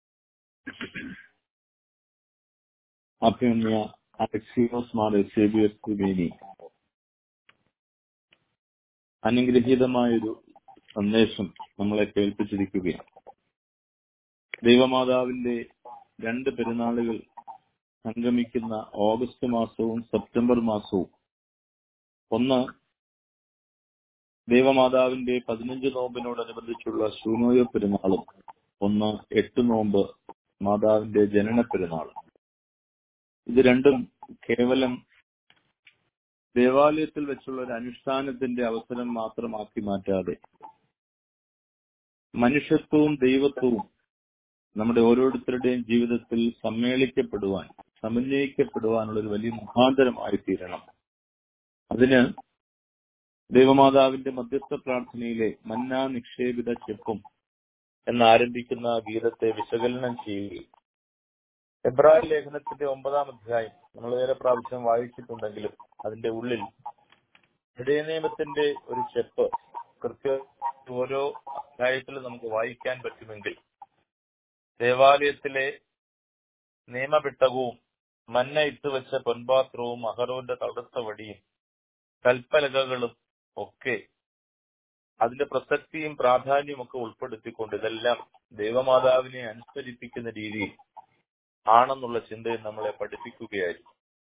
അഭിമന്യ അലക്സിയോസ് മാർ എസേബിയസ് തിരുമേനി അനുഗ്രഹീതമായൊരു സന്ദേശം നമ്മളെ കേൾപ്പിച്ചിരിക്കുകയാണ് ദൈവമാതാവിന്റെ രണ്ട് പെരുന്നാളുകൾ സംഗമിക്കുന്ന ഓഗസ്റ്റ് മാസവും സെപ്റ്റംബർ മാസവും ഒന്ന് ദൈവമാതാവിന്റെ പതിനഞ്ച് നോമ്പിനോടനുബന്ധിച്ചുള്ള ശൂനോയ പെരുന്നാളും ഒന്ന് എട്ട് നോമ്പ് മാതാവിന്റെ ജനന പെരുന്നാളും ഇത് രണ്ടും കേവലം ദേവാലയത്തിൽ വെച്ചുള്ള ഒരു അനുഷ്ഠാനത്തിന്റെ അവസരം മാത്രമാക്കി മാറ്റാതെ മനുഷ്യത്വവും ദൈവത്വവും നമ്മുടെ ഓരോരുത്തരുടെയും ജീവിതത്തിൽ സമ്മേളിക്കപ്പെടുവാൻ സമന്വയിക്കപ്പെടുവാനുള്ള ഒരു വലിയ മുഖാന്തരമായി തീരണം അതിന് ദൈവമാതാവിന്റെ മധ്യസ്ഥ പ്രാർത്ഥനയിലെ മന്ന നിക്ഷേപിത ചെപ്പും എന്നാരംഭിക്കുന്ന ഗീതത്തെ വിശകലനം ചെയ്യുകയും എബ്രാഹിം ലേഖനത്തിന്റെ ഒമ്പതാം അധ്യായം നമ്മൾ വേറെ പ്രാവശ്യം വായിച്ചിട്ടുണ്ടെങ്കിലും അതിന്റെ ഉള്ളിൽ ഹൃദയനിയമത്തിന്റെ ഒരു ചെപ്പ് കൃത്യ ഓരോ അധ്യായത്തിലും നമുക്ക് വായിക്കാൻ പറ്റുമെങ്കിൽ ദേവാലയത്തിലെ നിയമപിട്ടകവും മന്ന ഇട്ടുവെച്ച പൊൻപാത്രവും അഹറോന്റെ തടുത്ത വടിയും കൽപ്പലകകളും ഒക്കെ അതിന്റെ പ്രസക്തിയും പ്രാധാന്യവും ഒക്കെ ഉൾപ്പെടുത്തിക്കൊണ്ട് ഇതെല്ലാം ദൈവമാതാവിനെ അനുസ്മരിപ്പിക്കുന്ന രീതിയിൽ ആണെന്നുള്ള ചിന്തയിൽ നമ്മളെ പഠിപ്പിക്കുകയായിരുന്നു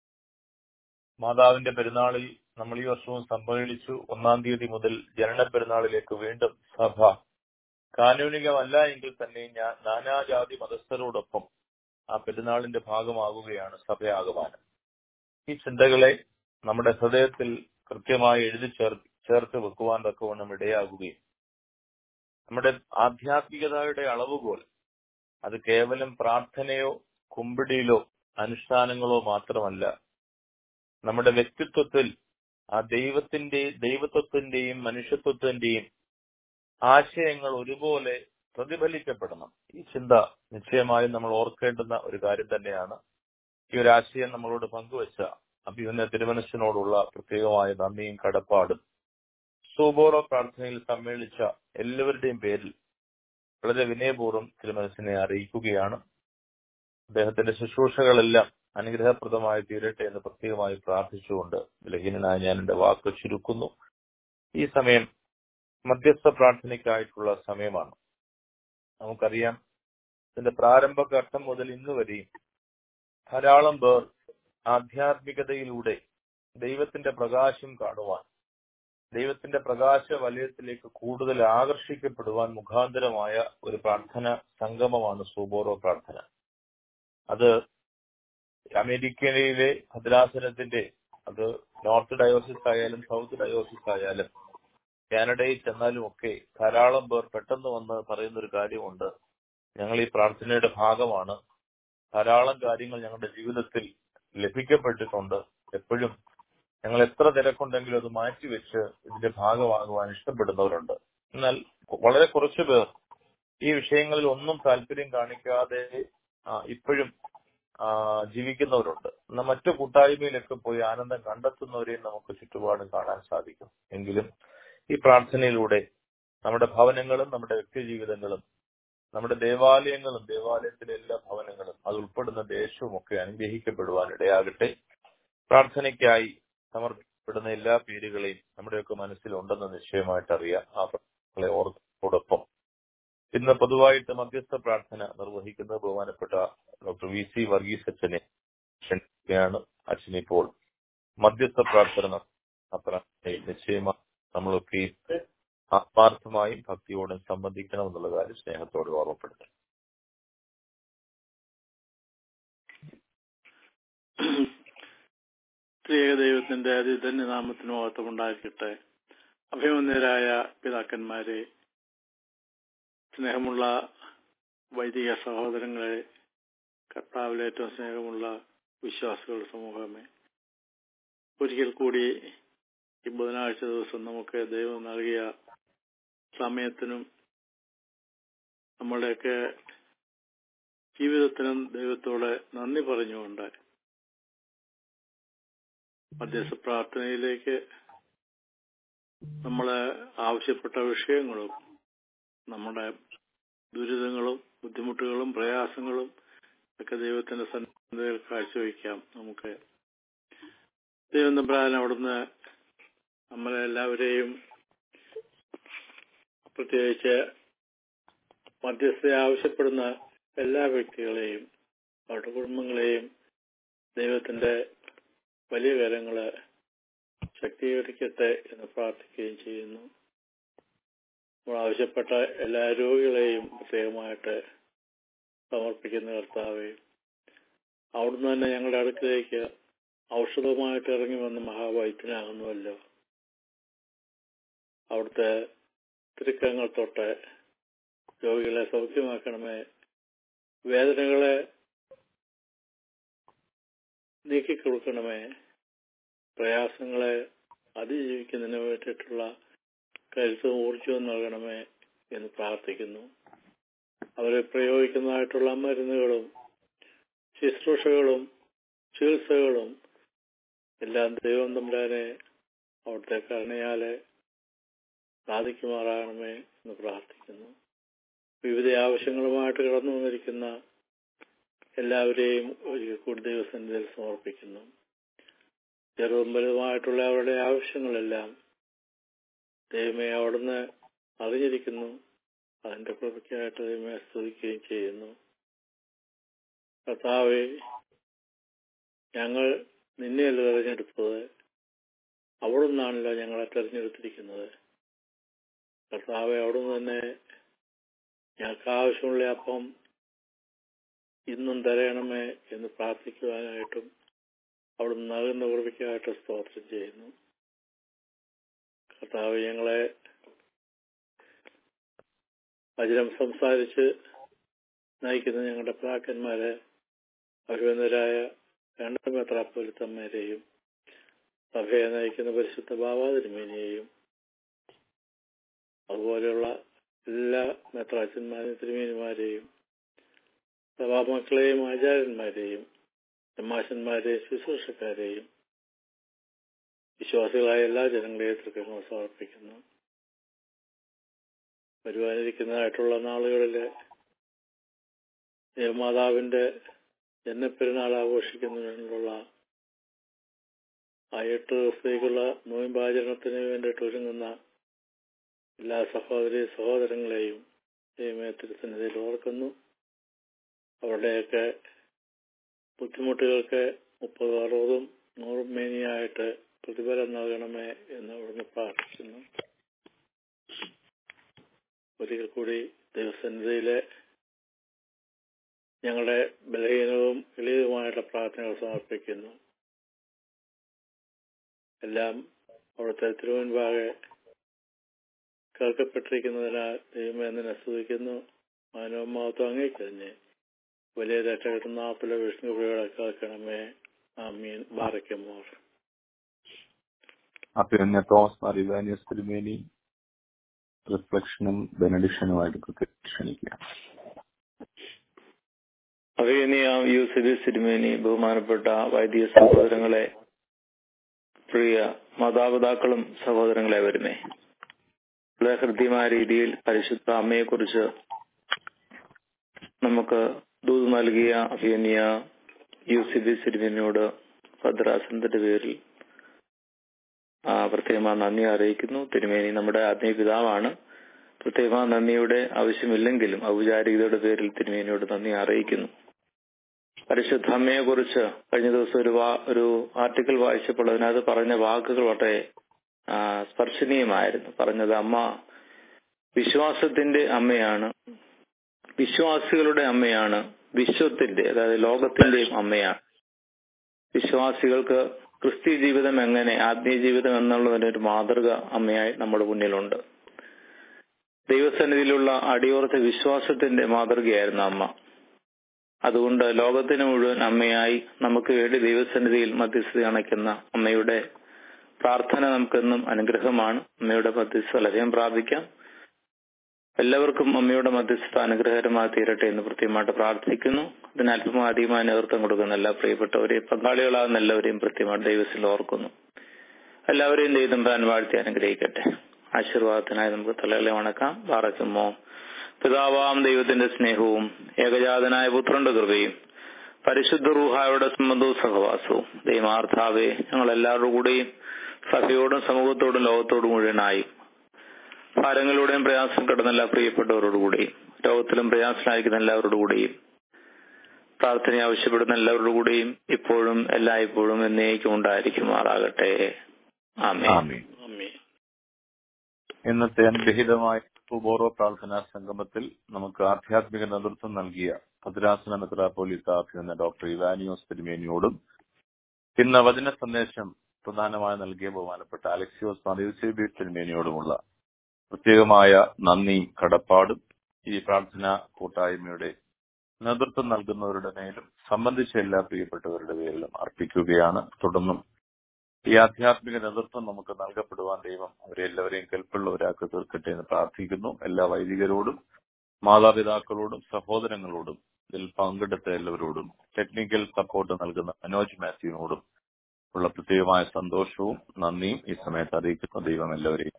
മാതാവിന്റെ പെരുന്നാളിൽ നമ്മൾ ഈ വർഷവും സമ്മേളിച്ചു ഒന്നാം തീയതി മുതൽ ജനന പെരുന്നാളിലേക്ക് വീണ്ടും സഭ കാനൂനികമല്ല എങ്കിൽ തന്നെ ഞാൻ നാനാജാതി മതസ്ഥരോടൊപ്പം ആ പെരുന്നാളിന്റെ ഭാഗമാകുകയാണ് സഭയാകുവാനും ഈ ചിന്തകളെ നമ്മുടെ ഹൃദയത്തിൽ കൃത്യമായി എഴുതി ചേർ ചേർത്ത് വെക്കുവാൻ തക്കവണ്ണം ഇടയാകുകയും നമ്മുടെ ആധ്യാത്മികതയുടെ അളവുകോൽ അത് കേവലം പ്രാർത്ഥനയോ കുമ്പിടിയിലോ അനുഷ്ഠാനങ്ങളോ മാത്രമല്ല നമ്മുടെ വ്യക്തിത്വത്തിൽ ആ ദൈവത്തിന്റെ ദൈവത്വത്തിന്റെയും മനുഷ്യത്വത്തിന്റെയും ആശയങ്ങൾ ഒരുപോലെ പ്രതിഫലിക്കപ്പെടണം ഈ ചിന്ത നിശ്ചയമായും നമ്മൾ ഓർക്കേണ്ടുന്ന ഒരു കാര്യം തന്നെയാണ് ഈ ഒരു ആശയം നമ്മളോട് പങ്കുവച്ച അഭിമന്യ തിരുമനസിനോടുള്ള പ്രത്യേകമായ നന്ദിയും കടപ്പാടും സൂബോറോ പ്രാർത്ഥനയിൽ സമ്മേളിച്ച എല്ലാവരുടെയും പേരിൽ വളരെ വിനയപൂർവ്വം തിരുമനസിനെ അറിയിക്കുകയാണ് അദ്ദേഹത്തിന്റെ ശുശ്രൂഷകളെല്ലാം അനുഗ്രഹപ്രദമായി തീരട്ടെ എന്ന് പ്രത്യേകമായി പ്രാർത്ഥിച്ചുകൊണ്ട് ബലഹീനനായ ഞാൻ എന്റെ വാക്ക് ചുരുക്കുന്നു ഈ സമയം മധ്യസ്ഥ പ്രാർത്ഥനയ്ക്കായിട്ടുള്ള സമയമാണ് നമുക്കറിയാം ഇതിന്റെ പ്രാരംഭഘട്ടം മുതൽ ഇന്ന് വരെയും ധാരാളം പേർ ആധ്യാത്മികതയിലൂടെ ദൈവത്തിന്റെ പ്രകാശം കാണുവാൻ ദൈവത്തിന്റെ പ്രകാശ വലയത്തിലേക്ക് കൂടുതൽ ആകർഷിക്കപ്പെടുവാൻ മുഖാന്തരമായ ഒരു പ്രാർത്ഥന സംഗമമാണ് സൂബോറോ പ്രാർത്ഥന അത് അമേരിക്കയിലെ ഭദ്രാസനത്തിന്റെ അത് നോർത്ത് ഡയോസിസ് ആയാലും സൗത്ത് ഡയോസിസ് ആയാലും കാനഡയിൽ ചെന്നാലും ഒക്കെ ധാരാളം പേർ പെട്ടെന്ന് വന്ന് പറയുന്ന ഒരു കാര്യമുണ്ട് ഞങ്ങൾ ഈ പ്രാർത്ഥനയുടെ ഭാഗമാണ് ധാരാളം കാര്യങ്ങൾ ഞങ്ങളുടെ ജീവിതത്തിൽ ലഭിക്കപ്പെട്ടിട്ടുണ്ട് എപ്പോഴും ഞങ്ങൾ എത്ര തിരക്കുണ്ടെങ്കിലും അത് മാറ്റിവെച്ച് ഇതിന്റെ ഭാഗമാകുവാൻ ഇഷ്ടപ്പെടുന്നവരുണ്ട് എന്നാൽ വളരെ കുറച്ചു പേർ ഈ വിഷയങ്ങളിൽ ഒന്നും താല്പര്യം കാണിക്കാതെ ആ, ഇപ്പോഴും ആ, ജീവിക്കുന്നവരുണ്ട് എന്നാൽ മറ്റു കൂട്ടായ്മയിലൊക്കെ പോയി ആനന്ദം കണ്ടെത്തുന്നവരെയും നമുക്ക് ചുറ്റുപാടും കാണാൻ സാധിക്കും എങ്കിലും ഈ പ്രാർത്ഥനയിലൂടെ നമ്മുടെ ഭവനങ്ങളും നമ്മുടെ വ്യക്തി ജീവിതങ്ങളും നമ്മുടെ ദേവാലയങ്ങളും ദേവാലയത്തിലെ എല്ലാ ഭവനങ്ങളും അത് ഉൾപ്പെടുന്ന ദേശവും ഒക്കെ അനുഗ്രഹിക്കപ്പെടുവാൻ ഇടയാകട്ടെ പ്രാർത്ഥനയ്ക്കായി സമർപ്പിക്കപ്പെടുന്ന എല്ലാ പേരുകളെയും നമ്മുടെയൊക്കെ മനസ്സിലുണ്ടെന്ന് നിശ്ചയമായിട്ട് അറിയാം ആ പ്രാർത്ഥനകളെ ഓർത്തോടൊപ്പം ഇന്ന് പൊതുവായിട്ട് മധ്യസ്ഥ പ്രാർത്ഥന നിർവഹിക്കുന്ന ബഹുമാനപ്പെട്ട ഡോക്ടർ വി സി വർഗീസ് അച്ഛനെ ക്ഷണിക്കുകയാണ് അച്ഛൻ ഇപ്പോൾ മധ്യസ്ഥ പ്രാർത്ഥന നട- ആ പ്രാർത്ഥനയിൽ നിശ്ചയമായി നമ്മളൊക്കെ ആത്മാർത്ഥമായും ഭക്തിയോടും സംബന്ധിക്കണം എന്നുള്ള കാര്യം സ്നേഹത്തോട് ഓർമ്മപ്പെടുത്തുന്നു ത്രിയേക ദൈവത്തിന്റെ അതിധന്യ നാമത്തിന് മഹത്വം ഉണ്ടാക്കിയിട്ട് അഭിമന്യരായ പിതാക്കന്മാരെ സ്നേഹമുള്ള വൈദിക സഹോദരങ്ങളെ കർത്താവിൽ ഏറ്റവും സ്നേഹമുള്ള വിശ്വാസികളുടെ സമൂഹമേ ഒരിക്കൽ കൂടി ഈ ബുധനാഴ്ച ദിവസം നമുക്ക് ദൈവം നൽകിയ സമയത്തിനും നമ്മുടെയൊക്കെ ജീവിതത്തിനും ദൈവത്തോട് നന്ദി പറഞ്ഞുകൊണ്ട് മധ്യസ്ഥ പ്രാർത്ഥനയിലേക്ക് നമ്മൾ ആവശ്യപ്പെട്ട വിഷയങ്ങളും നമ്മുടെ ദുരിതങ്ങളും ബുദ്ധിമുട്ടുകളും പ്രയാസങ്ങളും ഒക്കെ ദൈവത്തിന്റെ സന്നിധിയിൽ കാഴ്ചവെക്കാം നമുക്ക് ദൈവം തമ്പ്രാൻ അവിടുന്ന് നമ്മളെ എല്ലാവരെയും പ്രത്യേകിച്ച് മധ്യസ്ഥ ആവശ്യപ്പെടുന്ന എല്ലാ വ്യക്തികളെയും അവരുടെ കുടുംബങ്ങളെയും ദൈവത്തിന്റെ വലിയ കാര്യങ്ങള് ശക്തീകരിക്കട്ടെ എന്ന് പ്രാർത്ഥിക്കുകയും ചെയ്യുന്നു നമ്മൾ ആവശ്യപ്പെട്ട എല്ലാ രോഗികളെയും പ്രത്യേകമായിട്ട് സമർപ്പിക്കുന്ന കർത്താവെ അവിടുന്ന് തന്നെ ഞങ്ങളുടെ അടുക്കിലേക്ക് ഔഷധമായിട്ട് ഇറങ്ങി വന്ന മഹാവൈദ്യനാകുന്നുവല്ലോ അവിടുത്തെ തിരുക്കങ്ങൾ തൊട്ട് രോഗികളെ സൗഖ്യമാക്കണമേ വേദനകളെ നീക്കിക്കൊടുക്കണമേ പ്രയാസങ്ങളെ അതിജീവിക്കുന്നതിന് വേണ്ടിയിട്ടുള്ള കരുത്തും ഊർജവും നൽകണമേ എന്ന് പ്രാർത്ഥിക്കുന്നു അവരെ പ്രയോഗിക്കുന്നതായിട്ടുള്ള മരുന്നുകളും ശുശ്രൂഷകളും ചികിത്സകളും എല്ലാം ദൈവം തമ്പുരാനെ അവിടുത്തെ കരുണയാലെ സാധിക്കുമാറാകണമേ എന്ന് പ്രാർത്ഥിക്കുന്നു വിവിധ ആവശ്യങ്ങളുമായിട്ട് കടന്നു വന്നിരിക്കുന്ന എല്ലാവരെയും ഒരിക്കൽ കൂടി ദൈവസന്നിധിയിൽ സമർപ്പിക്കുന്നു ചെറുതും വലുതുമായിട്ടുള്ള അവരുടെ ആവശ്യങ്ങളെല്ലാം ദൈവമേ അവിടുന്ന് അറിഞ്ഞിരിക്കുന്നു അതിന്റെ കൃപയ്ക്കായിട്ട് ദൈവമേ സ്തുതിക്കുകയും ചെയ്യുന്നു കർത്താവെ ഞങ്ങൾ നിന്നെയല്ല തെരഞ്ഞെടുത്തത് അവിടുന്നാണല്ലോ ഞങ്ങളെ തെരഞ്ഞെടുത്തിരിക്കുന്നത് കർത്താവെ അവിടുന്ന് തന്നെ ഞങ്ങൾക്ക് ആവശ്യമുള്ള അപ്പം ഇന്നും തരയണമേ എന്ന് പ്രാർത്ഥിക്കുവാനായിട്ടും അവിടുന്ന് നൽകുന്ന കൃപയ്ക്കായിട്ട് സ്തോത്രം ചെയ്യുന്നു കർത്താവ് ഞങ്ങളെ വചനം സംസാരിച്ച് നയിക്കുന്ന ഞങ്ങളുടെ പ്രാക്കന്മാരെ അഭിനന്ദരായ രണ്ട് മെത്രാപ്പൊലിത്തമ്മേരെയും സഭയെ നയിക്കുന്ന പരിശുദ്ധ ബാബാതിരുമേനിയെയും അതുപോലെയുള്ള എല്ലാ മെത്രാച്ചന്മാരെയും തിരുമേനിമാരെയും സഭാമക്കളെയും ആചാര്യന്മാരെയും തമാശന്മാരെയും ശുശ്രൂഷക്കാരെയും വിശ്വാസികളായ എല്ലാ ജനങ്ങളെയും തൃക്കങ്ങൾ സമർപ്പിക്കുന്നു വരുവാനിരിക്കുന്നതായിട്ടുള്ള നാളുകളില് ദേവമാതാവിന്റെ ജന്മപ്പെരുന്നാൾ ആഘോഷിക്കുന്നതിനുള്ള ആ എട്ട് ദിവസത്തേക്കുള്ള നോയമ്പാചരണത്തിന് വേണ്ടിയിട്ട് ഒരുങ്ങുന്ന എല്ലാ സഹോദരി സഹോദരങ്ങളെയും ദൈവമേ തിരുസന്നിധിയിൽ ഓർക്കുന്നു അവരുടെയൊക്കെ ബുദ്ധിമുട്ടുകൾക്ക് മുപ്പത് അറുപതും നൂറും മേനിയായിട്ട് പ്രതിഫലം നൽകണമേ എന്ന് അവിടുന്ന് പ്രാർത്ഥിക്കുന്നു ഒരിക്കൽ കൂടി ദൈവസന്നിധിയിലെ ഞങ്ങളുടെ ബലഹീനവും എളിയതുമായിട്ടുള്ള പ്രാർത്ഥനകൾ സമർപ്പിക്കുന്നു എല്ലാം അവിടുത്തെ തിരുവൻപാകെ കേൾക്കപ്പെട്ടിരിക്കുന്നതിനാൽ ദൈവമേ എന്നെ സ്തുതിക്കുന്നു മാനവമാവത്വം അങ്ങേക്ക് തന്നെ വലിയ രക്ഷകെട്ടുന്ന ആപ്പിലെ വിഷ്ണു പ്രിയകളെ കേൾക്കണമേ ആമീൻ ബാറയ്ക്കുമോർ അഭിനന്ദ തോമസ് മാർ ഇവാനിയസ് തിരുമേനി റിഫ്ലക്ഷനും ബെനഡിക്ഷനുമായിട്ട് ക്ഷണിക്കുക അഭിനയ യൂസഫ് സിരിമേനി ബഹുമാനപ്പെട്ട വൈദിക സഹോദരങ്ങളെ പ്രിയ മാതാപിതാക്കളും സഹോദരങ്ങളെ വരുമേ വളരെ ഹൃദ്യമായ രീതിയിൽ പരിശുദ്ധ അമ്മയെക്കുറിച്ച് നമുക്ക് ദൂത് നൽകിയ അഭിനയ യൂസിബി സിരിമേനിയോട് ഭദ്രാസനത്തിന്റെ പേരിൽ ആ, പ്രത്യേകമായ നന്ദി അറിയിക്കുന്നു തിരുമേനി നമ്മുടെ ആത്മീയ പിതാവാണ് പ്രത്യേകമായ നന്ദിയുടെ ആവശ്യമില്ലെങ്കിലും ഔപചാരികതയുടെ പേരിൽ തിരുമേനിയോട് നന്ദി അറിയിക്കുന്നു പരിശുദ്ധ അമ്മയെ കുറിച്ച് കഴിഞ്ഞ ദിവസം ഒരു വാ- ഒരു ആർട്ടിക്കിൾ വായിച്ചപ്പോൾ അതിനകത്ത് പറഞ്ഞ വാക്കുകൾ വളരെ ആ, സ്പർശനീയമായിരുന്നു പറഞ്ഞത് അമ്മ വിശ്വാസത്തിന്റെ അമ്മയാണ് വിശ്വാസികളുടെ അമ്മയാണ് വിശ്വത്തിന്റെ അതായത് ലോകത്തിന്റെയും അമ്മയാണ് വിശ്വാസികൾക്ക് ക്രിസ്തീയ ജീവിതം എങ്ങനെ ആത്മീയ ജീവിതം എന്നുള്ളതിന്റെ ഒരു മാതൃക അമ്മയായി നമ്മുടെ മുന്നിലുണ്ട് ദൈവസന്നിധിയിലുള്ള അടിയോർത്ത വിശ്വാസത്തിന്റെ മാതൃകയായിരുന്നു അമ്മ അതുകൊണ്ട് ലോകത്തിന് മുഴുവൻ അമ്മയായി നമുക്ക് വേണ്ടി ദൈവസന്നിധിയിൽ മധ്യസ്ഥത അണയ്ക്കുന്ന അമ്മയുടെ പ്രാർത്ഥന നമുക്കെന്നും അനുഗ്രഹമാണ് അമ്മയുടെ മധ്യസ്ഥ ലഭ്യം പ്രാപിക്കാം എല്ലാവർക്കും അമ്മയുടെ മധ്യസ്ഥത അനുഗ്രഹകരമായി തീരട്ടെ എന്ന് കൃത്യമായിട്ട് പ്രാർത്ഥിക്കുന്നു ഇതിന് അല്പമാധികമായി നേതൃത്വം കൊടുക്കുന്ന എല്ലാ പ്രിയപ്പെട്ടവരെയും പങ്കാളികളാകുന്ന എല്ലാവരെയും കൃത്യമായിട്ട് ദൈവത്തിൽ ഓർക്കുന്നു എല്ലാവരെയും ദൈവം താൻ വാഴ്ത്തി അനുഗ്രഹിക്കട്ടെ ആശീർവാദത്തിനായി നമുക്ക് തലകളെ വണക്കാം പാറയ്ക്കുമോ പിതാവാം ദൈവത്തിന്റെ സ്നേഹവും ഏകജാതനായ പുത്രന്റെ കൃപയും പരിശുദ്ധ റൂഹായുടെ സംബന്ധവും സഹവാസവും ദൈവമാർത്ഥാവെ ഞങ്ങൾ എല്ലാവരുടെ കൂടെയും സഭയോടും സമൂഹത്തോടും ലോകത്തോടും മുഴുവനായും ഭാരങ്ങളിലൂടെയും പ്രയാസം കിടന്ന എല്ലാ പ്രിയപ്പെട്ടവരോടുകൂടിയും രോഗത്തിലും പ്രയാസമായിരിക്കുന്ന എല്ലാവരോടുകൂടിയും പ്രാർത്ഥന ആവശ്യപ്പെടുന്ന എല്ലാവരുടെ കൂടെയും ഇപ്പോഴും എല്ലായ്പ്പോഴും എന്നേക്കും ഉണ്ടായിരിക്കുമാറാകട്ടെ ആമേ ആമീൻ ആമീൻ ഇന്നത്തെ അനുഗ്രഹീതമായ പൂർവ്വ പ്രാർത്ഥനാ സംഗമത്തിൽ നമുക്ക് ആധ്യാത്മിക നേതൃത്വം നൽകിയ ഭദ്രാസന മെത്രാപ്പോലിത്ത അഭിനന്ദ ഡോക്ടർ ഇവാനിയോസ് തിരുമേനിയോടും ഇന്ന് വചന സന്ദേശം പ്രധാനമായി നൽകിയ ബഹുമാനപ്പെട്ട അലക്സിയോസ് മറിയൂസേബി തിരുമേനിയോടുമുള്ള പ്രത്യേകമായ നന്ദിയും കടപ്പാടും ഈ പ്രാർത്ഥനാ കൂട്ടായ്മയുടെ നേതൃത്വം നൽകുന്നവരുടെ മേലും സംബന്ധിച്ച എല്ലാ പ്രിയപ്പെട്ടവരുടെ പേരിലും അർപ്പിക്കുകയാണ് തുടർന്നും ഈ ആധ്യാത്മിക നേതൃത്വം നമുക്ക് നൽകപ്പെടുവാൻ ദൈവം അവരെ എല്ലാവരെയും കെൽപ്പുള്ളവരാക്കി തീർക്കട്ടെ എന്ന് പ്രാർത്ഥിക്കുന്നു എല്ലാ വൈദികരോടും മാതാപിതാക്കളോടും സഹോദരങ്ങളോടും ഇതിൽ പങ്കെടുത്ത എല്ലാവരോടും ടെക്നിക്കൽ സപ്പോർട്ട് നൽകുന്ന മനോജ് മാത്യുവിനോടും ഉള്ള പ്രത്യേകമായ സന്തോഷവും നന്ദിയും ഈ സമയത്ത് അറിയിക്കുന്ന ദൈവം എല്ലാവരെയും